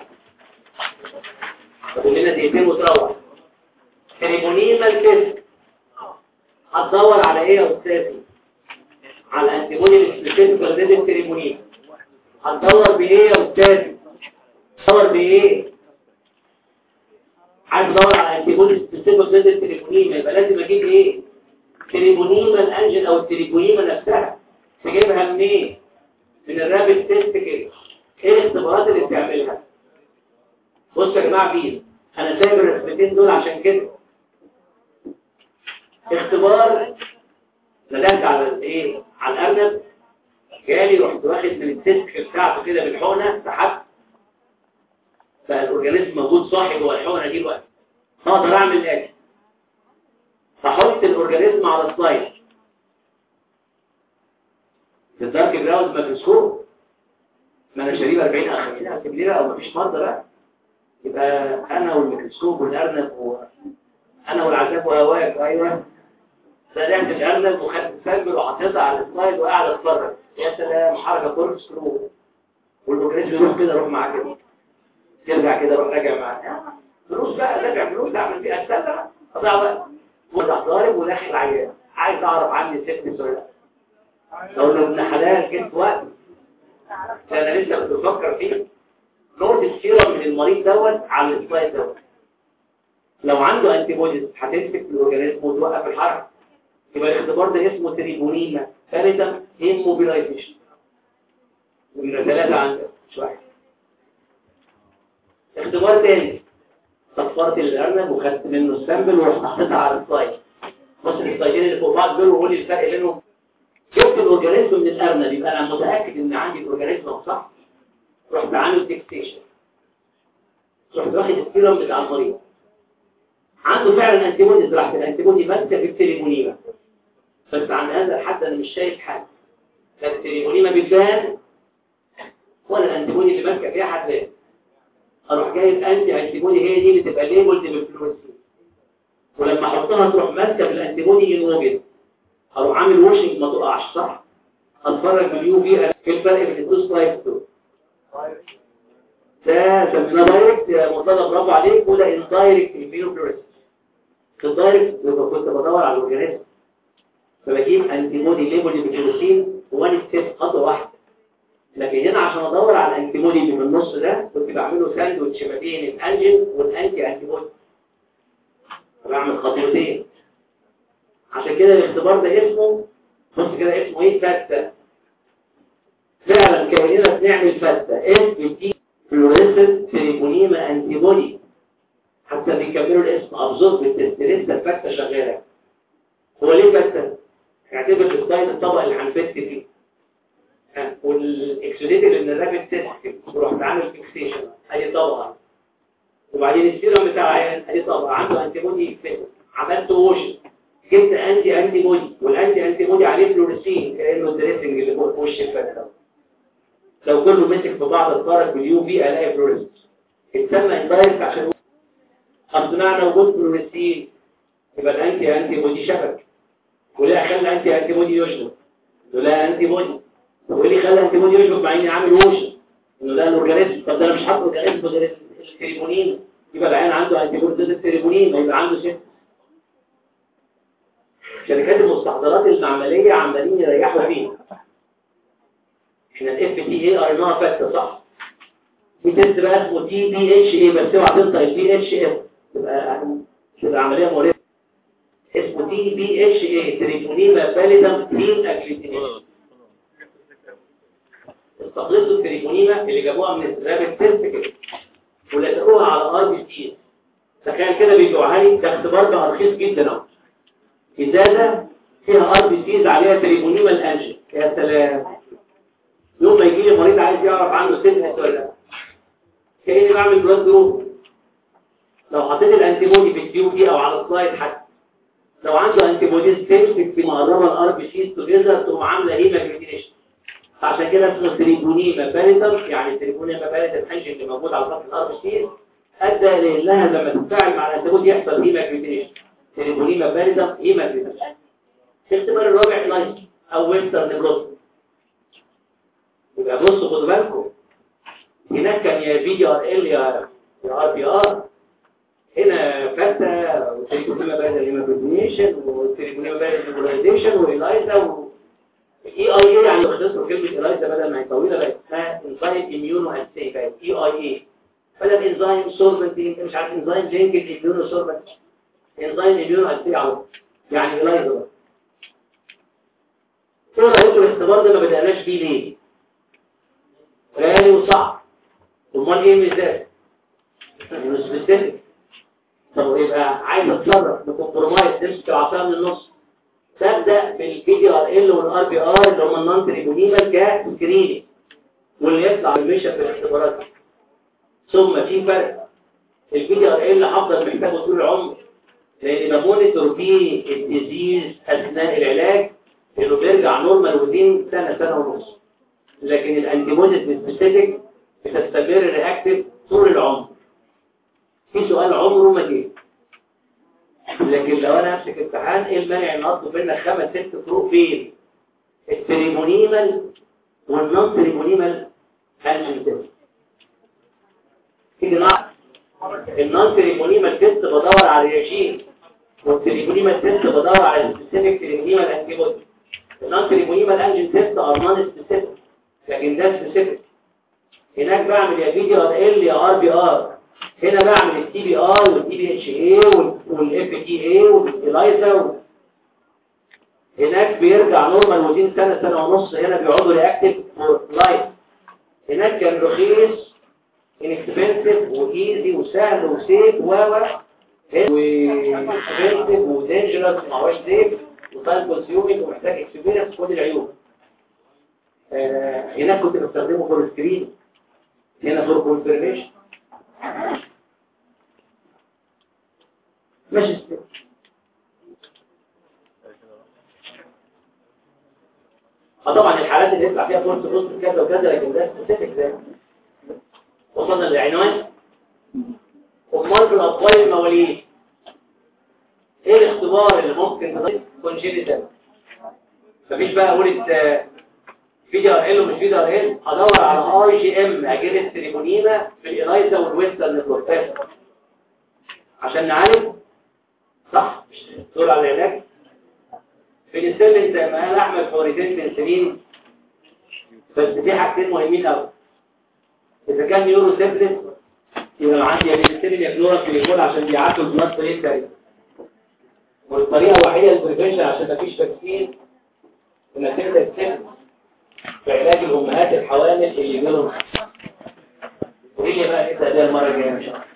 طب لنا دقيقتين وتروح تريبونيما الكذب هتدور على ايه يا استاذي على الانتيبودي السبيسيفيك ضد التريبونيما هتدور بايه يا استاذي تدور بايه عايز ادور على انتيبودي سبيسيفيك ضد التريبونيما يبقى لازم اجيب ايه تريبونيما الانجل او التريبونيما نفسها تجيبها منين من الرابط تيست كده ايه الاختبارات اللي بتعملها بصوا يا جماعه فيه انا سايب الرسمتين دول عشان كده اختبار ندهت على الايه على الارنب جالي رحت واخد من التيست بتاعته كده بالحقنه سحبت بقى الاورجانيزم موجود صاحي جوه الحقنه دي دلوقتي اقدر اعمل الاكل هحط الاورجانيزم على السلايد في الدارك جراوند ميكروسكوب ما انا شاريه ب 40 او 50 الف جنيه او مفيش مرضى بقى يبقى انا والميكروسكوب والارنب و... انا والعذاب وهواك ايوه بدات الارنب وخدت سامبل وحطيتها على السلايد وقاعد اتفرج يا سلام حركه كورس سكرو والاورجانيزم يروح كده يروح معاه كده يرجع كده يروح راجع معاه فلوس بقى راجع فلوس اعمل بيها استنى اضيع بقى وراح ضارب وداخل عيان عايز اعرف عني سيفتي ولا لا لو لو ابن حلال جبت وقت انا لسه كنت بفكر فيه نقط السيرم من المريض دوت على السلايد دوت لو عنده انتي بوديز هتمسك في الاورجانيزم وتوقف الحركه يبقى الاختبار ده اسمه تريبونيما ثالثا هيموبيلايزيشن ومن ثلاثه عندك مش واحد اختبار تاني صفرت الارنب وخدت منه السامبل ورحت حطيتها على السلايد بص السلايدين اللي فوق بعض دول وقول لي الفرق بينهم شفت الاورجانيزم من الارنب يبقى انا متاكد ان عندي الاورجانيزم صح رحت عامل ديكستيشن رحت واخد السيرم بتاع المريض عنده فعلا انتي بوديز راحت الانتي بودي ماسكه في التريبونيما بس عن هذا الحد انا مش شايف حاجه لا التريبونيما بتبان ولا الانتي بودي اللي ماسكه فيها هتبان اروح جايب انتي انتي بودي هي دي اللي تبقى ليبلد بالفلوسين ولما احطها تروح ماسكه في الانتي بودي ينوجد اروح عامل واشنج ما تقعش صح اتفرج باليو في في الفرق بين الدوز لايف دول ده سميناه دايركت مرتضى برافو عليك وده اندايركت اميونوفلوريسنس في الدايركت يبقى كنت بدور على الاورجانيزم فبجيب انتي بودي ليبل بالفلوسين وان ستيب خطوه واحده لكن هنا عشان ادور على الانتي بودي اللي في النص ده كنت بعمله ساندوتش ما بين الانجل والانتي انتي بودي بعمل خطوتين عشان كده الاختبار ده اسمه بص كده اسمه ايه فتة فعلا كوننا بنعمل فتة اس بتي فلوريسنت تريبونيما انتي بودي حتى بيكملوا الاسم ابزورب بالتست لسه الفتة شغالة هو ليه فتة؟ اعتبر السلايد الطبق اللي هنفت فيه والاكسوديتيف ان الرابد تيست ورحت عامل فيكسيشن ادي طبقه وبعدين السيرم بتاع عيان ادي طبقه عنده انتي بودي عملت ووشن جبت انتي انتي بودي والانتي انتي بودي عليه فلوريسين كانه الدريسنج اللي فوق وش الفتة لو كله مسك في بعض اتفرج باليو في الاقي فلوريسين اتسمى اندايركت عشان اصنعنا وجود فلوريسين يبقى الانتي انتي بودي شبك وليه خلى انتي انتي بودي يشبك ولا انتي بودي طب وايه اللي خلى انتي بودي يشبك مع اني عامل ووشن انه ده الاورجانيزم طب ده انا مش حاطط اورجانيزم غير التريبونين يبقى العين عنده انتي بودي ضد التريبونين يبقى عنده سيستم شركات المستحضرات المعملية عمالين يريحوا فينا احنا الاف تي اي قريناها فاتة صح في تيست بقى اسمه تي بي اتش اي بس اوعى تنطق البي اتش اف تبقى تبقى عمليه مقرفه اسمه تي بي اتش اي تريبونيما باليدم تين اكليتينيشن استخلصوا التريبونيما اللي جابوها من الرابط تيست كده ولزقوها على ار بي سي تخيل كده بيبيعوها لي ده اختبار ده رخيص جدا اهو ازازه فيها ار بي سيز عليها تريبونيما الانجل يا سلام يوم ما يجي لي مريض عايز يعرف عنده سيلفس ولا لا كاني بعمل بلاد جروب لو حطيت الانتي بودي في التيوب دي او على السلايد حتى لو عنده انتي بوديز تمسك في مقربه الار بي سيز توجذر تقوم عامله هيماجلوتينيشن عشان كده اسمه تريبونيما باليتم يعني تريبونيما باليتم انجل اللي موجود على سطح الار بي سيز ادى لانها لما تتفاعل مع الانتي بودي يحصل هيماجلوتينيشن تريبونيما باليتم هيماجلوتينيشن الاختبار الرابع لايت او ويسترن بلوت يبقى بصوا خدوا بالكم هناك كان يا في دي ار ال يا يا ار بي ار هنا فتا وتريبونيما بارد الهيماتوجينيشن وتريبونيما بارد الهيماتوجينيشن وإلايزا و اي اي اي يعني اختصروا كلمة إلايزا بدل ما هي طويلة بقت اسمها انزايم اميونو اسي بقت اي اي اي بدل انزايم سوربنت انت مش عارف انزايم جينكل اميونو سوربنت انزايم اميونو اسي على يعني إلايزا بقى ايه رأيكم الاختبار ده ما بدأناش بيه ليه؟ غالي وصعب امال ايه المثال؟ مش سبيسيفيك طب يبقى عايز اتصرف بكمبرومايز تمسك العصايه من النص تبدا بالبي دي ار ال والار بي ار اللي هم النون تريبونيمال كسكريننج واللي يطلع بالمشى في الاختبارات ثم في فرق البي دي ار ال هفضل محتاجه طول العمر لان بمونيتور بيه الديزيز اثناء العلاج انه بيرجع نورمال ودين سنه سنه ونص لكن الانتيبوديز سبيسيفيك بتستمر رياكتيف طول العمر في سؤال عمره ما جه لكن لو انا امسك امتحان ايه المانع ان اطلب منك خمس ست فروق فين التريمونيمال والنون تريمونيمال انجنتيف تيجي نعرف النون تريمونيمال تيست بدور على الرياجين والتريمونيمال تيست بدور على السبيسيفيك تريمونيمال انتيبودي النون تريمونيمال انجن تيست ار نون سبيسيفيك لكن ده سبيسيفيك هناك بعمل يا في دي ار ال يا ار بي ار هنا بعمل التي بي ار والتي بي اتش اي والاف تي اي والالايزا هناك بيرجع نورمال ودين سنه سنه ونص هنا بيقعدوا رياكتيف فور لايف هناك كان رخيص انكسبنسيف وايزي وسهل وسيف و و وانكسبنسيف ودينجرس ما هوش سيف وتايم كونسيومينج ومحتاج اكسبيرينس كل العيوب آه هناك كنت بستخدمه فور سكرين هنا فور كونفيرميشن ماشي اه طبعا الحالات اللي يطلع فيها فورس بوست كذا وكذا لكن ده سبيسيفيك زي وصلنا للعنوان امال في الاطفال المواليد ايه الاختبار اللي ممكن تضيف كونجينيتال مفيش بقى قولة فيديو ار ال ومش فيديو ار ال هدور على اي جي ام اجينست تريبونيما في الالايزا والويسترن بروفيسور عشان نعالج صح مش دور على العلاج بنسلم زي ما قال احمد فوريتين بنسلين بس في حاجتين مهمين قوي اذا كان نيورو سيبلس يبقى عندي يا بنسلين يا كلورا في الجول عشان بيعدوا البلاد بريد تقريبا والطريقه الوحيده للبريفنشن عشان مفيش تكسير انك تبدا السن في علاج الامهات الحوامل اللي جالهم قولي لي بقى ايه ده المره الجايه ان شاء الله